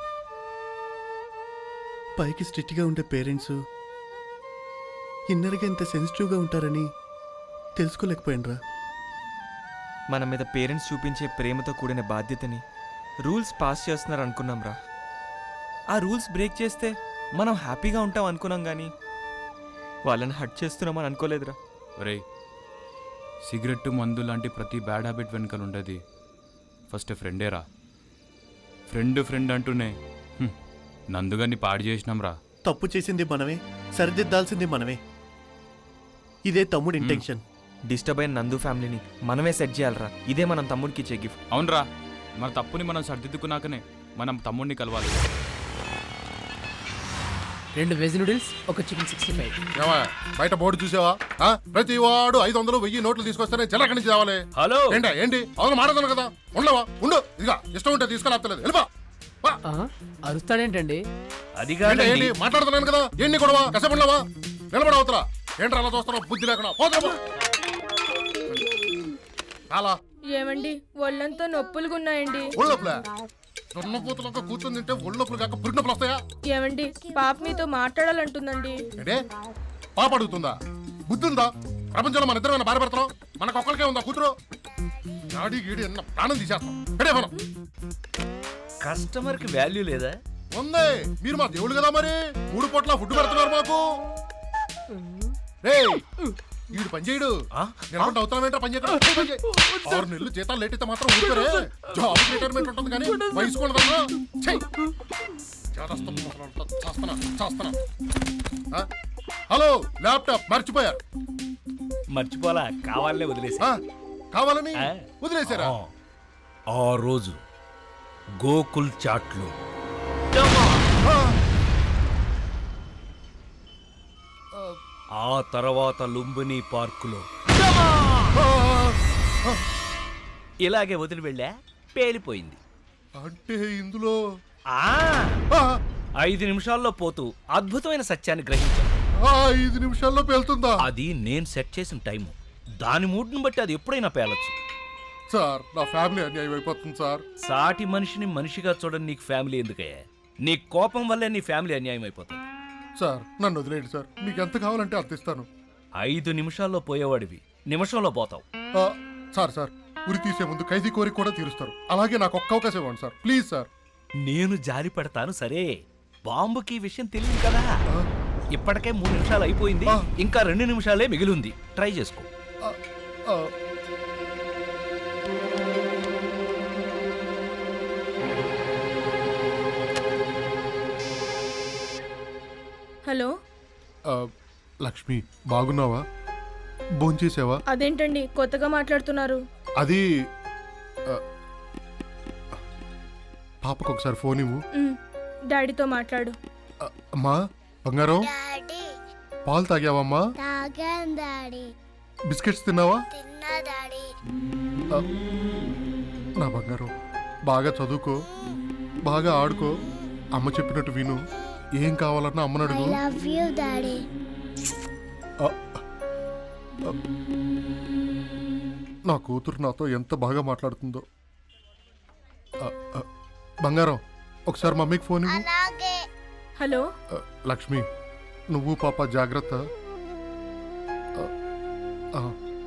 S9: పైకి స్ట్రిక్ట్గా ఉండే పేరెంట్స్ ఇన్నర్గా ఇంత సెన్సిటివ్గా ఉంటారని తెలుసుకోలేకపోయినరా
S10: మన మీద పేరెంట్స్ చూపించే ప్రేమతో కూడిన బాధ్యతని రూల్స్ పాస్ చేస్తున్నారు అనుకున్నాం రా ఆ రూల్స్ బ్రేక్ చేస్తే మనం హ్యాపీగా ఉంటాం అనుకున్నాం కానీ వాళ్ళని హట్ చేస్తున్నామని అనుకోలేదురా
S3: రే సిగరెట్ మందు లాంటి ప్రతి బ్యాడ్ హ్యాబిట్ వెనకాల ఉండేది ఫస్ట్ ఫ్రెండే రా ఫ్రెండ్ ఫ్రెండ్ అంటూనే హ్మ్, నందుగాన్ని పాడు చేసినాం రా
S9: తప్పు చేసింది మనమే సరిదిద్దాల్సింది మనమే ఇదే తమ్ముడి ఇంటెన్షన్
S10: డిస్టర్బ్ అయిన నందు ఫ్యామిలీని మనమే సెట్ చేయాలరా ఇదే మనం తమ్ముడికి ఇచ్చే గిఫ్ట్
S3: అవునరా మన తప్పుని మనం సర్దిద్దుకున్నాకనే మనం తమ్ముడిని కలవాలి
S18: రెండు వెజ్ నూడిల్స్ ఒక చికెన్ సిక్స్టీ ఫైవ్
S2: ఏమా బయట బోర్డు చూసావా ఆ? ప్రతి వాడు ఐదు వందలు వెయ్యి నోట్లు తీసుకొస్తేనే జల ఎక్కడి నుంచి రావాలి
S14: హలో
S2: ఏంటా ఏంటి అవును మాట్లాడదాను కదా ఉండవా ఉండు ఇదిగా ఇష్టం ఉంటే తీసుకెళ్ళలేదు వెళ్ళిపో
S18: అరుస్తాడేంటండి
S14: అది
S2: ఏంటి, ఏంటి మాట్లాడుతున్నాను కదా ఏంటి గొడవ కసపడలేవా నిలబడ అవుతురా ఏంట్రా అలా చూస్తున్నావు బుద్ధి లేకుండా పోతురా పో. చాలా
S19: ఏమండి ఒళ్ళంతా నొప్పులుగా ఉన్నాయండి
S2: ఒళ్ళొప్పులే దున్నపోతులంతా కూర్చొని తింటే ఒళ్ళొప్పులు కాక పురినొప్పులు వస్తాయా
S19: ఏమండి పాప మీతో మాట్లాడాలంటుందండి
S2: ఏంటే పాప అడుగుతుందా బుద్ధి ఉందా ప్రపంచంలో మన ఇద్దరు భార్య భర్తలు మనకు ఒక్కరికే ఉందా కూతురు నాడి గీడి అన్న ప్రాణం తీసేస్తాం ఎడే మనం
S14: కస్టమర్కి వాల్యూ లేదా
S2: ఉంది మీరు మా దేవుడు కదా మరి మూడు పూట్ల ఫుడ్ పెడుతున్నారు మాకు రేయ్ వీడు పని చేయడు నిలబడి అవుతామేంట్రా పని చేయకుండా పని చేయి. ఆరు నెలలు జీతాలు లేట్ అయితే మాత్రం ఊరుకోరే జాబ్ రిటైర్మెంట్ ఉంటుంది కానీ వయసు కూడా రాదా? చెయ్. చేదస్తం మొదలంతా చేస్తున్నా చేస్తున్నా ఆ? హలో ల్యాప్టాప్ మర్చిపోయారు
S14: మర్చిపోలా కావాలనే వదిలేసి
S2: ఆ, కావాలని వదిలేశారా
S14: ఆ రోజు గోకుల్ చాట్లు ఆ తర్వాత లుంబిని పార్కులో ఇలాగే వదిలి వెళ్ళా పేలిపోయింది
S2: అంటే ఇందులో
S14: ఐదు నిమిషాల్లో పోతూ అద్భుతమైన సత్యాన్ని గ్రహించాను
S2: ఆ, ఐదు నిమిషాల్లో పేలుతుందా
S14: అది నేను సెట్ చేసిన టైము దాని మూడ్ని బట్టి అది ఎప్పుడైనా పేలొచ్చు
S2: సార్ నా ఫ్యామిలీ అన్యాయం అయిపోతుంది సార్
S14: సాటి మనిషిని మనిషిగా చూడని నీకు ఫ్యామిలీ ఎందుకయ్యా నీ కోపం వల్లే నీ ఫ్యామిలీ అన్యాయం అయిపోతుంది
S2: సార్ నన్ను వదిలేయండి సార్ మీకు ఎంత కావాలంటే అంత ఇస్తాను
S14: ఐదు నిమిషాల్లో పోయేవాడివి నిమిషంలో పోతావు
S2: ఆ, సార్ సార్ ఉరి తీసే ముందు ఖైదీ కోరిక కూడా తీరుస్తారు అలాగే నాకు ఒక్క అవకాశం ఇవ్వండి సార్ ప్లీజ్ సార్
S14: నేను జాలి పడతాను సరే బాంబుకి ఈ విషయం తెలియదు కదా ఇప్పటికే మూడు నిమిషాలు అయిపోయింది ఇంకా రెండు నిమిషాలే మిగిలింది ట్రై చేసుకో
S2: ఆ,
S19: హలో
S2: ఆ, లక్ష్మి బాగున్నావా భోంచేసావా
S19: అదేంటండి కొత్తగా మాట్లాడుతున్నారు
S2: అది ఆ, పాపకు ఒకసారి ఫోన్ ఇవ్వు
S19: ఉమ్, డాడీతో మాట్లాడు
S2: అమ్మా బంగారం పాలు తాగావమ్మా
S21: తాగాను డాడీ
S2: బిస్కెట్స్ తిన్నావా
S21: తిన్నా డాడీ
S2: ఆ, నా బంగారం బాగా చదువుకో బాగా ఆడుకో అమ్మ చెప్పినట్టు విను ఏం కావాలన్నా అమ్మని
S21: ఐ
S2: అడుగు
S21: లవ్ యూ డాడీ
S2: ఆ, ఆ, నా కూతురు నాతో ఎంత బాగా మాట్లాడుతుందో ఆ, ఆ, బంగారం ఒకసారి మమ్మీకి ఫోన్ ఇవ్వు
S21: అలాగే
S19: హలో
S2: ఆ, లక్ష్మి నువ్వు పాప జాగ్రత్త ఆ, ఆ.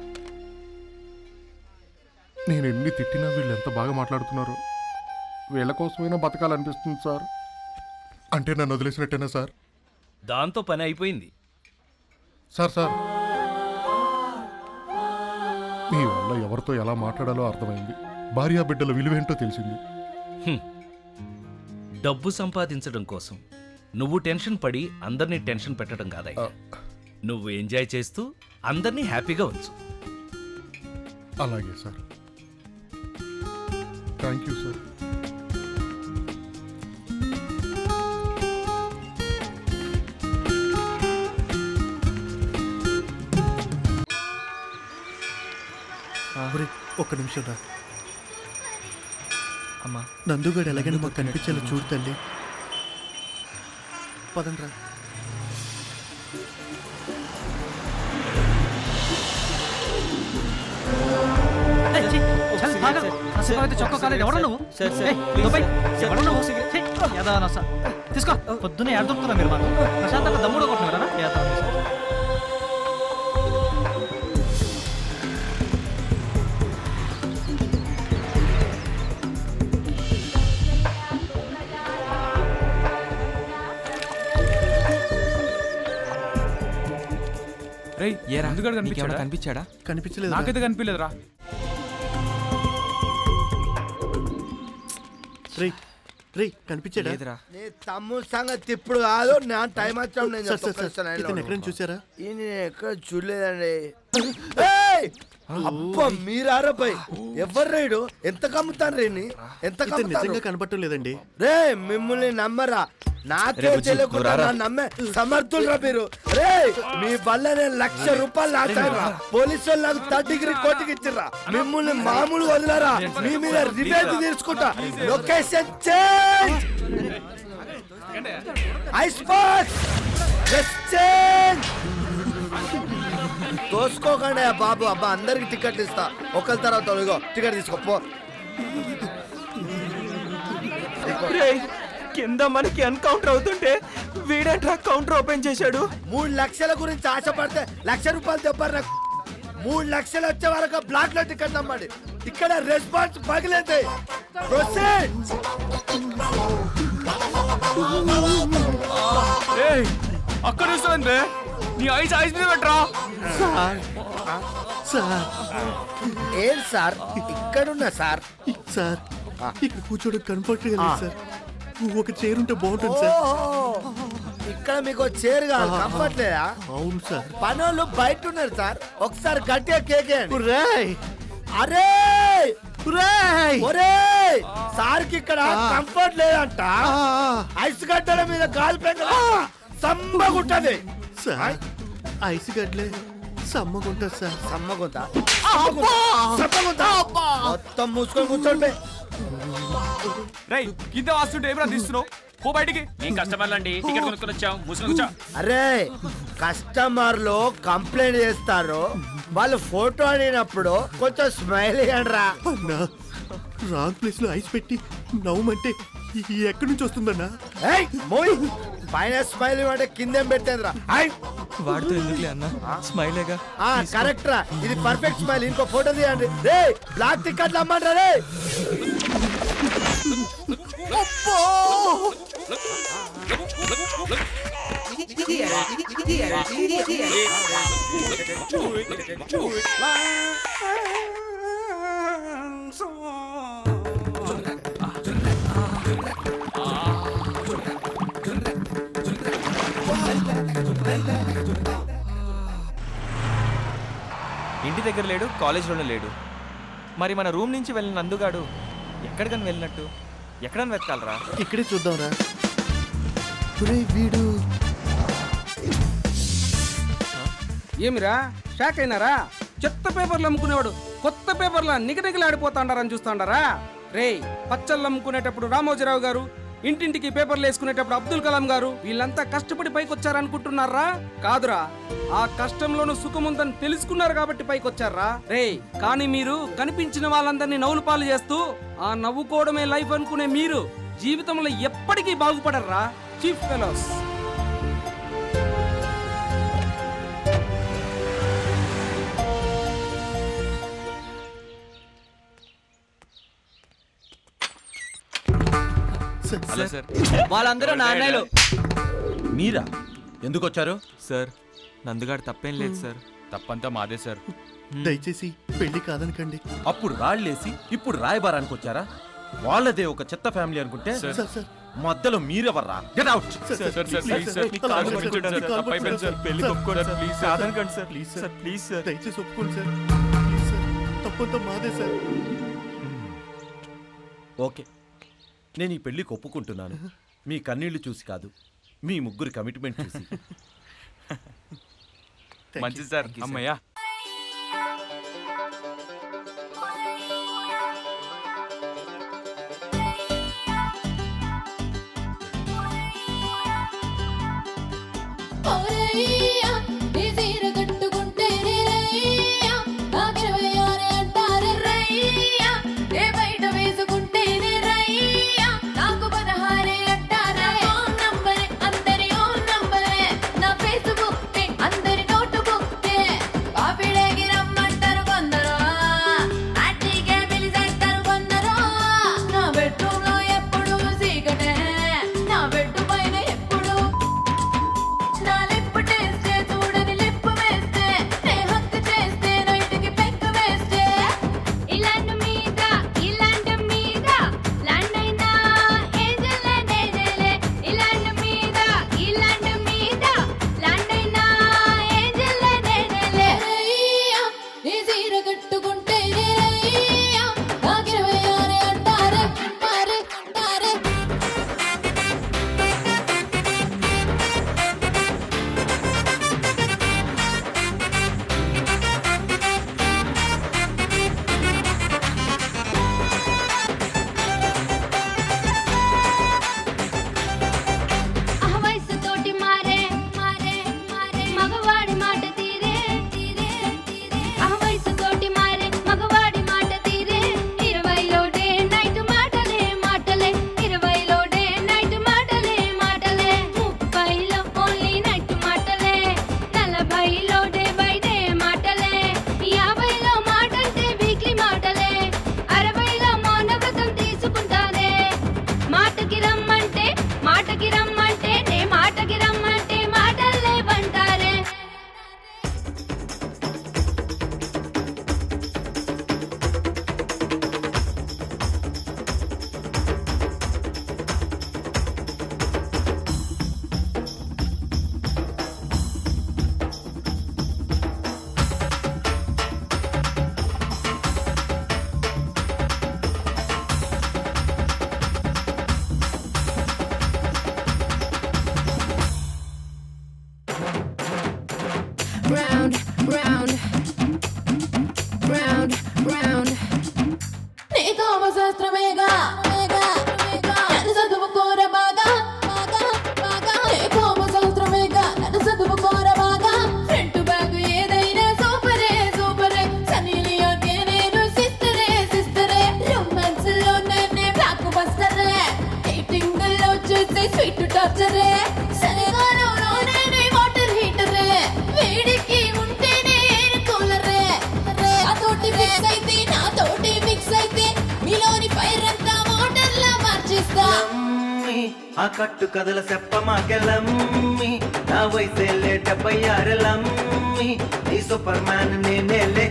S2: నేను ఎన్ని తిట్టినా వీళ్ళు ఎంత బాగా మాట్లాడుతున్నారు వీళ్ళ కోసమైనా బతకాలనిపిస్తుంది సార్ అంటే నన్ను వదిలేసినట్టేనా సార్
S14: దాంతో పని అయిపోయింది
S2: సార్ సార్ మీ వల్ల ఎవరితో ఎలా మాట్లాడాలో అర్థమైంది భార్యా బిడ్డల విలువేంటో తెలిసింది
S14: హ్మ్. డబ్బు సంపాదించడం కోసం నువ్వు టెన్షన్ పడి అందరినీ టెన్షన్ పెట్టడం కాదయ్యా నువ్వు ఎంజాయ్ చేస్తూ అందరినీ హ్యాపీగా ఉంచు
S2: అలాగే సార్ థ్యాంక్ యూ సార్
S9: ఒరే, ఒక్క నిమిషం రా
S10: అమ్మా
S9: నందుగాడు ఎలాగైనా మాకు కనిపించేలా చూడు తల్లి పదండ్రా
S18: కాసేపు అయితే చొక్కా కాలేదు ఎవరు నువ్వు
S1: సార్, సార్,
S18: ఏయ్,
S1: ప్లీజ్,
S18: దుబాయ్,
S1: సార్,
S18: ఎవరు నువ్వు
S1: సార్,
S18: ఛీ, యాదవ నస. తీసుకో పొద్దున్నే ఎడ దొరుకుతున్నా మీరు మాకు ప్రశాంతంగా దమ్ముడు కొట్టున్నారా యాదవ నస.
S8: రేయ్
S10: ఏరా
S8: అందుగాడు
S10: నీకేమైనా
S8: కనిపించాడా
S10: కనిపించాడా
S2: కనిపించలేదు
S8: నాకైతే కనిపించలేదురా
S9: రే రే కనిపించాడా
S10: లేదురా
S9: నీ తమ్ముడు సంగతి ఇప్పుడు కాదు నా టైం వచ్చాం నేను
S2: సార్, సార్,
S9: చెప్తా
S2: సార్,
S9: లైన్లో
S2: ఇతను
S9: ఉండు.
S2: ఎక్కడైనా చూసారా?
S9: ఈ నేను ఎక్కడ చూడలేదండి ఏయ్! అబ్బా మీరారా పై ఎవరు రేడు ఎంత కమ్ముతాను రేని ఎంత
S2: ఇతను నిజంగా
S9: కమ్ముతాను
S2: కనపడటం లేదండి
S9: రే మిమ్మల్ని నమ్మరా నాకే
S10: రే బుజ్జి,
S9: తెలియకుండా
S10: నువ్వు రారా.
S9: నన్ను నమ్మే సమర్థులరా మీరు రే మీ వల్ల నేను లక్ష రూపాయలు నాచారా పోలీసు వాళ్ళు నాకు థర్డ్ డిగ్రీ కోటికి ఇచ్చిర్రా మిమ్మల్ని మామూలు వదిలేరా మీ మీద రివెంజ్ తీర్చుకుంటా location change ice box just change తోసుకోకండి ఆ బాబు అబ్బా అందరికి టికెట్ ఇస్తా ఒకరి తర్వాత ఒకరు. ఇగో టికెట్ తీసుకో పో
S10: రేయ్, కింద మనకి ఎన్కౌంటర్ అవుతుంటే వీడేంట్రా కౌంటర్ ఓపెన్ చేశాడు
S9: మూడు లక్షల గురించి ఆశపడితే లక్ష రూపాయలు తెప్పారు నాకు మూడు లక్షలు వచ్చే వరకు బ్లాక్ లో టికెట్ నమ్మండి ఇక్కడ రెస్పాన్స్ పగిలేదు ప్రొసీడ్
S8: ఏయ్ అక్కడ చూస్తుంది నీ ఐస్ ఐస్ మీద పెట్టరా
S2: సార్ సార్
S9: ఏం సార్ ఇక్కడున్నా సార్
S2: సార్ ఇక్కడ కూర్చోడం కంఫర్ట్ గా లేదు సార్ ఒక చైర్ ఉంటే బాగుంటుంది సార్
S9: ఓ, ఇక్కడ మీకు చైర్ కాదు కంఫర్ట్ లేదా
S2: అవును సార్
S9: పనోళ్ళు బయట ఉన్నారు సార్ ఒకసారి గట్టిగా కేకేయండి
S2: రేయ్
S9: అరే
S2: రేయ్
S9: ఒరేయ్ సార్కి ఇక్కడ కంఫర్ట్ లేదంట
S2: ఆ,
S9: ఐస్ గడ్డల మీద గాలి పెంక సమ్మగుంటది
S2: సార్ ఐస్ గడ్లే సమ్మగుంటుంది సార్
S9: సమ్మగుంట సమ్మగుంట మొత్తం మూసుకొని కూర్చోండి
S8: రేయ్ కింద వాస్తుంటే ఏమరా తీస్తున్నావు పో బయటికి
S20: ఏం కస్టమర్లు అండి టికెట్ కొనుక్కొని వచ్చాం మూసుకొని కూర్చో
S9: అరే కస్టమర్లు కంప్లైంట్ చేస్తారు వాళ్ళు ఫోటో అడిగినప్పుడు కొంచెం స్మైల్ ఇవ్వండిరా
S2: అన్నా రాంగ్ ప్లేస్ లో ఐస్ పెట్టి నవ్వమంటే ఈ ఎక్కడి నుంచి వస్తుందన్నా
S9: ఏయ్ మోయ్ పైన స్మైల్ ఇవ్వండి కిందేం పెట్టేదిరా ఐ
S10: వాడితో ఎందుకులే అన్న స్మైలేగా
S9: ఆ కరెక్ట్ రా ఇది పర్ఫెక్ట్ స్మైల్ ఇంకో ఫోటో తీయండి రే బ్లాక్ టికెట్లు అమ్మంటారా రే
S10: ఇంటి దగ్గర లేడు కాలేజ్లోనే లేడు మరి మన రూమ్ నుంచి వెళ్ళిన నందుగాడు ఎక్కడికని వెళ్ళినట్టు ఎక్కడని వెతకాలరా
S2: ఇక్కడే చూద్దాంరా ఒరే వీడు
S5: ఏమిరా షాక్ అయినారా చెత్త పేపర్లు అమ్ముకునేవాడు కొత్త పేపర్ల నిగనిగలాడిపోతాండారని చూస్తాండారా రేయ్ పచ్చళ్ళు అమ్ముకునేటప్పుడు రామోజీరావు గారు ఇంటింటికి పేపర్లు వేసుకునేటప్పుడు అబ్దుల్ కలాం గారు వీళ్ళంతా కష్టపడి పైకొచ్చారనుకుంటున్నారా కాదురా ఆ కష్టంలోనూ సుఖముందని తెలుసుకున్నారు కాబట్టి పైకొచ్చారా రేయ్ కానీ మీరు కనిపించిన వాళ్ళందరినీ నవ్వులు పాలు చేస్తూ ఆ నవ్వుకోవడమే లైఫ్ అనుకునే మీరు జీవితంలో ఎప్పటికీ బాగుపడర్రా చీఫ్ ఫెలోస్
S10: హలో సార్
S1: వాళ్ళందరూ నా అన్నయ్యలు
S4: మీరా ఎందుకు వచ్చారు
S10: సార్ నందుగాడు తప్పేం లేదు సార్
S3: తప్పంతా మాదే సార్
S2: దయచేసి పెళ్లి కాదనకండి
S4: అప్పుడు రాళ్ళేసి ఇప్పుడు రాయబారానికి వచ్చారా వాళ్ళదే ఒక చెత్త ఫ్యామిలీ అనుకుంటే
S2: సార్, సార్.
S4: మధ్యలో మీరెవర్రా get out
S10: sir, sir, sir, please sir, మీ కాళ్ళు పట్టుకుంటాను సార్, తప్పైపోయింది సార్, పెళ్లి ఒప్పుకోండి సార్, ప్లీజ్ సార్, కాదనకండి sir,
S2: please
S10: sir, please sir.
S2: దయచేసి ఒప్పుకోండి సార్ ప్లీజ్ సార్ తప్పంతా మాదే సార్
S4: ఓకే నేను ఈ పెళ్లికి ఒప్పుకుంటున్నాను మీ కన్నీళ్లు చూసి కాదు మీ ముగ్గురు కమిట్మెంట్ చూసి
S3: మంచిది సార్ అమ్మయ్యా
S16: ఓరయ్యా, నీ చీర కట్టుకుంటే నీ రయ్యా, నాకిరవై ఆరు అంటారు రయ్యా, round, round, round, round. నీ కామశాస్త్రమేగా మేగా, మేగా. నన్ను చదువుకోర బాగా, బాగా, బాగా. నీ కామశాస్త్రమేగా, నన్ను చదువుకోర బాగా. ఫ్రంట్ బ్యాక్ ఏదైనా సూపరే, సూపరే. సన్నీ లియోన్కే నేను సిస్టరే, సిస్టరే. రొమాన్స్ లో నేనే బ్లాక్ బస్టరే. డేటింగ్ లో చూసే స్వీట్ టార్చరే. చలికాలంలో నేనే వాటర్ హీటరే. వేడికి ఉంటేనే ఎయిర్ కూలరే. నాతోటి మిక్స్ అయితే నాతోటి మిక్స్ అయితే మీలోని ఫైర్ అంతా వాటర్ లా మార్చిస్తా
S11: ఆ కట్టు కథల చెప్ప మాకెళ్ళమ్మి నా వయసే డెబ్బై ఆరులమ్మి నీ సూపర్ మ్యాన్ నేనేలే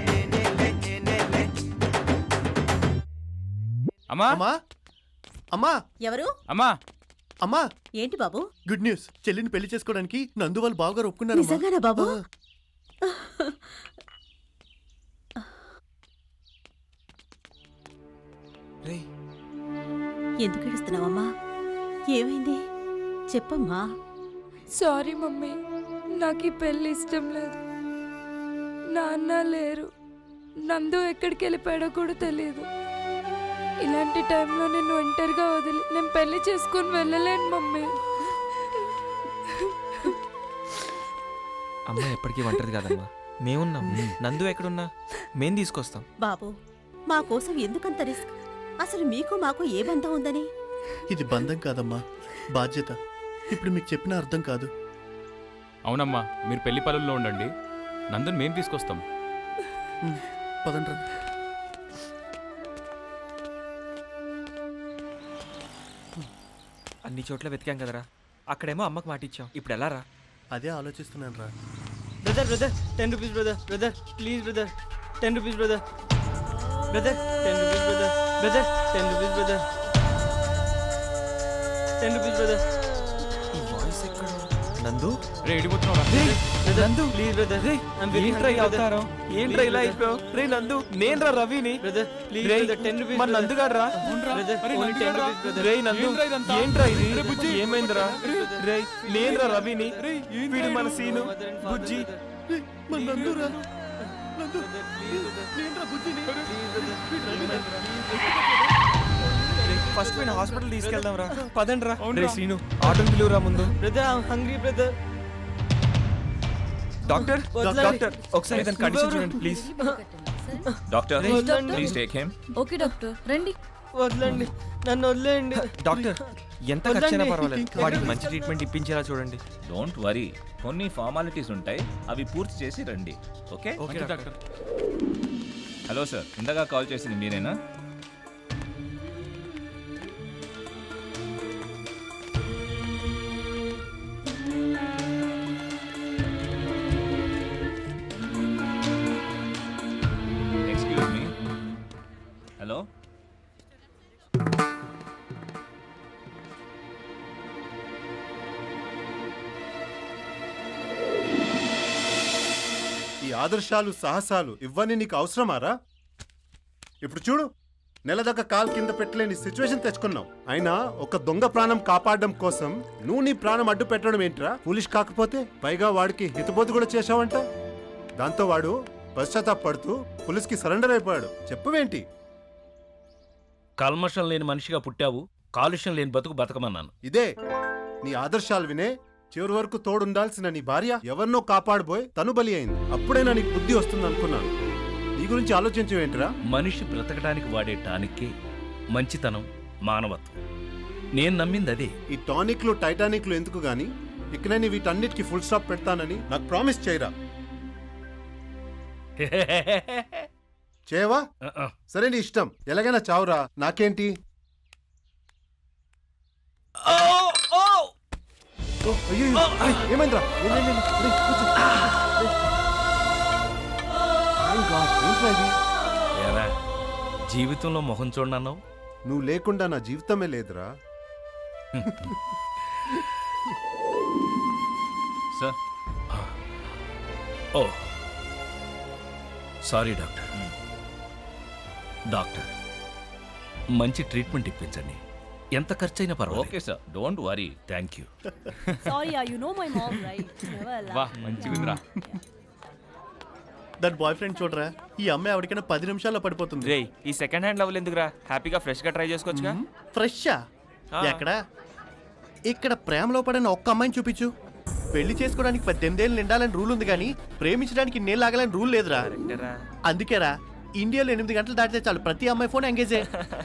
S8: అమ్మా
S2: అమ్మా అమ్మా
S17: ఎవరు
S8: అమ్మా
S2: అమ్మా
S17: ఏంటి బాబు
S2: గుడ్ న్యూస్ చెల్లిని పెళ్లి చేసుకోవడానికి నందు వాళ్ళు బావగారు ఒప్పుకున్నారు
S17: నిజంగానా బాబు ఎందుకు ఏడుస్తున్నావమ్మా ఏమైంది చెప్పమ్మా
S13: సారీ మమ్మీ నాకు ఈ పెళ్ళి ఇష్టం లేదు నాన్న లేరు నందు ఎక్కడికి వెళ్ళిపోయాడో కూడా తెలియదు ఇలాంటి టైంలో నేను ఒంటరిగా వదిలి నేను పెళ్లి చేసుకొని వెళ్ళలేను మమ్మీ
S10: అమ్మ ఎప్పటికీ ఒంటరిది కాదమ్మా మేమున్నాం నందు ఎక్కడున్నా మేం తీసుకొస్తాం
S17: బాబు మా కోసం ఎందుకంత రిస్క్ అసలు మీకు మాకు ఏ బంధం ఉందని
S2: ఇది బంధం కాదమ్మా బాధ్యత ఇప్పుడు మీకు చెప్పిన అర్థం కాదు
S3: అవునమ్మా మీరు పెళ్లి పనుల్లో ఉండండి నందుని మేం తీసుకొస్తాం
S2: పదండ్రా
S10: అన్ని చోట్ల వెతికాం కదరా అక్కడేమో అమ్మకి మాట ఇచ్చాం ఇప్పుడు ఎలా రా
S2: అదే ఆలోచిస్తున్నాను రా
S1: brother brother ten rupees brother brother please brother ten rupees brother brother ten rupees brother brother ten rupees brother ten rupees brother
S10: ఈ వాయిస్ ఎక్కడ నందు
S3: రే ఎడిపోతున్నావు
S10: నందు
S1: ప్లీజ్ బ్రదర్ రే
S10: ఏంట్రా ఈ అవతారం ఏంట్రా ఇలా అయిపోయావు రే నందు నేను రా రవిని
S1: బ్రదర్ ప్లీజ్
S10: రేయ్,
S1: బ్రదర్ టెన్ రూపీస్
S10: మన నందు గారు రా
S1: brother only ten rupees brother
S10: రే నందు ఏంట్రా ఇది ఏమైందిరా రే నేను రా రవిని వీడు మన సీను బుజ్జి
S2: మన నందురా
S10: ఫస్ట్ వీడిని హాస్పిటల్ తీసుకెళ్దాం రా పదండి రా రే శ్రీను ఆటోని పిలువురా ముందు
S1: brother I hungry brother
S10: doctor
S1: వదలండి.
S10: డాక్టర్ ఒకసారి ఇతని కండిషన్
S1: నువ్వెవరు?
S10: చూడండి ప్లీజ్
S20: డాక్టర్
S1: వదలండి.
S20: Please take him
S13: okay doctor రండి
S1: వదలండి నన్ను వదిలేయండి
S10: డాక్టర్ ఎంత
S1: వదలండి.
S10: ఖర్చైనా పర్వాలేదు వాడికి మంచి ట్రీట్మెంట్ ఇప్పించేలా చూడండి
S20: డోంట్ వరీ కొన్ని ఫార్మాలిటీస్ ఉంటాయి అవి పూర్తి చేసి రండి okay
S10: okay doctor
S20: hello sir ఇందాక కాల్ చేసింది మీరేనా ఎక్స్క్యూజ్ మీ హలో
S6: ఈ ఆదర్శాలు సాహసాలు ఇవన్నీ నీకు అవసరమారా ఇప్పుడు చూడు నెలదాకా కాలు కింద పెట్టలేని సిచ్యువేషన్ తెచ్చుకున్నావు అయినా ఒక దొంగ ప్రాణం కాపాడడం కోసం నువ్వు నీ ప్రాణం అడ్డు పెట్టడం ఏంట్రా పోలీస్ కాకపోతే పైగా వాడికి హితబోధి కూడా చేశావంట దాంతో వాడు పశ్చాత్తాపడుతూ పోలీస్కి సరెండర్ అయిపోయాడు చెప్పువేంటి
S14: కల్మషం లేని మనిషిగా పుట్టావు కాలుష్యం లేని బతుకు బతకమన్నాను
S6: ఇదే నీ ఆదర్శాలు వినే చివరి వరకు తోడుండాల్సిన నీ భార్య ఎవరినో కాపాడబోయ్ తను బలి అయింది అప్పుడైనా నీకు బుద్ధి వస్తుంది అనుకున్నాను నీ గురించి ఆలోచించవేంటిరా
S14: మనిషి బ్రతకడానికి వాడే టానిక్కే మంచితనం మానవత్వం నేను నమ్మింది అదే
S6: ఈ టానిక్లు టైటానిక్లు ఎందుకు గాని ఇక నేను వీటన్నిటికీ ఫుల్ స్టాప్ పెడతానని నాకు ప్రామిస్ చేయరా చేయవా సరే నీ ఇష్టం ఎలాగైనా చావురా నాకేంటి ఓ, అయ్యయ్యో. అయ్, ఏమైందిరా ఏం, ఏం, ఏం, రేయ్, కూర్చో. రేయ్. Thank God. ఏంట్రా ఇది?
S14: ఏరా జీవితంలో మొహం చూడన్నావు
S6: నువ్వు లేకుండా నా జీవితమే లేదురా
S20: sir
S14: oh sorry doctor doctor మంచి ట్రీట్మెంట్ ఇప్పించండి ఎంత ఖర్చైనా పర్వాలేదు
S20: okay sir don't worry
S14: thank you
S22: Sorry, uh, you know my mom, right? Never allowed.
S20: వా మంచిగుందిరా
S9: దాని బాయ్ ఫ్రెండ్ చూడరా ఈ అమ్మాయి ఎవరికైనా పది నిమిషాల్లో పడిపోతుంది
S10: రేయ్ ఈ సెకండ్ హ్యాండ్ లవ్లు ఎందుకురా హ్యాపీగా ఫ్రెష్గా ట్రై చేసుకోవచ్చుగా
S9: ఫ్రెషా
S10: ఆ.
S9: ఎక్కడ ఇక్కడ ప్రేమలో పడిన ఒక్క అమ్మాయిని చూపించు పెళ్లి చేసుకోవడానికి పద్దెనిమిదేళ్ళు నిండాలని రూల్ ఉంది కానీ ప్రేమించడానికి నేను లాగాలని రూల్ లేదురా అందుకేరా ఇండియాలో ఎనిమిది గంటలు దాటితే చాలు ప్రతి అమ్మాయి ఫోన్ ఎంగేజే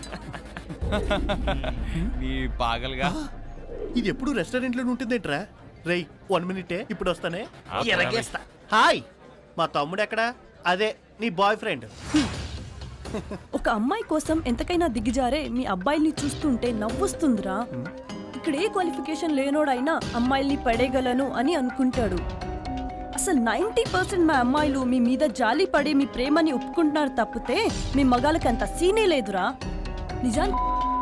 S10: నీ పాగలుగా
S9: ఇది ఎప్పుడు రెస్టారెంట్లో ఉంటుందేంట్రా రేయ్ వన్ మినిటే ఇప్పుడు వస్తానే
S10: ఆ,
S9: ఎరగేస్తా హాయ్ మా తమ్ముడు ఎక్కడా అదే నీ బాయ్ ఫ్రెండ్
S7: ఒక అమ్మాయి కోసం ఎంతకైనా దిగిజారే మీ అబ్బాయిల్ని చూస్తుంటే నవ్వొస్తుందిరా ఇక్కడ ఏ క్వాలిఫికేషన్ లేనోడైనా అమ్మాయిల్ని పడేయగలను అని అనుకుంటాడు అసలు నైంటీ పర్సెంట్ మా అమ్మాయిలు మీ మీద జాలి పడి మీ ప్రేమని ఒప్పుకుంటున్నారు తప్పితే మీ మగాళ్ళకి అంత సీనే లేదురా నిజానికి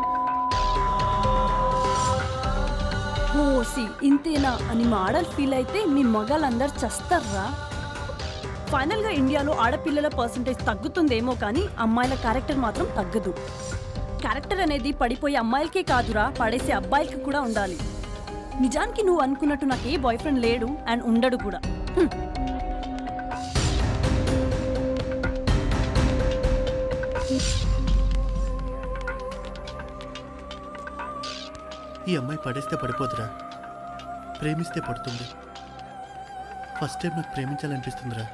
S7: ఓసి ఇంతేనా అని మా ఆడలు ఫీల్ అయితే మీ మగాళ్ళందరు చస్తారా ఫైనల్గా ఇండియాలో ఆడపిల్లల పర్సంటేజ్ తగ్గుతుందేమో కానీ అమ్మాయిల క్యారెక్టర్ మాత్రం తగ్గదు క్యారెక్టర్ అనేది పడిపోయే అమ్మాయిలకే కాదురా పడేసే అబ్బాయిలకి కూడా ఉండాలి నిజానికి నువ్వు అనుకున్నట్టు నాకు ఏ బాయ్ ఫ్రెండ్ లేడు అండ్ ఉండడు కూడా హ్మ్.
S9: ఈ అమ్మాయి పడేస్తే పడిపోతురా ప్రేమిస్తే పడుతుంది ఫస్ట్ టైం నాకు ప్రేమించాలనిపిస్తుందిరా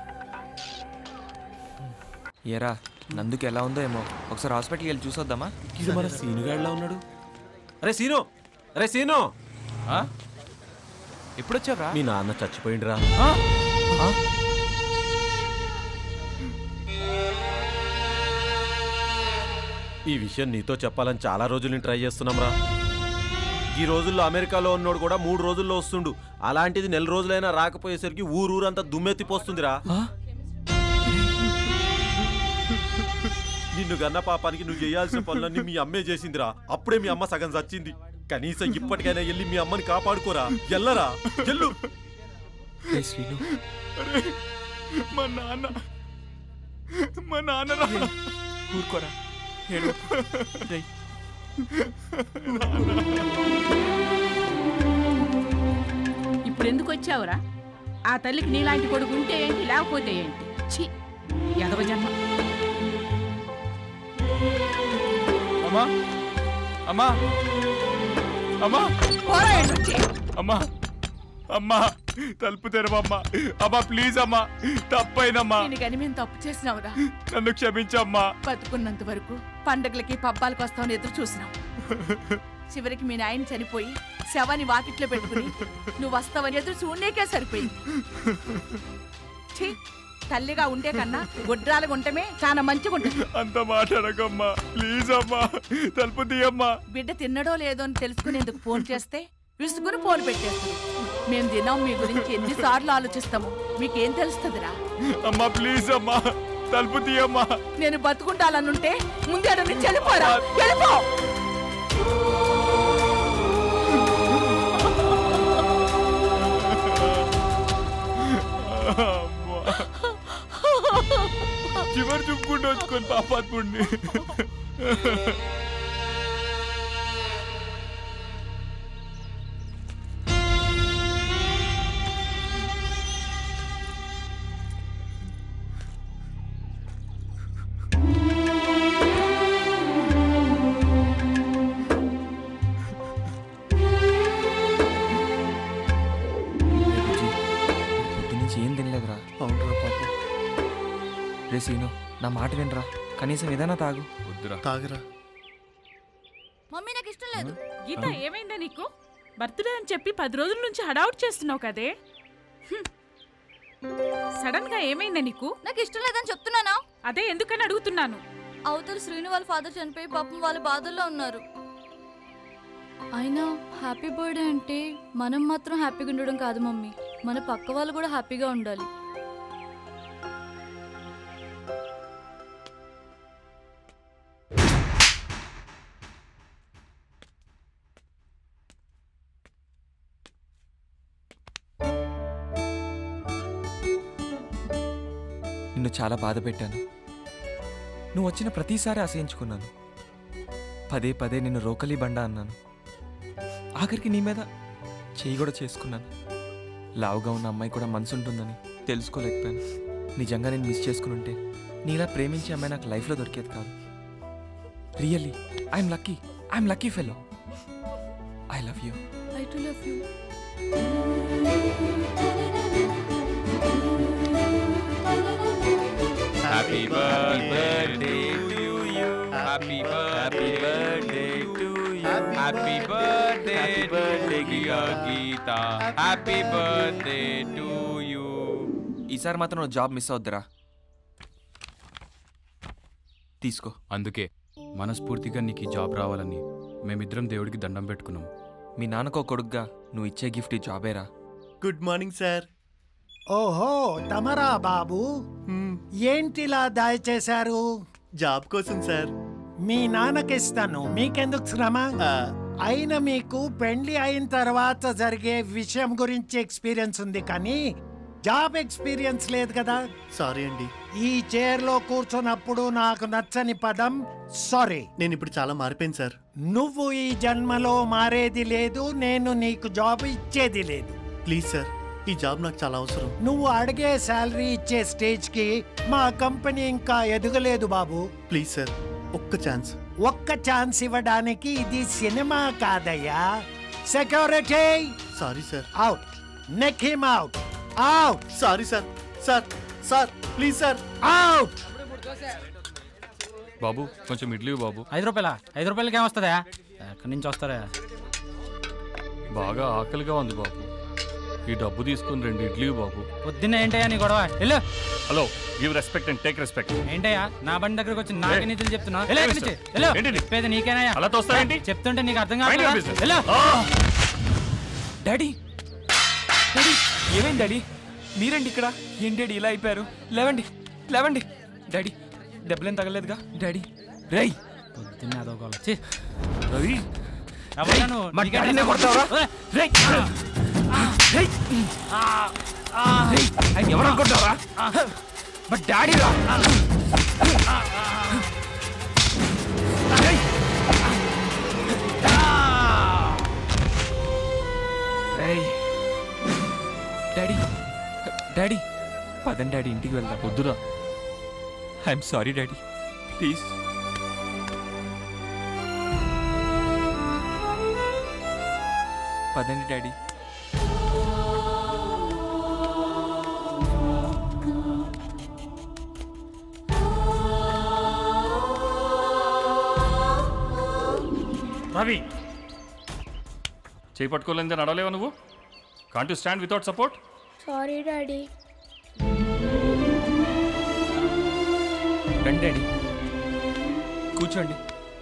S10: ఏరా నందుకు ఎలా ఉందో ఏమో ఒకసారి హాస్పిటల్కి వెళ్ళి చూసొద్దామా
S20: ఇది మన సీనుగాడిలా ఉన్నాడు అరే సీను అరే సీను
S10: ఎప్పుడు వచ్చావురా
S20: మీ నాన్న చచ్చిపోయిండ్రా
S4: ఈ విషయం నీతో చెప్పాలని చాలా రోజులు నేను ట్రై చేస్తున్నాం రా ఈ రోజుల్లో అమెరికాలో ఉన్నోడు కూడా మూడు రోజుల్లో వస్తుండు అలాంటిది నెల రోజులైనా రాకపోయేసరికి ఊరూరంతా దుమ్మెత్తిపోస్తుందిరా నిన్ను గన్న పాపానికి నువ్వు చేయాల్సిన పనులన్నీ మీ అమ్మే చేసిందిరా అప్పుడే మీ అమ్మ సగం చచ్చింది కనీసం ఇప్పటికైనా వెళ్ళి మీ అమ్మని కాపాడుకోరా ఎల్లరా ఎల్లు
S10: శ్రీను
S12: మా నాన్న మా నాన్న
S10: ఊరుకోరా ఏడు రేయ్
S22: ఇప్పుడు ఎందుకు వచ్చావురా ఆ తల్లికి నీలాంటి కొడుకు ఉంటే ఏంటి లేకపోతే ఏంటి ఛీ ఎదవ జన్మ
S12: అమ్మా అమ్మా అమ్మా
S22: పోరా ఇటు నుంచి.
S12: అమ్మా అమ్మా తలుపు తెరవమ్మా అమ్మా ప్లీజ్ అమ్మా తప్పైనమ్మా
S22: దీనికని మేము తప్పు చేసినావురా
S12: నన్ను క్షమించమ్మా
S22: బతుకున్నంత వరకు పండగలకి పబ్బాలకు వస్తామని ఎదురు చూసినాం చివరికి మీ నాయన చనిపోయి శవాన్ని వాకిట్లో పెట్టుకుని నువ్వు వస్తావని ఎదురు చూడలేకే సరిపోయింది ఛీ, తల్లిగా ఉండే కన్నా గొడ్రాలుగా ఉండటమే చాలా మంచిగా ఉంటుంది
S12: అంత మాట్లాడకమ్మా ప్లీజ్ అమ్మా తలుపు తీయమ్మా
S22: బిడ్డ తిన్నడో లేదో అని తెలుసుకునేందుకు ఫోన్ చేస్తే విసుగుని ఫోన్ పెట్టేస్తుంది మేము తిన్నాం మీ గురించి ఎన్నిసార్లు ఆలోచిస్తాము మీకేం తెలుస్తుందిరా
S12: అమ్మా ప్లీజ్ అమ్మా తలుపు తీయమ్మా
S22: నేను బతుకుంటాలనుంటే ముందే నుంచి వెళ్ళిపోరా వెళ్ళిపో
S12: అమ్మా. చివరి చూపుకుంటూ వచ్చుకొని పాపాత్ముడిని
S10: పొద్దు నుంచి ఏం తినలేదురా
S9: అవునరా పాపం
S10: రే సీను నా మాట వినరా కనీసం ఏదైనా తాగు వద్దురా
S9: తాగరా
S22: మమ్మీ నాకు ఇష్టం లేదు గీత ఏమైందా నీకు బర్త్డే అని చెప్పి పది రోజుల నుంచి హడావుట్ చేస్తున్నావు కదే సడన్ గా ఏమైందా నీకు
S23: నాకు ఇష్టం లేదని చెప్తున్నానా
S22: అదే ఎందుకని అడుగుతున్నాను
S23: అవతల శ్రీను వాళ్ళ ఫాదర్ చనిపోయి పాపం వాళ్ళ బాధల్లో ఉన్నారు అయినా హ్యాపీ బర్త్డే అంటే మనం మాత్రం హ్యాపీగా ఉండడం కాదు మమ్మీ మన పక్క వాళ్ళు కూడా హ్యాపీగా ఉండాలి
S10: నిన్ను చాలా బాధ పెట్టాను నువ్వు వచ్చిన ప్రతిసారి అసహించుకున్నాను పదే పదే నిన్ను రోకలి బండ అన్నాను ఆఖరికి నీ మీద చేయి కూడా చేసుకున్నాను లావుగా ఉన్న అమ్మాయి కూడా మనసు ఉంటుందని తెలుసుకోలేకపోయాను నిజంగా నేను మిస్ చేసుకుని ఉంటే నీలా ప్రేమించే అమ్మాయి నాకు లైఫ్లో దొరికేది కాదు really I'm lucky I'm lucky fellow I love you
S23: I too love you
S3: happy birthday to you happy birthday to you happy birthday birthday Geetha happy birthday to you
S10: ఈసారి మాత్రం నువ్వు జాబ్ మిస్ అవుద్దిరా తీసుకో
S3: అందుకే మనస్ఫూర్తిగా నీకు ఈ జాబ్ రావాలని మేమిద్దరం దేవుడికి దండం పెట్టుకున్నాం
S10: మీ నాన్నకో కొడుగ్గా నువ్వు ఇచ్చే గిఫ్ట్ ఈ జాబేరా
S9: గుడ్ మార్నింగ్ సార్
S15: ఓహో తమరా బాబు ఏంటిలా దయచేశారు
S9: జాబ్ కోసం సార్
S15: మీ నాన్నకిస్తాను మీకెందుకు శ్రమ అయినా మీకు పెళ్లి అయిన తర్వాత జరిగే విషయం గురించి ఎక్స్పీరియన్స్ ఉంది కానీ జాబ్ ఎక్స్పీరియన్స్ లేదు కదా
S9: సారీ అండి
S15: ఈ చైర్ లో కూర్చున్నప్పుడు నాకు నచ్చని పదం సారీ
S9: నేను ఇప్పుడు చాలా మారిపోయింది సార్
S15: నువ్వు ఈ జన్మలో మారేది లేదు నేను నీకు జాబ్ ఇచ్చేది లేదు
S9: ప్లీజ్ సార్ ఈ జాబ్ నాకు చాలా అవసరం
S15: నువ్వు అడిగే శాలరీ ఇచ్చే స్టేజ్ కి మా కంపెనీ ఇంకా ఎదగలేదు బాబు
S9: ప్లీజ్ సార్ ఒక్క ఛాన్స్
S15: ఒక్క ఛాన్స్ ఇవ్వడానికి ఇది సినిమా కాదయ్యా security
S9: sorry sir
S15: out neck him out out
S9: sorry sir sir sir please sir
S15: out
S12: బాబు కొంచెం ఇడ్లీ బాబు
S18: ఐదు రూపాయల ఐదు రూపాయలకి ఏమొస్తుందా ఎక్కడి నుంచి వస్తారా
S12: బాగా ఆకలిగా ఉంది బాబు ఈ డబ్బు తీసుకుని రెండు ఇడ్లీ బాబు
S18: పొద్దున్న ఏంటయ్యా నీ గొడవ వెళ్ళు
S12: hello give respect and take respect
S18: ఏంటయ్యా నా బండి దగ్గరకు వచ్చి నాకే
S12: ఏయ్,
S18: నీతులు చెప్తున్నావు
S12: ఏయ్,
S18: వెళ్ళు ఇక్కడి నుంచి. వెళ్ళు.
S12: ఏంటిది?
S18: చెప్పేది నీకేనయ్యా
S12: అలా తోస్తావేంటి?
S18: చెప్తుంటే నీకు అర్థం
S12: Mind your
S18: కాదు
S12: business.
S18: వెళ్ళు
S10: డాడీ డాడీ ఏమైంది డాడీ మీరండి ఇక్కడ ఏం డాడీ ఇలా అయిపోయారు లేవండి లేవండి డాడీ దెబ్బలేం తగలేదుగా డాడీ రేయ్
S18: పొద్దున్న అదో గోల. ఛీ.
S12: రవి
S18: ఎవరయ్యా నువ్వు?
S10: మా
S18: నీకే
S10: డాడీనే
S18: తెలుసు.
S10: కొడతావురా?
S18: ఓయ్.
S10: రేయ్ రేయ్ రేయ్ ఆయన ఎవరు అనుకుంటారా మా డాడీ రా రేయ్. రేయ్. డాడీ డాడీ పదండి డాడీ ఇంటికి వెళ్దాం
S12: వద్దురా
S10: ఐఎమ్ సారీ డాడీ ప్లీజ్ పదండి డాడీ
S12: రవి చేయి పట్టుకోలేదే నడవలేవా నువ్వు can't you stand without support
S13: sorry daddy
S10: రండి డాడీ కూర్చోండి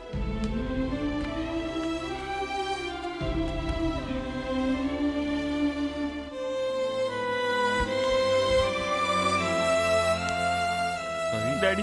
S10: డాడీ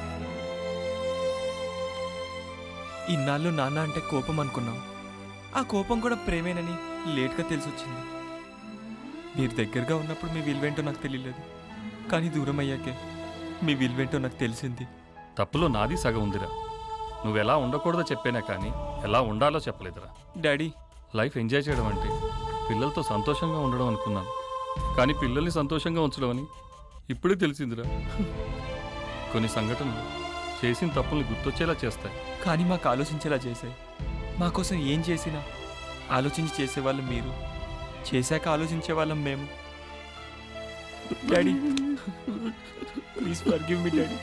S10: ఇన్నాళ్ళు నాన్న అంటే కోపం అనుకున్నాం ఆ కోపం కూడా ప్రేమేనని లేట్గా తెలిసొచ్చింది మీరు దగ్గరగా ఉన్నప్పుడు మీ విలువేంటో నాకు తెలియలేదు కానీ దూరం అయ్యాకే మీ విలువేంటో నాకు తెలిసింది
S12: తప్పులో నాది సగం ఉందిరా నువ్వు ఎలా ఉండకూడదో చెప్పేనా కానీ ఎలా ఉండాలో చెప్పలేదురా
S10: డాడీ
S12: లైఫ్ ఎంజాయ్ చేయడం అంటే పిల్లలతో సంతోషంగా ఉండడం అనుకున్నాను కానీ పిల్లల్ని సంతోషంగా ఉంచడం అని ఇప్పుడే తెలిసిందిరా కొన్ని సంఘటనలు చేసిన తప్పుల్ని గుర్తొచ్చేలా చేస్తాయి
S10: కానీ మాకు ఆలోచించేలా చేశాయి మా కోసం ఏం చేసినా ఆలోచించి చేసేవాళ్ళం మీరు చేశాక ఆలోచించే వాళ్ళం మేము daddy please forgive me daddy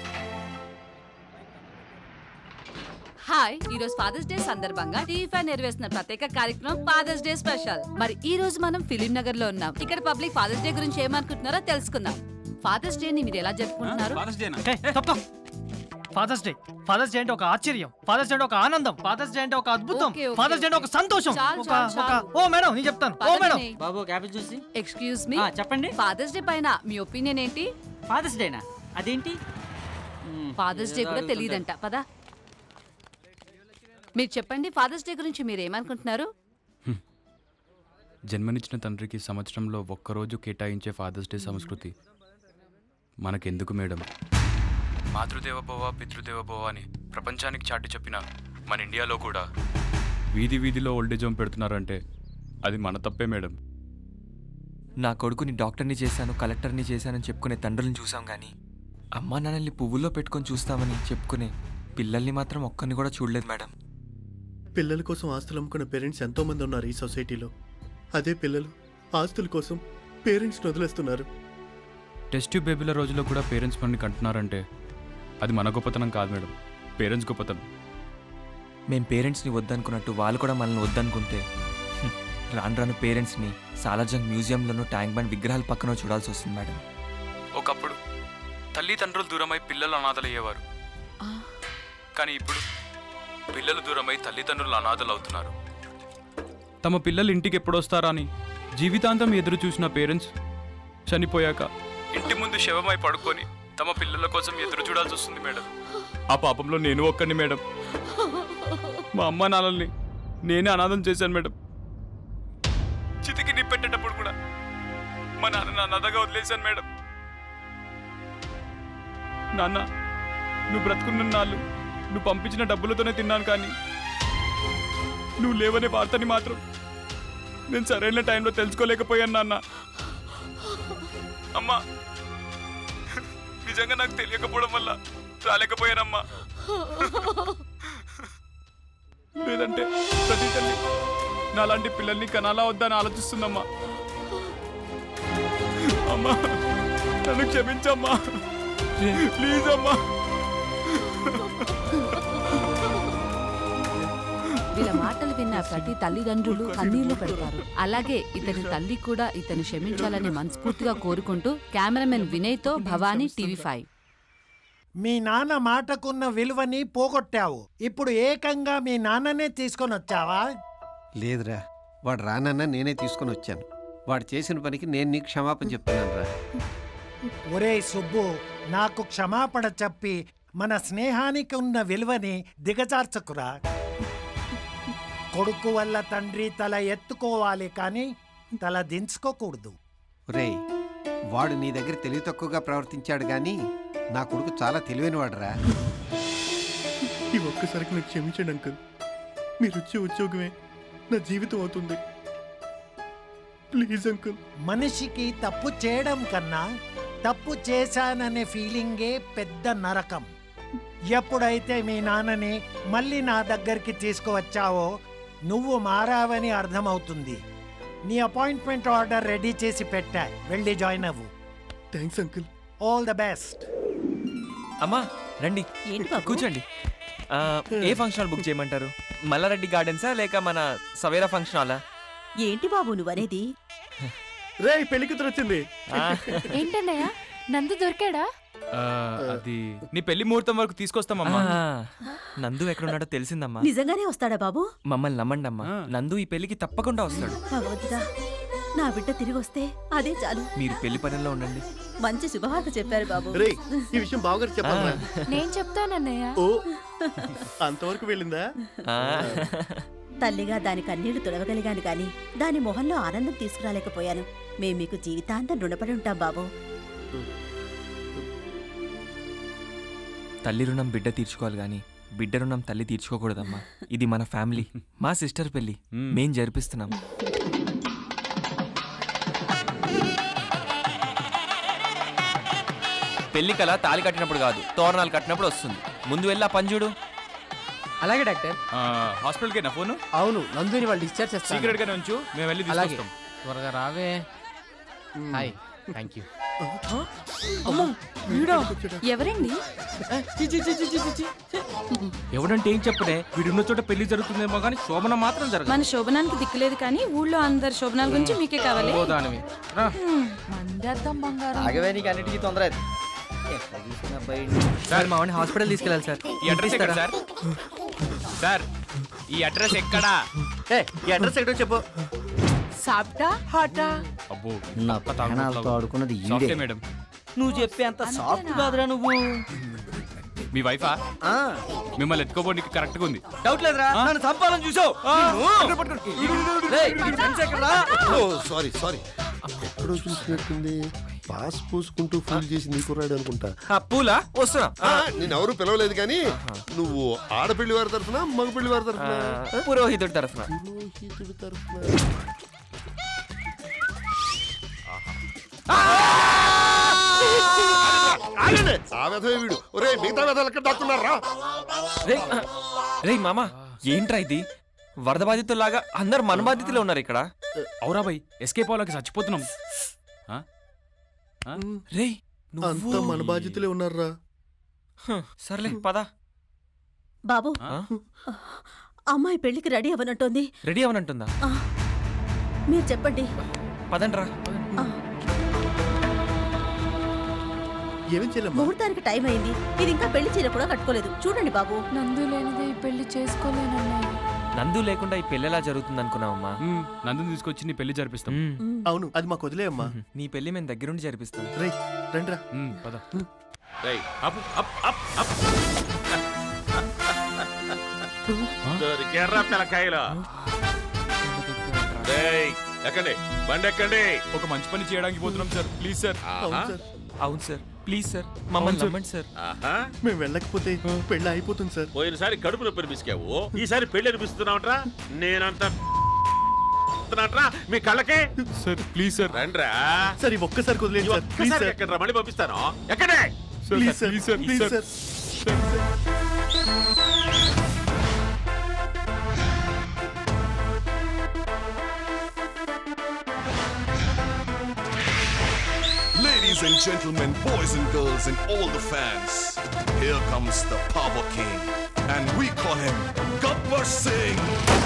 S19: hi ఈ రోజు ఫాదర్స్ డే సందర్భంగా టీవీ ఫైవ్ నిర్వహిస్తున్న ప్రత్యేక కార్యక్రమం ఫాదర్స్ డే స్పెషల్ మరి ఈ రోజు మనం ఫిలిం నగర్ లో ఉన్నాం ఇక్కడ పబ్లిక్ ఫాదర్స్ డే గురించి ఏమనుకుంటున్నారో తెలుసుకుందాం ఫాదర్స్ డే ని మీరు ఎలా జరుపుకుంటున్నారు
S18: ఫాదర్స్ డే ఫాదర్స్ డే అంటే ఒక ఆశ్చర్యం ఫాదర్స్ డే అంటే ఒక ఆనందం ఫాదర్స్ డే అంటే ఒక అద్భుతం
S19: ఓకే, ఓకే,
S18: ఫాదర్స్ డే అంటే ఒక సంతోషం
S19: చాలు,
S18: ఒక
S19: చాలు,
S18: ఒక
S19: చాలు.
S18: ఓ మేడం నేను చెప్తాను ఓ మేడం
S19: బాబు క్యాబేజ్ చూసి ఎక్స్క్యూజ్ మీ చెప్పండి ఫాదర్స్ డే పైన మీ ఒపీనియన్ ఏంటి
S21: ఫాదర్స్ డేనా అదేంటి
S19: ఫాదర్స్ డే
S21: ఏదో
S19: కూడా
S21: అడుగుతుంటారు.
S19: తెలియదంట పదా మీరు చెప్పండి ఫాదర్స్ డే గురించి మీరు ఏమనుకుంటున్నారు
S3: జన్మనిచ్చిన తండ్రికి సంవత్సరంలో ఒక్కరోజు కేటాయించే ఫాదర్స్ డే సంస్కృతి మనకెందుకు మేడం మాతృదేవోభవ పితృదేవోభవ అని ప్రపంచానికి చాటి చెప్పిన మన ఇండియాలో కూడా వీధి వీధిలో ఓల్డేజ్ హోమ్ పెడుతున్నారంటే అది మన తప్పే మేడం
S5: నా కొడుకుని డాక్టర్ని చేశాను కలెక్టర్ని చేశానని చెప్పుకునే తండ్రులను చూసాం కానీ అమ్మా నాన్నల్ని పువ్వుల్లో పెట్టుకొని చూస్తామని చెప్పుకునే పిల్లల్ని మాత్రం ఒక్కరిని కూడా చూడలేదు మేడం
S11: పిల్లల కోసం ఆస్తులు అమ్ముకున్న పేరెంట్స్ ఎంతో మంది ఉన్నారు ఈ సొసైటీలో అదే పిల్లలు ఆస్తుల కోసం పేరెంట్స్ని వదిలేస్తున్నారు
S3: టెస్ట్ ట్యూబ్ బేబీల రోజుల్లో కూడా పేరెంట్స్ మనని కంటున్నారంటే అది మన గొప్పతనం కాదు మేడం పేరెంట్స్ గొప్పతనం
S5: మేం పేరెంట్స్ని వద్దనుకున్నట్టు వాళ్ళు కూడా మనల్ని వద్దనుకుంటే హ్మ్, రాను రాను పేరెంట్స్ని సాలార్జంగ్ మ్యూజియంలోనూ ట్యాంక్ బండ్ విగ్రహాల పక్కన చూడాల్సి వస్తుంది మేడం
S3: ఒకప్పుడు తల్లిదండ్రులు దూరమై పిల్లలు అనాథలయ్యేవారు కానీ ఇప్పుడు పిల్లలు దూరమై తల్లిదండ్రులు అనాథలు అవుతున్నారు తమ పిల్లలు ఇంటికి ఎప్పుడు వస్తారా అని జీవితాంతం ఎదురు చూసిన పేరెంట్స్ చనిపోయాక ఇంటి ముందు శవమై పడుకొని తమ పిల్లల కోసం ఎదురు చూడాల్సి వస్తుంది మేడం ఆ పాపంలో నేను ఒక్కడిని మేడం మా అమ్మ నాన్నల్ని నేనే అనాథం చేశాను మేడం చితికి నిప్పెట్టేటప్పుడు కూడా మా నాన్న అనాథగా వదిలేశాను మేడం నాన్న నువ్వు బ్రతుకున్న నాళ్ళు నువ్వు పంపించిన డబ్బులతోనే తిన్నాను కానీ నువ్వు లేవనే వార్తని మాత్రం నేను సరైన టైంలో తెలుసుకోలేకపోయాను నాన్న అమ్మా నిజంగా నాకు తెలియకపోవడం వల్ల రాలేకపోయానమ్మా లేదంటే ప్రతి తల్లి నాలాంటి పిల్లల్ని కనాలా వద్దని ఆలోచిస్తుందమ్మా అమ్మా నన్ను క్షమించమ్మా ప్లీజ్ అమ్మా
S19: వీళ్ళ మాటలు విన్న ప్రతి తల్లిదండ్రులు కన్నీళ్లు పెడతారు అలాగే ఇతని తల్లి కూడా ఇతను క్షమించాలని మనస్ఫూర్తిగా కోరుకుంటూ కెమెరామెన్ వినయ్ తో భవానీ టీవీ ఫైవ్
S15: మీ నాన్న మాటకున్న విలువని పోగొట్టావు ఇప్పుడు ఏకంగా మీ నాన్ననే తీసుకొని వచ్చావా
S16: లేదురా వాడు రానన్నా నేనే తీసుకొని వచ్చాను వాడు చేసిన పనికి నేను నీకు క్షమాపణ చెప్తున్నాను రా
S15: ఒరే సుబ్బు నాకు క్షమాపణ చెప్పి మన స్నేహానికి ఉన్న విలువని దిగజార్చకురా కొడుకు వల్ల తండ్రి తల ఎత్తుకోవాలి కానీ తల దించుకోకూడదు
S16: రేయ్ వాడు నీ దగ్గర తెలివి తక్కువగా ప్రవర్తించాడు కానీ నా కొడుకు చాలా తెలివైనవాడురా
S11: ఈ ఒక్కసారికి నాకు క్షమించండి అంకుల్ మీరు వచ్చే ఉద్యోగమే నా జీవితం అవుతుంది ప్లీజ్ అంకుల్
S15: మనిషికి తప్పు చేయడం కన్నా తప్పు చేశాననే ఫీలింగే పెద్ద నరకం ఎప్పుడైతే మీ నాన్నని మళ్ళీ నా దగ్గరికి తీసుకువచ్చావో నువ్వు మారావని అర్థమవుతుంది నీ అపాయింట్మెంట్ ఆర్డర్ రెడీ చేసి పెట్టా వెళ్ళి జాయిన్ అవ్వు
S11: thanks uncle
S15: all the best
S5: అమ్మా రండి
S17: ఏంటి బాబు?
S5: కూర్చోండి ఆ, ఏ ఫంక్షన్ హాల్ బుక్ చేయమంటారు మల్లారెడ్డి గార్డెన్సా లేక మన సవేరా ఫంక్షన్ హాలా
S17: ఏంటి బాబు నువ్వనేది
S11: రే పెళ్లి కూతురు వచ్చింది
S13: ఏంటన్నయ్య నందు దొరికాడా
S3: ఆ, అది నీ పెళ్లి ముహూర్తం వరకు తీసుకొస్తామమ్మా
S5: ఆ, నందు ఎక్కడున్నాడో తెలిసిందమ్మా
S17: నిజంగానే వస్తాడా బాబు
S5: మమ్మల్ని నమ్మండి అమ్మా నందు ఈ పెళ్లికి తప్పకుండా వస్తాడు
S17: భగవంతుడా నా బిడ్డ తిరిగి వస్తే అదే చాలు
S5: మీరు పెళ్లి పనుల్లో ఉండండి
S17: మంచి శుభవార్త చెప్పారు బాబు
S11: రే ఈ విషయం బావగారు చెప్పాలా
S13: నేను చెప్తానన్నయ్య
S11: ఓ అంతవరకు వెళ్ళిందా
S17: తల్లిగా దాని కన్నీళ్లు తొలగగలిగాను కానీ దాని మొహంలో ఆనందం తీసుకురాలేకపోయాను మేం మీకు జీవితాంతం రుణపడి ఉంటాం బాబు
S5: తల్లి రుణం బిడ్డ తీర్చుకోవాలి కానీ బిడ్డ రుణం తల్లి తీర్చుకోకూడదమ్మా ఇది మన ఫ్యామిలీ మా సిస్టర్ పెళ్లి మేం జరిపిస్తున్నాం పెళ్లి కల తాలి కట్టినప్పుడు కాదు తోరణాలు కట్టినప్పుడు వస్తుంది ముందు వెళ్ళి ఆ పని చూడు
S1: అలాగే డాక్టర్
S3: హాస్పిటల్కి నా ఫోను
S1: అవును నందుని వాళ్ళు డిశ్చార్జ్ చేస్తారు
S3: సీక్రెట్ గానే ఉంచు మేము వెళ్ళి
S1: అలాగే
S3: తీసుకొస్తాం
S1: త్వరగా రావే హాయ్ థ్యాంక్ యూ
S13: ఎవరండి
S10: ఎవడంటే ఏం చెప్పనే వీడున్న చోట పెళ్లి జరుగుతుందేమో కానీ శోభన మాత్రం జరగదు
S13: మన శోభనానికి దిక్కులేదు కానీ ఊళ్ళో అందరు శోభనాల గురించి మీకే కావాలి
S1: దానివి
S13: మందేద్దాం బంగారం
S1: ఆగవే నీకు అన్నిటికీ తొందర సార్ మా వాడిని హాస్పిటల్ తీసుకెళ్ళాలి సార్
S10: ఈ అడ్రస్ ఎక్కడ సార్ సార్ ఈ అడ్రస్ ఎక్కడా
S11: ఈ అడ్రస్ ఎక్కడో చెప్పు
S22: సాప్టా హాటా
S3: అబ్బో
S1: నా ప్రాణాలతో ఆడుకున్నది ఈడే
S3: మేడం
S1: నువ్వు చెప్పే అంత సాఫ్ట్ కాదురా నువ్వు
S3: మీ వైఫా మిమ్మల్ని ఎత్తుకోపోనికి కరెక్ట్గా ఉంది
S1: డౌట్ లేదురా నన్ను చంపాలని చూసావు
S2: ఓ సారీ సారీ ఎక్కడో చూసినట్టుంది పాస్ పూసుకుంటూ ఫుల్ చేసి నీ కుర్రాడు అనుకుంటా
S5: పూలా వస్తున్నా
S2: ఆ, నేను ఎవరు పిలవలేదు కానీ నువ్వు ఆడపిల్లి వారి తరఫున మగ పిల్లి వారి తరఫున
S5: పురోహితుడి తరఫున
S2: పురోహితుడి తరఫున ఆ వెధవే వీడు ఒరే మిగతా వెధలు ఎక్కడ దాక్కున్నారా
S5: రే రే మామ ఏంట్రా ఇది వరద బాధితుల్లాగా అందరు మన బాధితులే ఉన్నారు ఇక్కడ
S3: అవురా బై ఎస్కేప్ అవ్వలేక చచ్చిపోతున్నాం ఆ? ఆ?
S5: రే
S11: అంతా మన బాధ్యతలే ఉన్నారా
S5: సర్లే పద
S17: బాబు అమ్మాయి పెళ్లికి రెడీ అవ్వనంటోంది
S5: రెడీ అవనంటుందా
S17: ఆ, మీరు చెప్పండి
S5: పదండ్రా
S11: ఏమేం చేయలేమ్మా
S17: ముహూర్తానికి టైం అయింది ఇది ఇంకా పెళ్లి చీర కూడా కట్టుకోలేదు చూడండి బాబు
S13: నందు లేనిదే ఈ పెళ్లి చేసుకోలేనన్నయ్య
S5: నందు లేకుండా ఈ పెళ్లి ఎలా జరుగుతుంది అనుకున్నావమ్మా
S3: నందుని తీసుకొచ్చి నీ పెళ్లి జరిపిస్తాం
S11: అవును అది మాకు వదిలేయమ్మా
S5: నీ పెళ్లి మేము దగ్గరుండి జరిపిస్తాం
S11: రే రండిరా
S3: పద
S20: రేయ్, అప్, అప్, అప్, అప్. దొరికారా పిల్లకాయలు రేయ్, ఎక్కండి బండి ఎక్కండి
S3: ఒక మంచి పని చేయడానికి పోతున్నాం సార్ ప్లీజ్ సార్
S20: ఆహా.
S5: అవును సార్ ప్లీజ్ సార్ మమ్మల్ని నమ్మండి సార్
S20: ఆహా.
S11: మేము వెళ్ళకపోతే పెళ్ళి అయిపోతుంది సార్
S20: పోయినసారి కడుపు నొప్పి పిసికావు ఈసారి పెళ్లి అనిపిస్తున్నావుట్రా నేనంతా మీ కళ్ళకే
S3: సార్ ప్లీజ్ సార్
S20: రండ్రా
S11: సార్ ఈ ఒక్కసారి వదిలేండి సార్ ప్లీజ్
S20: ఒక్కసారి
S11: సార్
S20: ఎక్కండ్రా మళ్ళీ పంపిస్తాను ఎక్కడే
S11: please sir please sir
S6: Ladies and gentlemen, boys and girls, and all the fans, here comes the Power King, and we call him Gabbar Singh.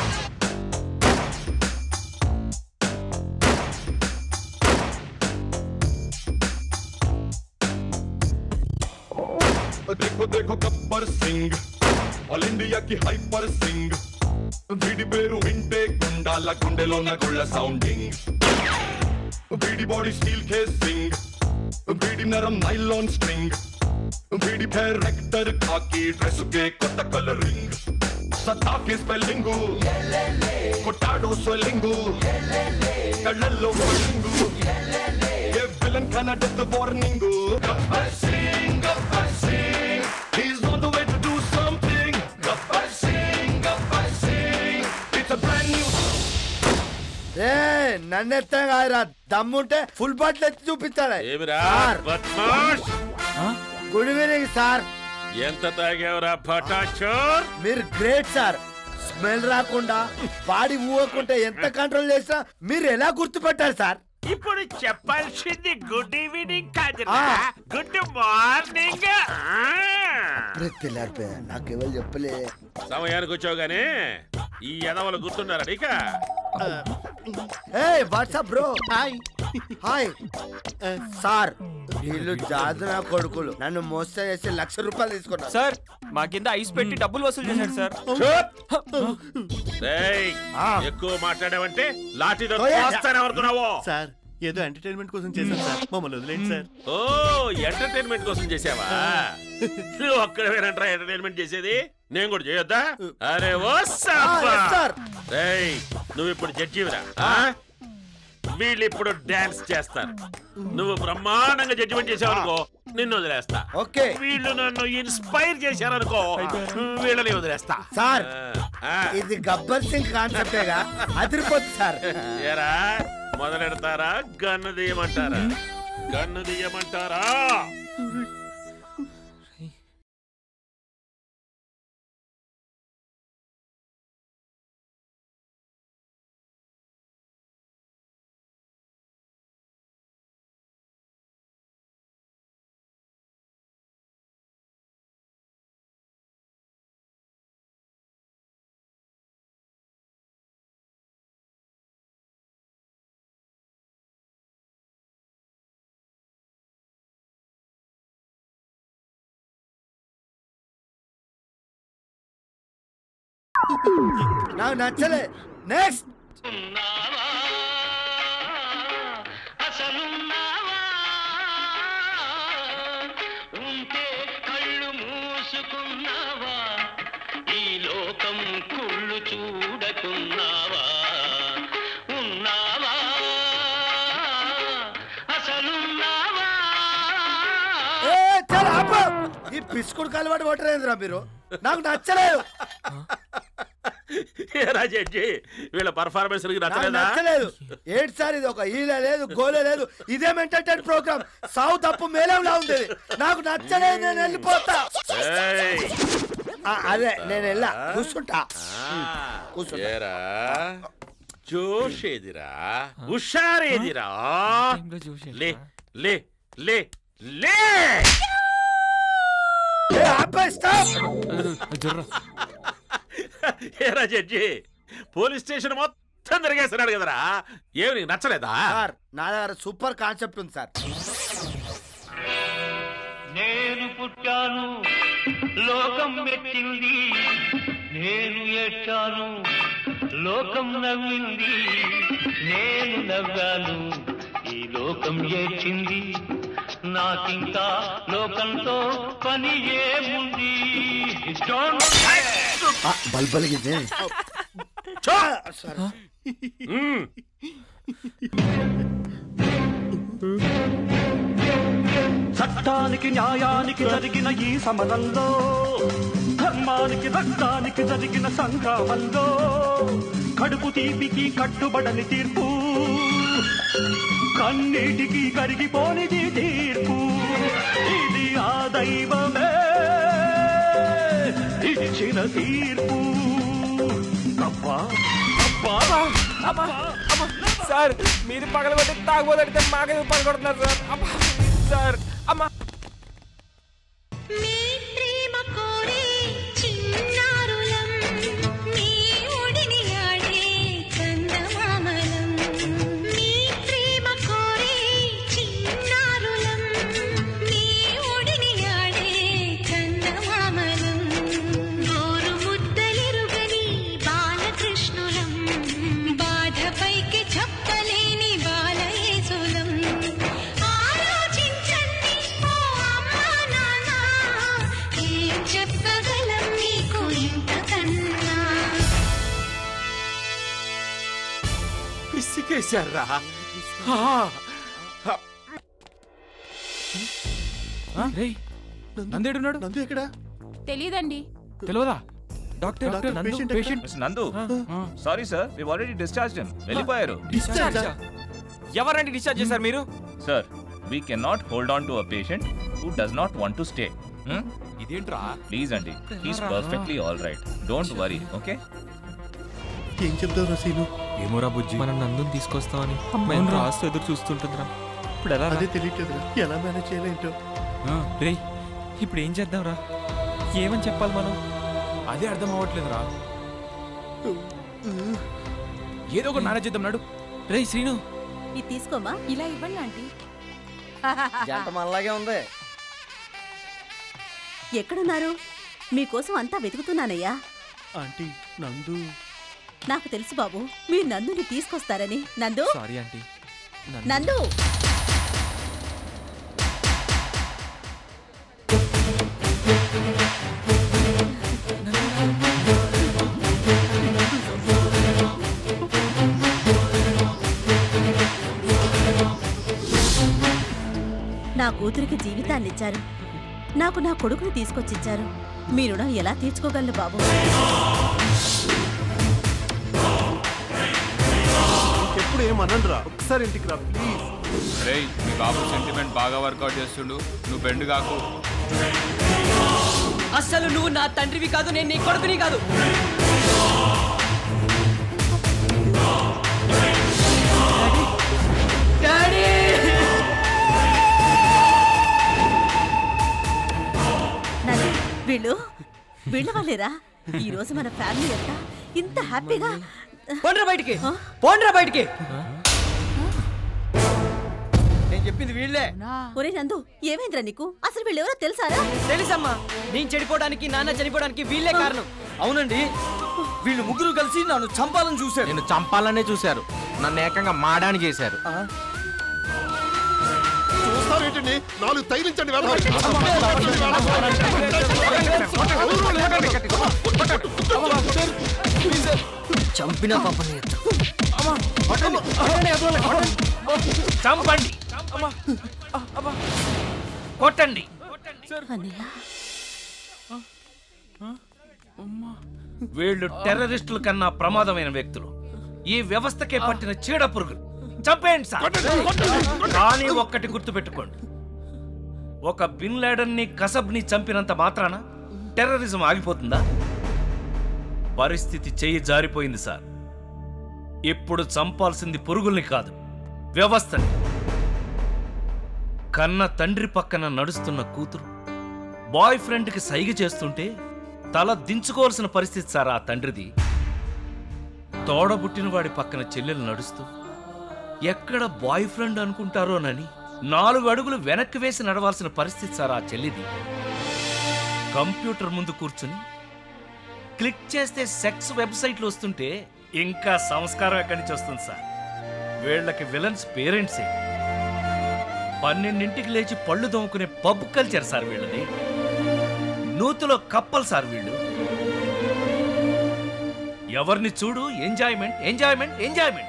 S6: देखो देखो गब्बर सिंह ఆల్ ఇండియాకి హైపర్ సింగ్ వీడి పేరు వింటే గుండాల గుండెలోన గుళ్ళ సౌండింగ్ వీడి బాడీ స్టీల్ కేసింగ్ వీడి నరం నైలాన్ స్ట్రింగ్ వీడి క్యారెక్టర్ కాకి డ్రెస్ కే కొత్త కలరింగ్ సత్తాకి స్పెల్లింగ్ కొట్టాడో స్వెల్లింగ్ కళ్ళల్లో ఫిల్లింగ్ ఏ విలన్ కన death warning Gabbar Singh Gabbar Singh he's on the way to do something Gabbar Singh Gabbar Singh it's a brand new
S8: ఏ నన్నెత్తే కాదురా దమ్ముంటే ఫుల్ బాటిల్ ఎత్తి చూపించాలి
S20: ఏమిరా
S8: సార్.
S20: బద్మాష్
S8: గుడ్ ఈవినింగ్ సార్
S20: ఎంత తాగావురా పటాచోర్
S8: మీరు గ్రేట్ సార్ స్మెల్ రాకుండా బాడీ ఊవకుండా ఎంత కంట్రోల్ చేసినా మీరు ఎలా గుర్తుపెట్టారు సార్
S20: ఇప్పుడు చెప్పాల్సింది గుడ్ ఈవినింగ్ కాదురా
S8: ఆ.
S20: గుడ్ మార్నింగ్
S8: తెల్లారిపోయా నాకెవరు చెప్పలే
S20: సమయానికి వచ్చావు గానీ ఈ ఎదవలు గుర్తున్నారా నీక
S8: ఏ WhatsApp bro hi hi sir వీళ్ళు జాతర కొడుకులు నన్ను మోసం చేసి లక్ష రూపాయలు తీసుకున్నారు
S5: సార్ మా కింద ఐస్ పెట్టి డబ్బులు వసూలు చేశాడు సార్
S20: రేయ్, ఎక్కువ మాట్లాడావంటే లాఠీతో
S11: ఓయ్.
S20: కోస్తానెవరుతున్నావో
S11: సార్ ఏదో ఎంటర్టైన్మెంట్ కోసం చేశాను సార్ మమ్మల్ని వదిలేండి సార్
S20: ఓ ఎంటర్టైన్మెంట్ కోసం చేసావా నువ్వు ఒక్కడవేనంటారా ఎంటర్టైన్మెంట్ చేసేది నేను కూడా చేయొద్దా అరే ఓ సాంబా.
S8: yes, sir.
S20: రేయ్, నువ్వు ఇప్పుడు జడ్జివిరా వీళ్ళు ఇప్పుడు డాన్స్ చేస్తారు నువ్వు బ్రహ్మాండంగా జడ్జిమెంట్ చేసావు అనుకో నిన్ను వదిలేస్తా
S8: ఓకే
S20: వీళ్ళు నన్ను ఇన్స్పైర్ చేశారనుకో వీళ్ళని వదిలేస్తా
S8: సార్
S20: ఆ,
S8: ఇది గబ్బర్ సింగ్ కాన్సెప్టేగా అదిరిపోతుంది సార్
S20: ఏరా మొదలెడతారా గన్ను తీయమంటారా గన్ను తీయమంటారా
S8: నాకు నచ్చలే నెక్స్ట్
S14: ఉంటే కళ్ళు మూసుకున్నావా ఈ లోకం కుళ్ళు చూడకున్నావా ఉన్నావా అసలున్నావా
S8: ఏ, చాలా ఆపు. ఈ పిసుకుడు కలవాటు కొట్టరేంద్రా మీరు నాకు నచ్చలేదు
S20: ఏరా జడ్జి వీళ్ళ పర్ఫార్మెన్స్
S8: నాకు
S20: నచ్చలేదా
S8: నచ్చలేదు ఏంటి సార్ ఇది ఒక ఈల లేదు గోలే లేదు ఇదేం ఎంటర్టైన్ ప్రోగ్రామ్ సావు తప్పు మేలంలా ఉంది ఇది. నాకు నచ్చలేదు నేను వెళ్ళిపోతా
S20: ఏయ్.
S8: ఆ, అదే నేను వెళ్ళా కూర్చుంటా కూర్చుంటా
S20: ఏరా జోష్ ఏదిరా హుషారేదిరా లే లే లే లే ఏరా జడ్జి పోలీస్ స్టేషన్ మొత్తం తిరిగేస్తున్నాడు కదరా ఏమి నీకు నచ్చలేదా
S8: సార్ నా దగ్గర సూపర్ కాన్సెప్ట్ ఉంది సార్
S14: నేను పుట్టాను లోకం మెచ్చింది నేను ఏడ్చాను లోకం నవ్వింది నేను నవ్వాను ఈ లోకం ఏడ్చింది నాకింకా లోకంతో పని ఏముంది Don't
S8: బల్బ్ వెలిగిందే సార్
S14: చట్టానికి న్యాయానికి జరిగిన ఈ సమరంలో ధర్మానికి రక్తానికి జరిగిన సంగ్రామంలో కడుపు తీపికి కట్టుబడని తీర్పు కన్నీటికి కరిగిపోనిది తీర్పు ఇది ఆ దైవమే ఇచ్చిన తీర్పు అబ్బా అబ్బా
S10: సార్ మీరు పగలగొట్టి తాగబోదడితే మాకే పగలగొడుతున్నారు సార్ అమ్మా సార్ అమ్మా
S14: ప్రేమ కోరే చిన్నారులం మీ ఒడిని ఆడే చందమామలం మీ ప్రేమ కోరే చిన్నారులం మీ ఒడిని ఆడే చందమామలం గోరు ముద్దలిరుగని బాలకృష్ణులం బాధపైకి చెప్పలేని బాలయేసులం ఆలోచించండి ఓ అమ్మా నాన్న ఏం చెప్పగలం మీకు ఇంతకన్నా
S20: పిసికేశారా
S10: నందేడున్నాడు
S11: నందు ఎక్కడా
S4: తెలియదండి
S10: తెలియదా
S11: doctor, doctor,
S10: Nandu
S11: patient
S10: patient
S7: Nandu sorry sir we already discharge వెళ్ళిపోయారు
S10: డిశ్చార్జ్ ఎవరండి డిశ్చార్జ్ చేశారు మీరు
S7: sir we can not hold on to a patient who does not want to stay
S10: ఇదేంట్రా
S7: ప్లీజ్ అండి please perfectly all right don't worry okay
S11: ఏం చెప్తావు రసీను
S5: ఏమోరా బుజ్జి మనం నందుని తీసుకొస్తామని అమ్మాయి
S11: అవునురా.
S5: రాస్తూ ఎదురు చూస్తుంటుందిరా ఇప్పుడు ఎలా
S11: అదే తెలియట్లేదురా ఎలా మేనేజ్ చేయాలేంటో
S5: రే ఇప్పుడు ఏం చేద్దాంరా ఏమని చెప్పాలి మనం
S10: అదే అర్థం అవ్వట్లేదురా ఏదో ఒక మేనేజ్ చేద్దాం నాడు
S5: రే శ్రీను
S17: ఇది తీసుకోమా
S4: ఇలా ఇవ్వండి ఆంటీ
S1: జంట మనలాగే ఉంది
S17: ఎక్కడున్నారు మీకోసం అంతా వెతుకుతున్నానయ్యా
S11: ఆంటీ నందు
S17: నాకు తెలుసు బాబు మీరు నందుని తీసుకొస్తారని నందు
S5: సారీ ఆంటీ
S17: నందు నా కూతురికి జీవితాన్ని ఇచ్చారు నాకు నా కొడుకుని తీసుకొచ్చిచ్చారు మీ రుణం ఎలా తీర్చుకోగలను బాబు
S11: ఎప్పుడు ఏమనండిరా ఒకసారి ఇంటికి రా ప్లీజ్
S3: రేయ్ మీ బాబు సెంటిమెంట్ బాగా వర్కౌట్ చేస్తుండు నువ్వు బెండ్ కాకు
S1: అస్సలు నువ్వు నా తండ్రివి కాదు నేను నీ కొడుకుని కాదు డాడీ
S17: నందు వీళ్ళు వీళ్ళ వాళ్ళేరా ఈ రోజు మన ఫ్యామిలీ అంతా ఇంత హ్యాపీగా
S1: పోండ్రా బయటికి పోండ్రా బయటికి నేను చెప్పింది వీళ్ళే
S17: ఒరే నందు ఏమైందిరా నీకు అసలు వీళ్ళెవరో తెలుసారా
S1: తెలుసమ్మా నేను చెడిపోవడానికి నాన్న చనిపోవడానికి వీళ్ళే కారణం అవునండి వీళ్ళు ముగ్గురు కలిసి నన్ను చంపాలని చూశారు
S10: నేను చంపాలనే చూశారు నన్ను ఏకంగా మాడాని చేశారు
S2: చూస్తారేంటండి నాలుగు తగిలించండి
S1: చంపిన పాపని
S10: చంపండి కొట్టండి
S17: అన్నయ్య
S9: వీళ్ళు టెర్రరిస్టుల కన్నా ప్రమాదమైన వ్యక్తులు ఈ వ్యవస్థకే పట్టిన చీడ పురుగులు చంపేయండి సార్ కానీ ఒక్కటి గుర్తుపెట్టుకోండి ఒక బిన్ లాడన్ ని కసబ్ ని చంపినంత మాత్రాన టెర్రరిజం ఆగిపోతుందా పరిస్థితి చెయ్యి జారిపోయింది సార్ ఇప్పుడు చంపాల్సింది పురుగుల్ని కాదు వ్యవస్థని కన్న తండ్రి పక్కన నడుస్తున్న కూతురు బాయ్ ఫ్రెండ్కి సైగ చేస్తుంటే తల దించుకోవాల్సిన పరిస్థితి సార్ ఆ తండ్రిది తోడబుట్టిన వాడి పక్కన చెల్లెలు నడుస్తూ ఎక్కడ బాయ్ ఫ్రెండ్ అనుకుంటారోనని నాలుగు అడుగులు వెనక్కి వేసి నడవాల్సిన పరిస్థితి సార్ ఆ చెల్లిది కంప్యూటర్ ముందు కూర్చుని క్లిక్ చేస్తే సెక్స్ వెబ్సైట్లు వస్తుంటే ఇంకా సంస్కారం ఎక్కడి నుంచి వస్తుంది సార్ వీళ్ళకి విలన్స్ పేరెంట్సే పన్నెండింటికి లేచి పళ్ళు దోముకునే పబ్ కల్చర్ సార్ వీళ్ళది నూతులో కప్పలు సార్ వీళ్ళు ఎవరిని చూడు ఎంజాయ్మెంట్ ఎంజాయ్మెంట్ ఎంజాయ్మెంట్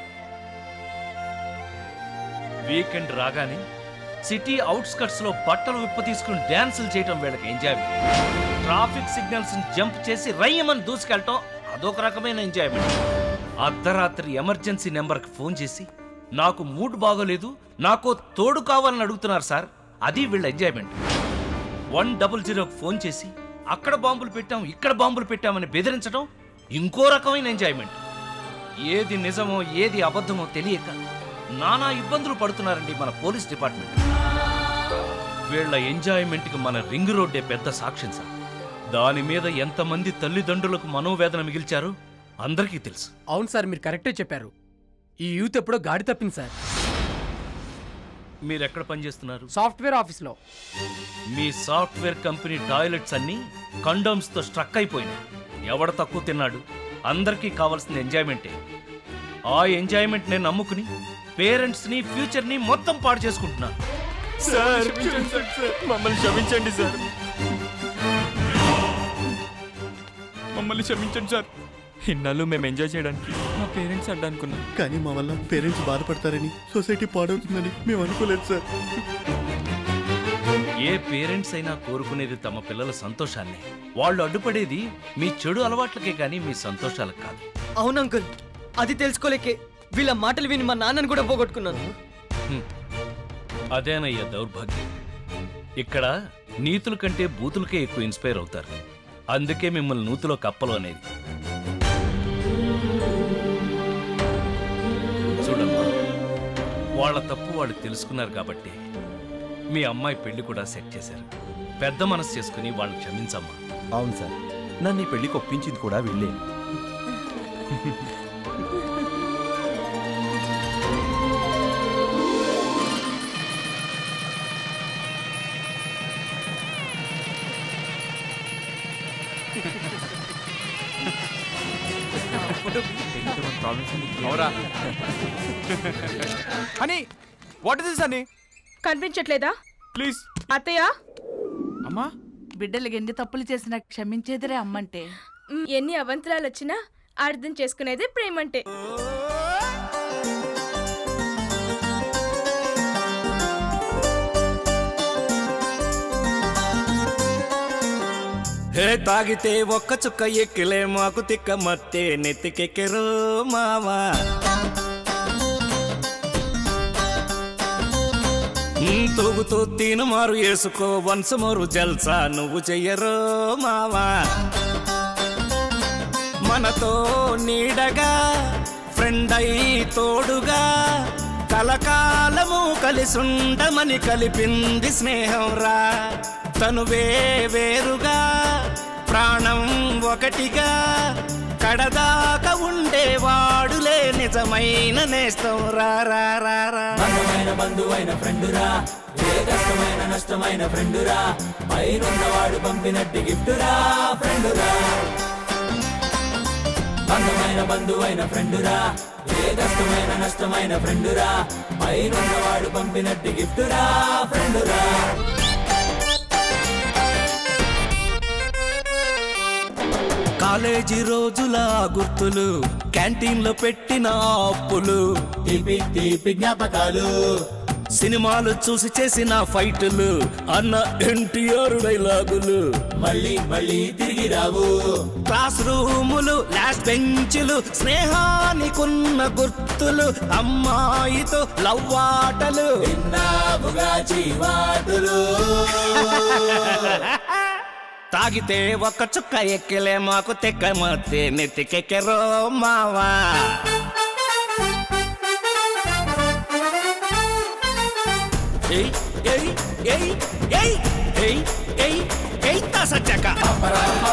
S9: వీకెండ్ రాగానే సిటీ అవుట్స్కట్స్ లో బట్టలు విప్ప తీసుకుని డాన్సులు చేయటం వీళ్ళకి ఎంజాయ్మెంట్ ట్రాఫిక్ సిగ్నల్స్ జంప్ చేసి రయ్యమని దూసుకెళ్ళటం అదొక రకమైన ఎంజాయ్మెంట్ అర్ధరాత్రి ఎమర్జెన్సీ నెంబర్కి ఫోన్ చేసి నాకు మూడ్ బాగోలేదు నాకు తోడు కావాలని అడుగుతున్నారు సార్ అది వీళ్ళ ఎంజాయ్మెంట్ వన్ డబుల్ జీరోకి ఫోన్ చేసి అక్కడ బాంబులు పెట్టాం ఇక్కడ బాంబులు పెట్టామని బెదిరించడం ఇంకో రకమైన ఎంజాయ్మెంట్ ఏది నిజమో ఏది అబద్ధమో తెలియక నానా ఇబ్బందులు పడుతున్నారండి మన పోలీస్ డిపార్ట్మెంట్ వీళ్ళ ఎంజాయ్మెంట్కి మన రింగ్ రోడ్డే పెద్ద సాక్ష్యం సార్ దాని మీద ఎంతమంది తల్లిదండ్రులకు మనోవేదన మిగిల్చారో అందరికీ తెలుసు
S12: అవును సార్ మీరు కరెక్టే చెప్పారు ఈ యూత్ ఎప్పుడో గాడి తప్పింది సార్
S9: మీరు ఎక్కడ పనిచేస్తున్నారు
S12: సాఫ్ట్వేర్ ఆఫీస్లో
S9: మీ సాఫ్ట్వేర్ కంపెనీ టాయిలెట్స్ అన్ని కండోమ్స్ తో స్ట్రక్ అయిపోయినాయి ఎవడ తక్కువ తిన్నాడు అందరికీ కావాల్సిన ఎంజాయ్మెంటే ఆ ఎంజాయ్మెంట్ నేను నమ్ముకుని పేరెంట్స్ ని ఫ్యూచర్ ని మొత్తం పాడు చేసుకుంటున్నాను
S5: సార్ మమ్మల్ని క్షమించండి సార్ మమ్మల్ని క్షమించండి సార్ ఇన్నాళ్ళు మేము ఎంజాయ్ చేయడానికి మా పేరెంట్స్ అడ్డనుకున్నాం
S11: కానీ మా వల్ల పేరెంట్స్ బాధపడతారని సొసైటీ పాడవుతుందని మేము అనుకోలేదు సార్
S9: ఏ పేరెంట్స్ అయినా కోరుకునేది తమ పిల్లల సంతోషాన్ని వాళ్ళు అడ్డుపడేది మీ చెడు అలవాట్లకే కానీ మీ సంతోషాలకు కాదు
S1: అవును అంకుల్ అది తెలుసుకోలేకే వీళ్ళ మాటలు విని మా నాన్నని కూడా పోగొట్టుకున్నాను
S9: హ్మ్. అదేనయ్య దౌర్భాగ్యం ఇక్కడ నీతుల కంటే బూతులకే ఎక్కువ ఇన్స్పైర్ అవుతారు అందుకే మిమ్మల్ని నూతులో కప్పలు అనేది చూడమ్మా వాళ్ళ తప్పు వాళ్ళు తెలుసుకున్నారు కాబట్టి మీ అమ్మాయి పెళ్లి కూడా సెట్ చేశారు పెద్ద మనసు చేసుకుని వాళ్ళని క్షమించమ్మా
S23: అవును సార్ నన్ను ఈ పెళ్లికి ఒప్పించింది కూడా వీళ్ళే
S5: అవురా honey what is this honey
S22: కనిపించట్లేదా
S5: ప్లీజ్
S22: అత్తయ్య
S5: అమ్మా
S22: బిడ్డలు ఎన్ని తప్పులు చేసినా క్షమించేదిరే అమ్మంటే
S13: ఎన్ని అవంతరాలు వచ్చినా అర్థం చేసుకునేదే ప్రేమంటే
S24: హే తాగితే ఒక్క చుక్క ఎక్కిలే మాకు తిక్క మత్తే నెత్తికెక్కెరు మావా ఉమ్, తూగుతూ తీను మారు వేసుకో వంశమోరు జల్సా నువ్వు చెయ్యరు మావా మనతో నీడగా ఫ్రెండ్ అయి తోడుగా కలకాలము కలిసుండమని కలిపింది స్నేహం రా తనువే వేరుగా ప్రాణం ఒకటిగా కడదాకా ఉండేవాడులే నిజమైన నేస్తం రా రా రా రా
S25: బంధమైన బంధువైన ఫ్రెండురా ఏ కష్టమైన నష్టమైన ఫ్రెండురా పైనున్నవాడు పంపినట్టు గిఫ్టురా ఫ్రెండురా బంధమైన బంధువైన ఫ్రెండురా ఏ కష్టమైన నష్టమైన ఫ్రెండురా పైనున్నవాడు పంపినట్టు గిఫ్టురా ఫ్రెండురా
S24: కాలేజీ రోజుల గుర్తులు క్యాంటీన్ లో పెట్టిన అప్పులు
S25: తీపి తీపి జ్ఞాపకాలు
S24: సినిమాలు చూసి చేసిన ఫైట్లు అన్న ఎన్టీఆర్ డైలాగులు
S25: మళ్ళీ మళ్ళీ తిరిగి రావు
S24: క్లాస్ రూములు లాస్ట్ బెంచులు స్నేహానికున్న గుర్తులు అమ్మాయితో లవ్వాటలు
S25: విన్నావుగా చీవాటులు
S24: తాగితే ఒక చుక్క ఎక్కిలే మాకు తెక్క మత్తే నెత్తికెక్కెరో మావా ఏయ్ ఏయ్ ఏయ్ ఏయ్ ఏయ్ ఏయ్ ఏయ్ తాసచ్చాక